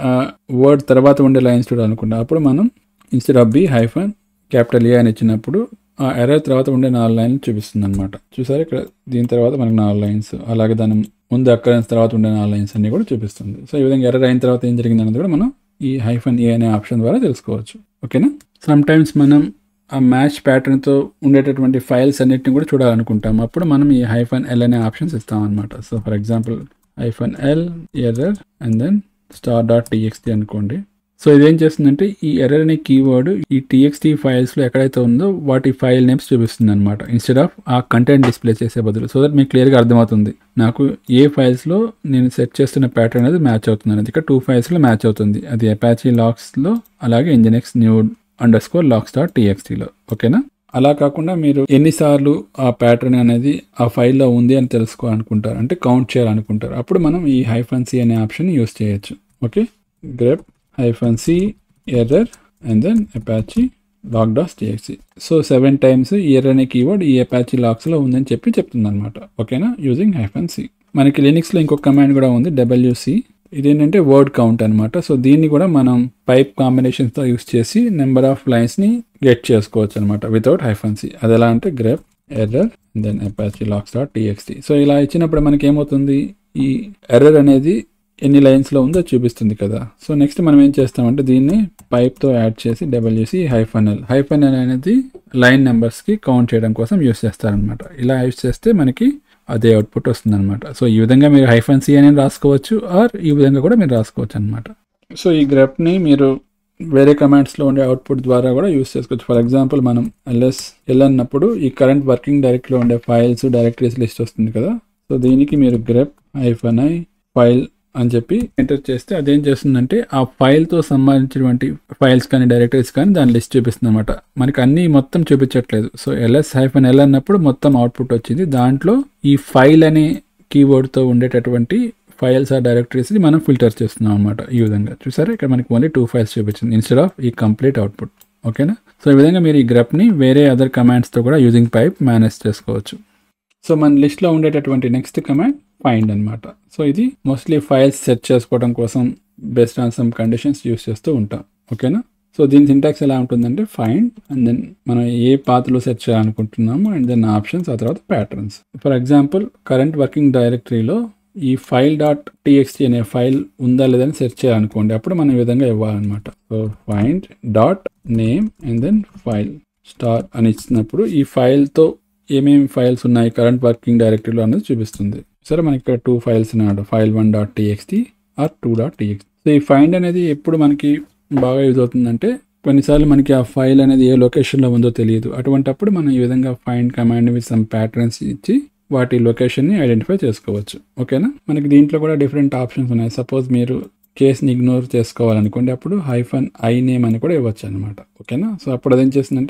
వర్డ్ తర్వాత ఉండే లైన్స్ చూడాలనుకుంటాం అప్పుడు మనం instead of B hyphen capital A అని ఇచ్చినప్పుడు ఆ ఎర్రర్ తర్వాత ఉండే నాలుగు లైన్లు చూపిస్తుంది అనమాట చూసారు ఇక్కడ దీని తర్వాత మనకి నాలుగు లైన్స్ అలాగే దాని ముందు అక్కరెన్స్ తర్వాత ఉండే నాలుగు లైన్స్ అన్ని కూడా చూపిస్తుంది సో ఈ విధంగా ఎర్రర్ అయిన తర్వాత ఏం జరిగింది అనేది కూడా మనం ఈ హైఫన్ ఏ అనే ఆప్షన్ ద్వారా తెలుసుకోవచ్చు ఓకేనా సమ్ టైమ్స్ మనం ఆ మ్యాచ్ ప్యాటర్న్తో ఉండేటటువంటి ఫైల్స్ అన్నిటిని కూడా చూడాలనుకుంటాం అప్పుడు మనం ఈ హైఫన్ ఎల్ అనే ఆప్షన్స్ ఇస్తాం అనమాట so for example hyphen L error and then star dot TXT అనుకోండి సో ఇదేం చేస్తుందంటే ఈ ఎర్రర్ అనే కీవర్డ్ ఈ టీఎక్స్టీ ఫైల్స్లో ఎక్కడైతే ఉందో వాటి ఫైల్ నేమ్స్ చూపిస్తుంది అనమాట ఇన్స్టెడ్ ఆఫ్ ఆ కంటెంట్ డిస్ప్లే చేసే బదులు సో దట్ మీకు క్లియర్గా అర్థమవుతుంది నాకు ఏ ఫైల్స్లో నేను సెట్ చేస్తున్న ప్యాటర్న్ అనేది మ్యాచ్ అవుతుంది అనేది ఇక్కడ టూ ఫైల్స్లో మ్యాచ్ అవుతుంది అది అపాచీ లాక్స్లో అలాగే nginx new underscore logs dot టీఎక్స్టీలో ఓకేనా అలా కాకుండా మీరు ఎన్నిసార్లు ఆ ప్యాటర్న్ అనేది ఆ ఫైల్లో ఉంది అని తెలుసుకోవాలనుకుంటారు అంటే కౌంట్ చేయాలనుకుంటారు అప్పుడు మనం ఈ హైఫన్ సి అనే ఆప్షన్ యూస్ చేయొచ్చు okay grep hyphen C error and then Apache log dot TXT so seven times ఈ ఎర్రర్ అనే కీవర్డ్ ఈ అపాచీ లాక్స్లో ఉందని చెప్పి చెప్తుంది అనమాట ఓకేనా యూజింగ్ హైఫన్ సి మనకి లినిక్స్లో ఇంకొక కమాండ్ కూడా ఉంది డబ్ల్యూసి ఇదేంటంటే వర్డ్ కౌంట్ అనమాట సో దీన్ని కూడా మనం పైప్ కాంబినేషన్స్తో యూస్ చేసి నెంబర్ ఆఫ్ లైన్స్ని గెట్ చేసుకోవచ్చు అనమాట వితౌట్ హైఫన్ సి అది ఎలా అంటే grep error then Apache logs dot TXT so ఇలా ఇచ్చినప్పుడు మనకి ఏమవుతుంది ఈ ఎర్రర్ అనేది ఎన్ని లైన్స్లో ఉందో చూపిస్తుంది కదా సో నెక్స్ట్ మనం ఏం చేస్తామంటే దీన్ని పైప్తో యాడ్ చేసి డబ్ల్యూసి హైఫనల్ హైఫనల్ అనేది లైన్ నెంబర్స్కి కౌంట్ చేయడం కోసం యూస్ చేస్తారనమాట ఇలా యూస్ చేస్తే మనకి అదే అవుట్పుట్ వస్తుంది అనమాట సో ఈ విధంగా మీరు హైఫన్ సి అని రాసుకోవచ్చు ఆర్ ఈ విధంగా కూడా మీరు రాసుకోవచ్చు అనమాట సో ఈ గ్రెప్ని మీరు వేరే కమాండ్స్లో ఉండే అవుట్పుట్ ద్వారా కూడా యూస్ చేసుకోవచ్చు ఫర్ ఎగ్జాంపుల్ మనం ఎల్ఎస్ ఎల్ అన్నప్పుడు ఈ కరెంట్ వర్కింగ్ డైరెక్ట్లో ఉండే ఫైల్స్ డైరెక్టరీస్ లిస్ట్ వస్తుంది కదా సో దీనికి మీరు గ్రెప్ హైఫన్ ఐ ఫైల్ అని చెప్పి ఎంటర్ చేస్తే అదేం చేస్తుందంటే ఆ ఫైల్తో సంబంధించినటువంటి ఫైల్స్ కానీ డైరెక్టరీస్ కానీ దాని లిస్ట్ చూపిస్తుంది అనమాట మనకి అన్నీ మొత్తం చూపించట్లేదు సో ఎల్ఎస్ హైఫన్ ఎల్ అన్నప్పుడు మొత్తం అవుట్పుట్ వచ్చింది దాంట్లో ఈ ఫైల్ అనే కీవర్డ్తో ఉండేటటువంటి ఫైల్స్ ఆ డైరెక్టరీస్ని మనం ఫిల్టర్ చేస్తున్నాం అనమాట ఈ విధంగా చూసారా ఇక్కడ మనకి ఓన్లీ టూ ఫైల్స్ చూపించింది ఇన్స్టెడ్ ఆఫ్ ఈ కంప్లీట్ అవుట్పుట్ ఓకేనా సో ఈ విధంగా మీరు ఈ గ్రప్ని వేరే అదర్ కమాండ్స్తో కూడా యూజింగ్ పైప్ మేనేజ్ చేసుకోవచ్చు సో మన లిస్ట్లో ఉండేటటువంటి నెక్స్ట్ కమాండ్ ఫైండ్ అనమాట సో ఇది మోస్ట్లీ ఫైల్స్ సెట్ చేసుకోవడం కోసం best on some conditions use చేస్తూ ఉంటాం ఓకేనా సో దీని సింటాక్స్ ఎలా ఉంటుందంటే ఫైండ్ అండ్ దెన్ మనం ఏ పాత్రలో సెట్ చేయాలనుకుంటున్నాము అండ్ దెన్ ఆప్షన్స్ ఆ తర్వాత patterns for example current working డైరెక్టరీలో ఈ ఫైల్ డాట్ టీఎక్స్టీ అనే ఫైల్ ఉందా లేదని సెర్చ్ చేయాలనుకోండి అప్పుడు మనం ఈ విధంగా ఇవ్వాలన్నమాట so find dot name and then file star అని ఇచ్చినప్పుడు ఈ ఫైల్తో ఏమేమి ఫైల్స్ ఉన్నాయి కరెంట్ వర్కింగ్ డైరెక్టరీలో అనేది చూపిస్తుంది సరే మనకి ఇక్కడ టూ ఫైల్స్ ఉన్నాడు file one dot TXT or two dot TXT so ఈ ఫైండ్ అనేది ఎప్పుడు మనకి బాగా యూజ్ అవుతుందంటే కొన్నిసార్లు మనకి ఆ ఫైల్ అనేది ఏ లొకేషన్లో ఉందో తెలియదు అటువంటప్పుడు మనం ఈ విధంగా find command with some patterns ఇచ్చి వాటి లొకేషన్ని ఐడెంటిఫై చేసుకోవచ్చు ఓకేనా మనకి దీంట్లో కూడా డిఫరెంట్ ఆప్షన్స్ ఉన్నాయి సపోజ్ మీరు కేస్ని ఇగ్నోర్ చేసుకోవాలనుకోండి అప్పుడు హైఫన్ ఐ నేమ్ అని కూడా ఇవ్వచ్చు అనమాట ఓకేనా సో అప్పుడు అదేం చేస్తుందంటే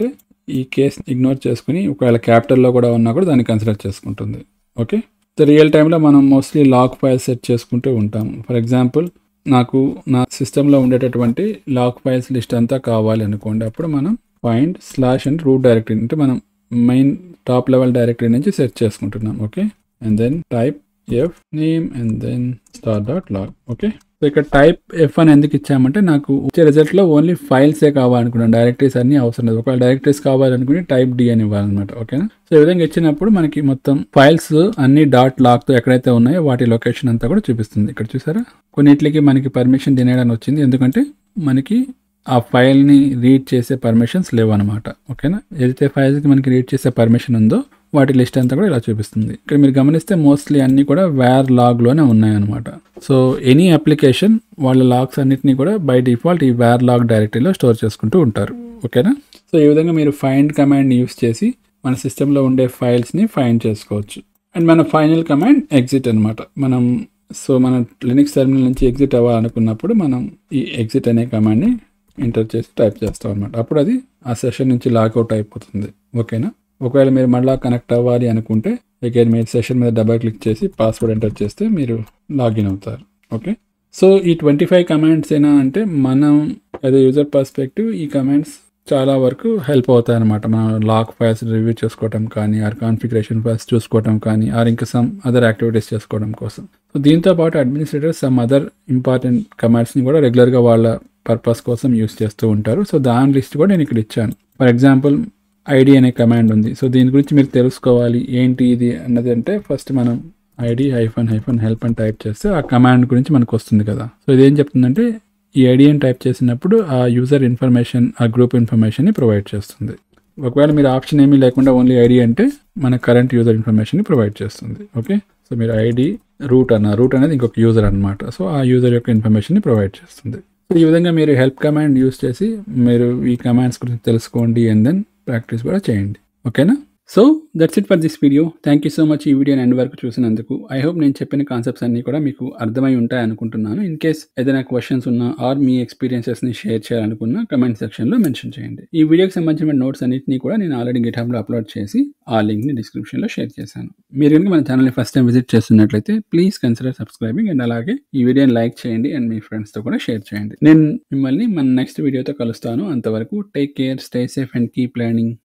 ఈ కేస్ ఇగ్నోర్ చేసుకుని ఒకవేళ క్యాపిటల్లో కూడా ఉన్నా కూడా దాన్ని కన్సిడర్ చేసుకుంటుంది ఓకే సో రియల్ టైంలో మనం మోస్ట్లీ లాక్ ఫైల్ సెట్ చేసుకుంటూ ఉంటాం ఫర్ ఎగ్జాంపుల్ నాకు నా సిస్టంలో ఉండేటటువంటి లాక్ ఫైల్స్ లిస్ట్ అంతా కావాలి అనుకోండి అప్పుడు మనం find slash and root directory అంటే మనం మెయిన్ టాప్ లెవెల్ డైరెక్టరీ నుంచి సెర్చ్ చేసుకుంటున్నాం okay and then type F name and then star dot log okay so ఇక్కడ టైప్ ఎఫ్ అని ఎందుకు ఇచ్చామంటే నాకు వచ్చే రిజల్ట్లో ఓన్లీ ఫైల్సే కావాలనుకున్నాను డైరెక్టరీస్ అన్ని అవసరం లేదు ఒకవేళ డైరెక్టరీస్ కావాలనుకుని టైప్ డి అని ఇవ్వాలన్నమాట ఓకేనా సో ఈ విధంగా ఇచ్చినప్పుడు మనకి మొత్తం ఫైల్స్ అన్ని డాట్ లాక్తో ఎక్కడైతే ఉన్నాయో వాటి లొకేషన్ అంతా కూడా చూపిస్తుంది ఇక్కడ చూసారా కొన్నిటికి మనకి పర్మిషన్ తినేయడానికి వచ్చింది ఎందుకంటే మనకి ఆ ఫైల్ని రీడ్ చేసే పర్మిషన్స్ లేవు అనమాట ఓకేనా ఏదైతే ఫైల్స్కి మనకి రీడ్ చేసే పర్మిషన్ ఉందో వాటి లిస్ట్ అంతా కూడా ఇలా చూపిస్తుంది ఇక్కడ మీరు గమనిస్తే మోస్ట్లీ అన్నీ కూడా వేర్ లాగ్లోనే ఉన్నాయన్నమాట సో ఎనీ అప్లికేషన్ వాళ్ళ లాగ్స్ అన్నిటిని కూడా బై డిఫాల్ట్ ఈ వేర్ లాగ్ డైరెక్టరీలో స్టోర్ చేసుకుంటూ ఉంటారు ఓకేనా సో ఈ విధంగా మీరు ఫైండ్ కమాండ్ యూస్ చేసి మన సిస్టంలో ఉండే ఫైల్స్ని ఫైండ్ చేసుకోవచ్చు అండ్ మన ఫైనల్ కమాండ్ ఎగ్జిట్ అనమాట మనం సో మన లినిక్స్ టెర్మినల్ నుంచి ఎగ్జిట్ అవ్వాలనుకున్నప్పుడు మనం ఈ ఎగ్జిట్ అనే కమాండ్ని ఎంటర్ చేసి టైప్ చేస్తాం అనమాట అప్పుడు అది ఆ సెషన్ నుంచి లాగౌట్ అయిపోతుంది ఓకేనా ఒకవేళ మీరు మళ్ళీ కనెక్ట్ అవ్వాలి అనుకుంటే అగైన్ మీరు సెషన్ మీద డబల్ క్లిక్ చేసి పాస్వర్డ్ ఎంటర్ చేస్తే మీరు లాగిన్ అవుతారు ఓకే సో ఈ ట్వంటీ ఫైవ్ కమాండ్స్ అయినా అంటే మనం అదే యూజర్ పర్స్పెక్టివ్ ఈ కమాండ్స్ చాలా వరకు హెల్ప్ అవుతాయి అనమాట మనం లాక్ ఫైల్స్ రివ్యూ చేసుకోవడం కానీ ఆర్ కాన్ఫిగరేషన్ ఫైల్స్ చూసుకోవడం కానీ ఆర్ ఇంకా సమ్ అదర్ యాక్టివిటీస్ చేసుకోవడం కోసం సో దీంతో పాటు అడ్మినిస్ట్రేటర్ సమ్ అదర్ ఇంపార్టెంట్ కమాండ్స్ని కూడా రెగ్యులర్గా వాళ్ళ పర్పస్ కోసం యూస్ చేస్తూ ఉంటారు సో దాని లిస్ట్ కూడా నేను ఇక్కడ ఇచ్చాను ఫర్ ఎగ్జాంపుల్ ఐడి అనే కమాండ్ ఉంది సో దీని గురించి మీరు తెలుసుకోవాలి ఏంటి ఇది అన్నది అంటే ఫస్ట్ మనం ఐడి హైఫన్ హైఫన్ హెల్ప్ అని టైప్ చేస్తే ఆ కమాండ్ గురించి మనకు వస్తుంది కదా సో ఇదేం చెప్తుందంటే ఈ ఐడి అని టైప్ చేసినప్పుడు ఆ యూజర్ ఇన్ఫర్మేషన్ ఆ గ్రూప్ ఇన్ఫర్మేషన్ని ప్రొవైడ్ చేస్తుంది ఒకవేళ మీరు ఆప్షన్ ఏమీ లేకుండా ఓన్లీ ఐడి అంటే మన కరెంట్ యూజర్ ఇన్ఫర్మేషన్ని ప్రొవైడ్ చేస్తుంది ఓకే సో మీరు ఐడి రూట్ అన్న రూట్ అనేది ఇంకొక యూజర్ అనమాట సో ఆ యూజర్ యొక్క ఇన్ఫర్మేషన్ని ప్రొవైడ్ చేస్తుంది సో ఈ విధంగా మీరు హెల్ప్ కమాండ్ యూస్ చేసి మీరు ఈ కమాండ్స్ గురించి తెలుసుకోండి అండ్ దెన్ ప్రాక్టీస్ కూడా చేయండి ఓకేనా so that's it for this video thank you so much ఈ వీడియోని ఎండ్ వరకు చూసినందుకు ఐ హోప్ నేను చెప్పిన కాన్సెప్ట్స్ అన్ని కూడా మీకు అర్థమై ఉంటాయి అనుకుంటున్నాను ఇన్ కేస్ ఏదైనా క్వశ్చన్స్ ఉన్నా ఆర్ మీ ఎక్స్పీరియన్సెస్ని షేర్ చేయాలనుకున్నా కమెంట్ సెక్షన్లో మెన్షన్ చేయండి ఈ వీడియోకి సంబంధించిన నోట్స్ అన్నింటినీ కూడా నేను ఆల్రెడీ గిట్ హబ్లో అప్లోడ్ చేసి ఆ లింక్ని డిస్క్రిప్షన్లో షేర్ చేశాను మీరు కనుక మన ఛానల్ని ఫస్ట్ టైం విజిట్ చేస్తున్నట్లయితే ప్లీజ్ కన్సిడర్ సబ్స్క్రైబింగ్ అండ్ అలాగే ఈ వీడియోని లైక్ చేయండి అండ్ మీ ఫ్రెండ్స్తో కూడా షేర్ చేయండి నేను మిమ్మల్ని మన నెక్స్ట్ వీడియోతో కలుస్తాను అంతవరకు take care stay safe and keep learning